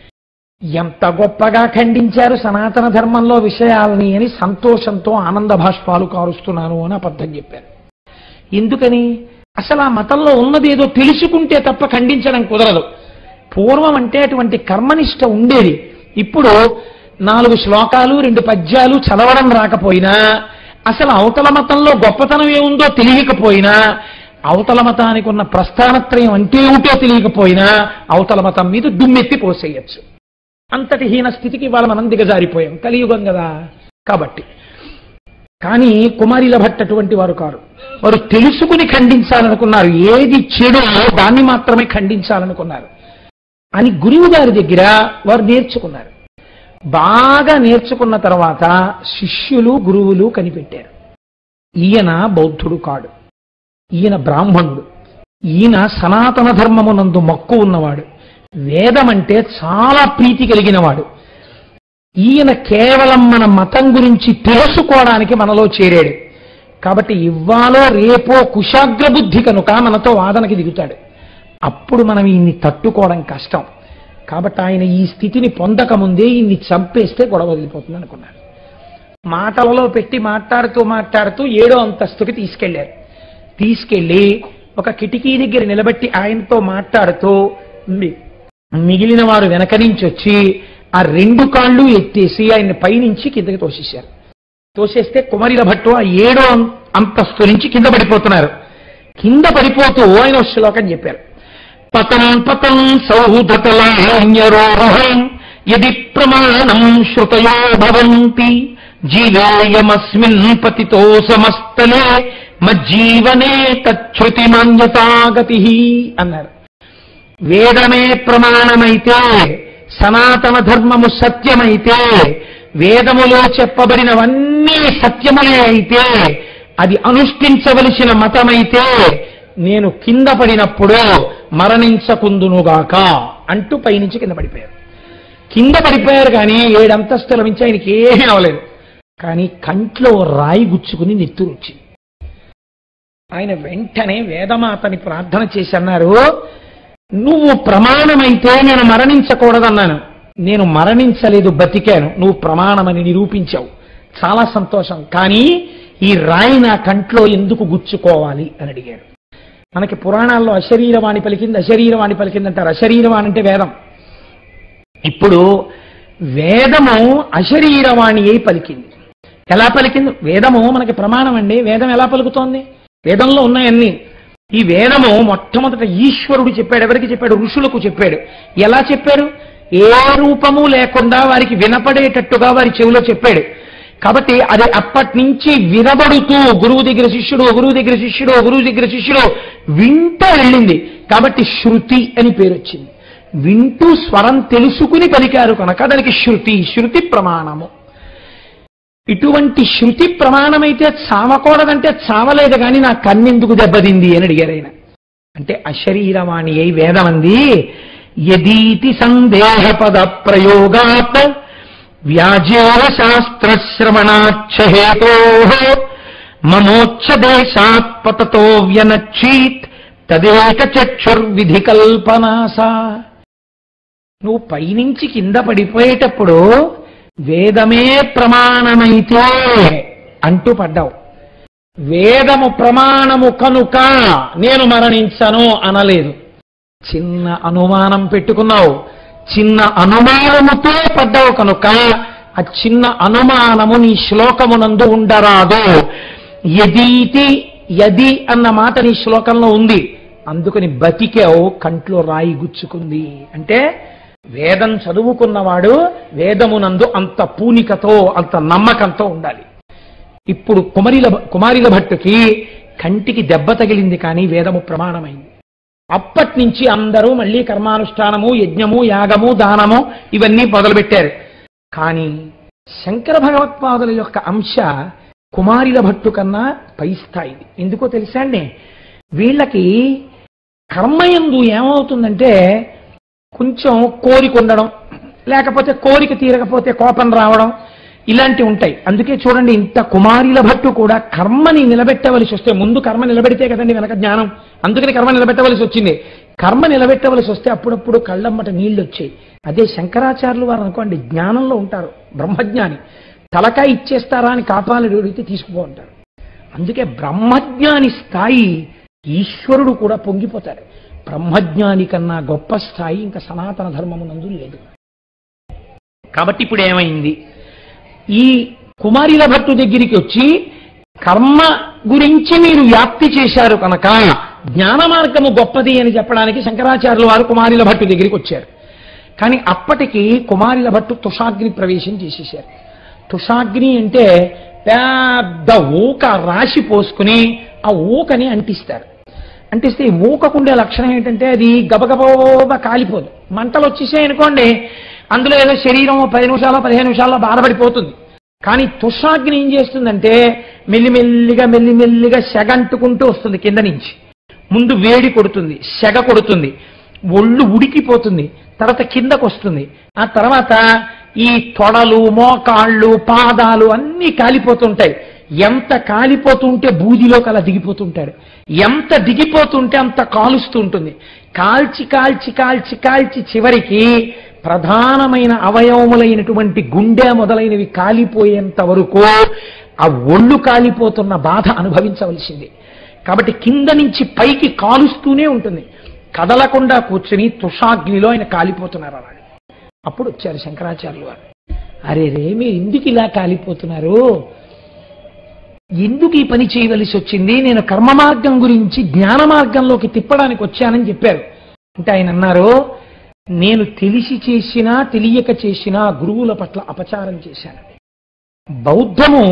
ఎంత గొప్పగా ఖండించారు సనాతన ధర్మంలో విషయాలని అని సంతోషంతో ఆనంద భాష్పాలు కారుస్తున్నాను అని అబద్ధం చెప్పారు ఎందుకని అసలు ఆ మతంలో ఉన్నదేదో తెలుసుకుంటే తప్ప ఖండించడం కుదరదు పూర్వం అంటే అటువంటి కర్మనిష్ట ఉండేది ఇప్పుడు నాలుగు శ్లోకాలు రెండు పద్యాలు చదవడం రాకపోయినా అసలు అవతల మతంలో గొప్పతనం ఏముందో తెలియకపోయినా అవతల మతానికి ఉన్న ప్రస్థానత్రయం అంటే ఏమిటో తెలియకపోయినా అవతల మతం మీద దుమ్మెత్తి పోసేయచ్చు అంతటి హీన స్థితికి వాళ్ళ మనం దిగజారిపోయాం కలియుగం కదా కాబట్టి కానీ కుమారిల భట్ అటువంటి వారు కారు వారు తెలుసుకుని ఖండించాలనుకున్నారు ఏది చెడో దాన్ని మాత్రమే ఖండించాలనుకున్నారు అని గురువు గారి దగ్గర వారు నేర్చుకున్నారు బాగా నేర్చుకున్న తర్వాత శిష్యులు గురువులు కనిపెట్టారు ఈయన బౌద్ధుడు కాడు ఈయన బ్రాహ్మణుడు ఈయన సనాతన ధర్మమునందు మక్కువ ఉన్నవాడు వేదం అంటే చాలా ప్రీతి కలిగినవాడు ఈయన కేవలం మన మతం గురించి తెలుసుకోవడానికి మనలో చేరాడు కాబట్టి ఇవ్వాలో రేపో కుశాగ్ర బుద్ధి కనుక మనతో వాదనకి దిగుతాడు అప్పుడు మనం ఈయన్ని తట్టుకోవడం కష్టం కాబట్టి ఆయన ఈ స్థితిని పొందకముందే ఈయన్ని చంపేస్తే గొడవ వదిలిపోతుంది అనుకున్నాడు మాటలలో పెట్టి మాట్లాడుతూ మాట్లాడుతూ ఏడో అంతస్తుకి తీసుకెళ్లారు తీసుకెళ్లి ఒక కిటికీ దగ్గర నిలబెట్టి ఆయనతో మాట్లాడుతూ "మి- మిగిలిన వారు వెనక నుంచి వచ్చి ఆ రెండు కాళ్ళు ఎత్తేసి ఆయన్ని పైనుంచి కిందకి తోసేశారు తోసేస్తే కుమరిల భట్టు ఆ ఏడో అం- అంతస్తు నుంచి కింద పడిపోతున్నారు కింద పడిపోతూ ఆయన ఒక శ్లోకం చెప్పారు పతం పతం సౌహృదతలాన్యరోహం యది ప్రమాణం శ్రుతయో భవంతి జీవేయమస్మిన్ పతితో సమస్తలే మజ్జీవనే తచ్ఛృతిమాన్యతాగతి అన్నారు వేదమే ప్రమాణమైతే సనాతన ధర్మము సత్యమైతే వేదములో చెప్పబడినవన్నీ సత్యములే అయితే అది అనుష్ఠించవలసిన మతమైతే నేను కింద పడినప్పుడు మరణించకుందునుగాక అంటూ పైనుంచి కింద పడిపోయారు కింద పడిపోయారు కానీ ఏడంతస్తుల నుంచి ఆయనకి ఏమీ అవ్వలేదు కానీ కంట్లో రాయి గుచ్చుకుని నెత్తురు వచ్చింది ఆయన వెంటనే వేదమాతని ప్రార్థన చేసి అన్నారు నువ్వు ప్రమాణమైతే నేను మరణించకూడదన్నాను నేను మరణించలేదు బతికాను నువ్వు ప్రమాణమని నిరూపించావు చాలా సంతోషం కానీ ఈ రాయి నా కంట్లో ఎందుకు గుచ్చుకోవాలి అని అడిగాడు మనకి పురాణాల్లో అశరీరవాణి పలికింది అశరీరవాణి పలికింది అంటారు అశరీరవాణి అంటే వేదం ఇప్పుడు వేదము అశరీరవాణి అయి పలికింది ఎలా పలికింది వేదము మనకి ప్రమాణం అండి వేదం ఎలా పలుకుతోంది వేదంలో ఉన్నాయన్నీ ఈ వేదము మొట్టమొదట ఈశ్వరుడు చెప్పాడు ఎవరికి చెప్పాడు ఋషులకు చెప్పాడు ఎలా చెప్పాడు ఏ రూపము లేకుండా వారికి వినపడేటట్టుగా వారి చెవిలో చెప్పాడు కాబట్టి అది అప్పటి నుంచి వినబడుతూ గురువు దగ్గర శిష్యుడు గురువు దగ్గర శిష్యుడు గురువు దగ్గర శిష్యుడు వింటూ వెళ్ళింది కాబట్టి శృతి అని పేరు వచ్చింది వింటూ స్వరం తెలుసుకుని పలికారు కనుక దానికి శృతి శృతి ప్రమాణము ఇటువంటి శృతి ప్రమాణమైతే చావకూడదంటే చావలేదు కానీ నా కన్నెందుకు దెబ్బతింది అని అడిగారు ఆయన అంటే అశరీరవాణి అయి వేదమంది యదీతి సందేహ పద ప్రయోగాత్ వ్యాజేర శాస్త్రశ్రవణాక్షహేతో మమోచ్చదేశాత్ పతతో వ్యనక్షీత్ తదేక చక్షుర్విధి కల్పనాసా నువ్వు పైనుంచి కింద పడిపోయేటప్పుడు వేదమే ప్రమాణమైతే అంటూ పడ్డావు వేదము ప్రమాణము కనుక నేను మరణించను అనలేదు చిన్న అనుమానం పెట్టుకున్నావు చిన్న అనుమానముతో పడ్డావు కనుక ఆ చిన్న అనుమానము నీ శ్లోకమునందు ఉండరాదు యదీతి యది అన్న మాట నీ శ్లోకంలో ఉంది అందుకని బతికావు కంట్లో రాయి గుచ్చుకుంది అంటే వేదం చదువుకున్నవాడు వేదమునందు అంత పూనికతో అంత నమ్మకంతో ఉండాలి ఇప్పుడు కుమరిల కుమారిల భట్టుకి కంటికి దెబ్బ తగిలింది కానీ వేదము ప్రమాణమైంది అప్పటి నుంచి అందరూ మళ్ళీ కర్మానుష్ఠానము యజ్ఞము యాగము దానము ఇవన్నీ మొదలుపెట్టారు కానీ శంకర భగవత్పాదుల యొక్క అంశ కుమారిల భట్టు కన్నా పై స్థాయిది ఎందుకో తెలుసా అండి వీళ్ళకి కర్మయందు ఏమవుతుందంటే కొంచెం కోరిక ఉండడం లేకపోతే కోరిక తీరకపోతే కోపం రావడం ఇలాంటివి ఉంటాయి అందుకే చూడండి ఇంత కుమారిల భట్టు కూడా కర్మని నిలబెట్టవలసి వస్తే ముందు కర్మ నిలబెడితే కదండి వెనక జ్ఞానం అందుకని కర్మ నిలబెట్టవలసి వచ్చింది కర్మ నిలబెట్టవలసి వస్తే అప్పుడప్పుడు కళ్ళమ్మట నీళ్లు వచ్చాయి అదే శంకరాచార్యులు వారు అనుకోండి జ్ఞానంలో ఉంటారు బ్రహ్మజ్ఞాని తలకాయ ఇచ్చేస్తారా అని కాపాలి అడిగితే తీసుకుపో అంటారు అందుకే బ్రహ్మజ్ఞాని స్థాయి ఈశ్వరుడు కూడా పొంగిపోతాడు బ్రహ్మజ్ఞాని కన్నా గొప్ప స్థాయి ఇంకా సనాతన ధర్మమునందు లేదు కాబట్టి ఇప్పుడు ఏమైంది ఈ కుమారిల భట్టు దగ్గరికి వచ్చి కర్మ గురించి మీరు వ్యాప్తి చేశారు కనుక జ్ఞాన మార్గము గొప్పది అని చెప్పడానికి శంకరాచార్యుల వారు కుమారిల భట్టు దగ్గరికి వచ్చారు కానీ అప్పటికి కుమారిల భట్టు తుషాగ్ని ప్రవేశం చేసేశారు తుషాగ్ని అంటే పెద్ద ఊక రాశి పోసుకుని ఆ ఊకని అంటిస్తారు అంటిస్తే ఈ ఊకకుండే లక్షణం ఏంటంటే అది గబగబోబ కాలిపోదు మంటలు వచ్చేసాయి అనుకోండి అందులో ఏదో శరీరం ఓ పది నిమిషాలు పదిహేను నిమిషాల్లో బాధపడిపోతుంది కానీ తుషాగ్ని ఏం చేస్తుందంటే మెల్లిమెల్లిగా మెల్లిమెల్లిగా సెగ అంటుకుంటూ వస్తుంది కింద నుంచి ముందు వేడి కొడుతుంది సెగ కొడుతుంది ఒళ్ళు ఉడికిపోతుంది తర్వాత కిందకు వస్తుంది ఆ తర్వాత ఈ తొడలు మోకాళ్ళు పాదాలు అన్నీ కాలిపోతుంటాయి ఎంత కాలిపోతుంటే బూదిలోకి అలా దిగిపోతుంటాడు ఎంత దిగిపోతుంటే అంత కాలుస్తూ ఉంటుంది కాల్చి కాల్చి కాల్చి కాల్చి చివరికి ప్రధానమైన అవయవములైనటువంటి గుండె మొదలైనవి కాలిపోయేంత వరకు ఆ ఒళ్ళు కాలిపోతున్న బాధ అనుభవించవలసింది కాబట్టి కింద నుంచి పైకి కాలుస్తూనే ఉంటుంది కదలకుండా కూర్చుని తుషాగ్నిలో ఆయన కాలిపోతున్నారు అలాగే అప్పుడు వచ్చారు శంకరాచార్యులు వారు అరే రే మీరు ఎందుకు ఇలా కాలిపోతున్నారు ఎందుకు ఈ పని చేయవలసి వచ్చింది నేను కర్మ మార్గం గురించి జ్ఞాన మార్గంలోకి తిప్పడానికి వచ్చానని చెప్పారు అంటే ఆయన అన్నారు నేను తెలిసి చేసినా తెలియక చేసినా గురువుల పట్ల అపచారం చేశాను బౌద్ధము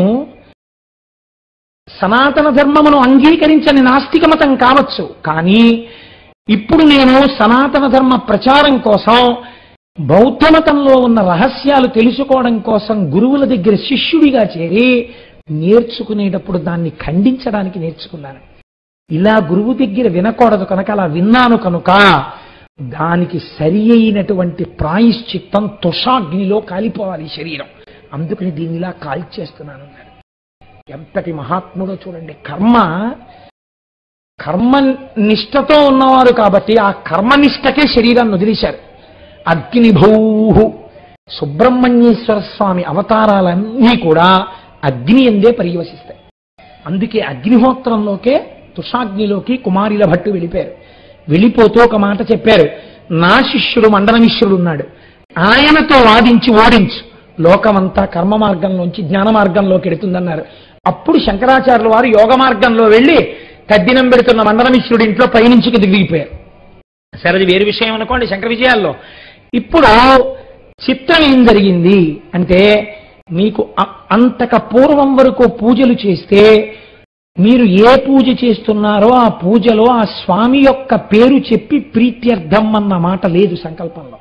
సనాతన ధర్మమును అంగీకరించని నాస్తిక మతం కావచ్చు కానీ ఇప్పుడు నేను సనాతన ధర్మ ప్రచారం కోసం బౌద్ధ మతంలో ఉన్న రహస్యాలు తెలుసుకోవడం కోసం గురువుల దగ్గర శిష్యుడిగా చేరి నేర్చుకునేటప్పుడు దాన్ని ఖండించడానికి నేర్చుకున్నాను ఇలా గురువు దగ్గర వినకూడదు కనుక అలా విన్నాను కనుక దానికి సరి అయినటువంటి ప్రాయశ్చిత్తం తుషాగ్నిలో కాలిపోవాలి ఈ శరీరం అందుకని దీన్ని ఇలా కాల్చేస్తున్నాను అన్నాడు ఎంతటి మహాత్ముడో చూడండి కర్మ కర్మ నిష్టతో ఉన్నవారు కాబట్టి ఆ కర్మనిష్టకే శరీరాన్ని వదిలేశారు అగ్నిభౌహు సుబ్రహ్మణ్యేశ్వర స్వామి అవతారాలన్నీ కూడా అగ్ని ఎందే పర్యవసిస్తాయి అందుకే అగ్నిహోత్రంలోకే తుషాగ్నిలోకి కుమారిల భట్టు వెళ్ళిపోయారు వెళ్ళిపోతూ ఒక మాట చెప్పారు నా శిష్యుడు మండల మిశ్రుడు ఉన్నాడు ఆయనతో వాదించి ఓడించు లోకమంతా కర్మ మార్గంలోంచి జ్ఞాన మార్గంలోకి ఎడుతుందన్నారు అప్పుడు శంకరాచార్యుల వారు యోగ మార్గంలో వెళ్ళి తద్దినం పెడుతున్న మండల మిశ్రుడి ఇంట్లో పైనుంచి కిందికి దిగిపోయారు సరే అది వేరు విషయం అనుకోండి శంకర విజయాల్లో ఇప్పుడు చిత్రం ఏం జరిగింది అంటే మీకు అ- అంతక పూర్వం వరకు పూజలు చేస్తే మీరు ఏ పూజ చేస్తున్నారో ఆ పూజలో ఆ స్వామి యొక్క పేరు చెప్పి ప్రీత్యర్థం అన్న మాట లేదు సంకల్పంలో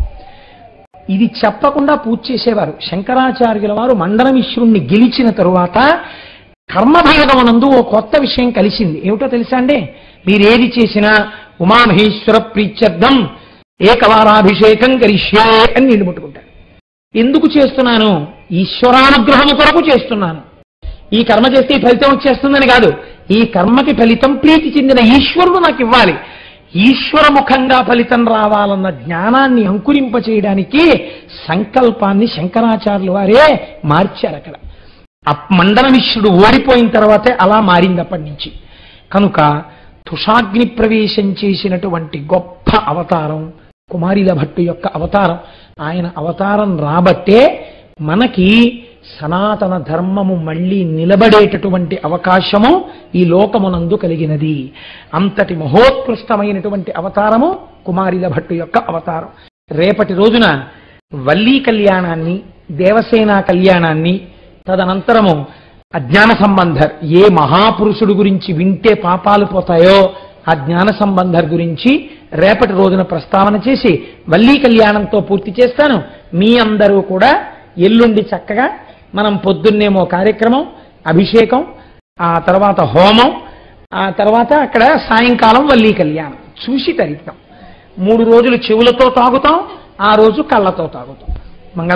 ఇది చెప్పకుండా పూజ చేసేవారు శంకరాచార్యుల వారు మండలమిశ్రుణ్ణి గెలిచిన తరువాత కర్మభేదమునందు ఓ కొత్త విషయం కలిసింది ఏమిటో తెలుసా అండి మీరేది చేసినా ఉమామహేశ్వర ప్రీత్యర్థం ఏకవారాభిషేకం కరిష్యే అని నీళ్లు ముట్టుకుంటారు ఎందుకు చేస్తున్నాను ఈశ్వరానుగ్రహము కొరకు చేస్తున్నాను ఈ కర్మ చేస్తే ఈ ఫలితం వచ్చేస్తుందని కాదు ఈ కర్మకి ఫలితం ప్రీతి చెందిన ఈశ్వరుడు నాకు ఇవ్వాలి ఈశ్వరముఖంగా ఫలితం రావాలన్న జ్ఞానాన్ని అంకురింప చేయడానికి సంకల్పాన్ని శంకరాచార్యులు వారే మార్చారు అక్కడ ఆ మండల మిశ్రుడు ఓడిపోయిన తర్వాతే అలా మారింది అప్పటి నుంచి కనుక తుషాగ్ని ప్రవేశం చేసినటువంటి గొప్ప అవతారం కుమారిల భట్టు యొక్క అవతారం ఆయన అవతారం రాబట్టే మనకి సనాతన ధర్మము మళ్ళీ నిలబడేటటువంటి అవకాశము ఈ లోకమునందు కలిగినది అంతటి మహోత్కృష్టమైనటువంటి అవతారము కుమారిల భట్టు యొక్క అవతారం రేపటి రోజున వల్లీ కళ్యాణాన్ని దేవసేన కళ్యాణాన్ని తదనంతరము అజ్ఞాన సంబంధర్ ఏ మహాపురుషుడు గురించి వింటే పాపాలు పోతాయో ఆ జ్ఞాన సంబంధర్ గురించి రేపటి రోజున ప్రస్తావన చేసి వల్లీ కళ్యాణంతో పూర్తి చేస్తాను మీ అందరూ కూడా ఎల్లుండి చక్కగా మనం పొద్దున్నేమో కార్యక్రమం అభిషేకం ఆ తర్వాత హోమం ఆ తర్వాత అక్కడ సాయంకాలం వల్లీ కళ్యాణం చూసి తరిద్దాం మూడు రోజులు చెవులతో తాగుతాం ఆ రోజు కళ్ళతో తాగుతాం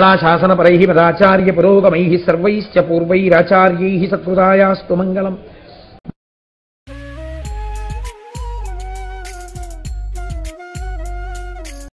మంగళాశాసనపరై పదాచార్య పురోగమై సర్వైశ్చ పూర్వైరాచార్యై సత్కృతాయాస్తు మంగళం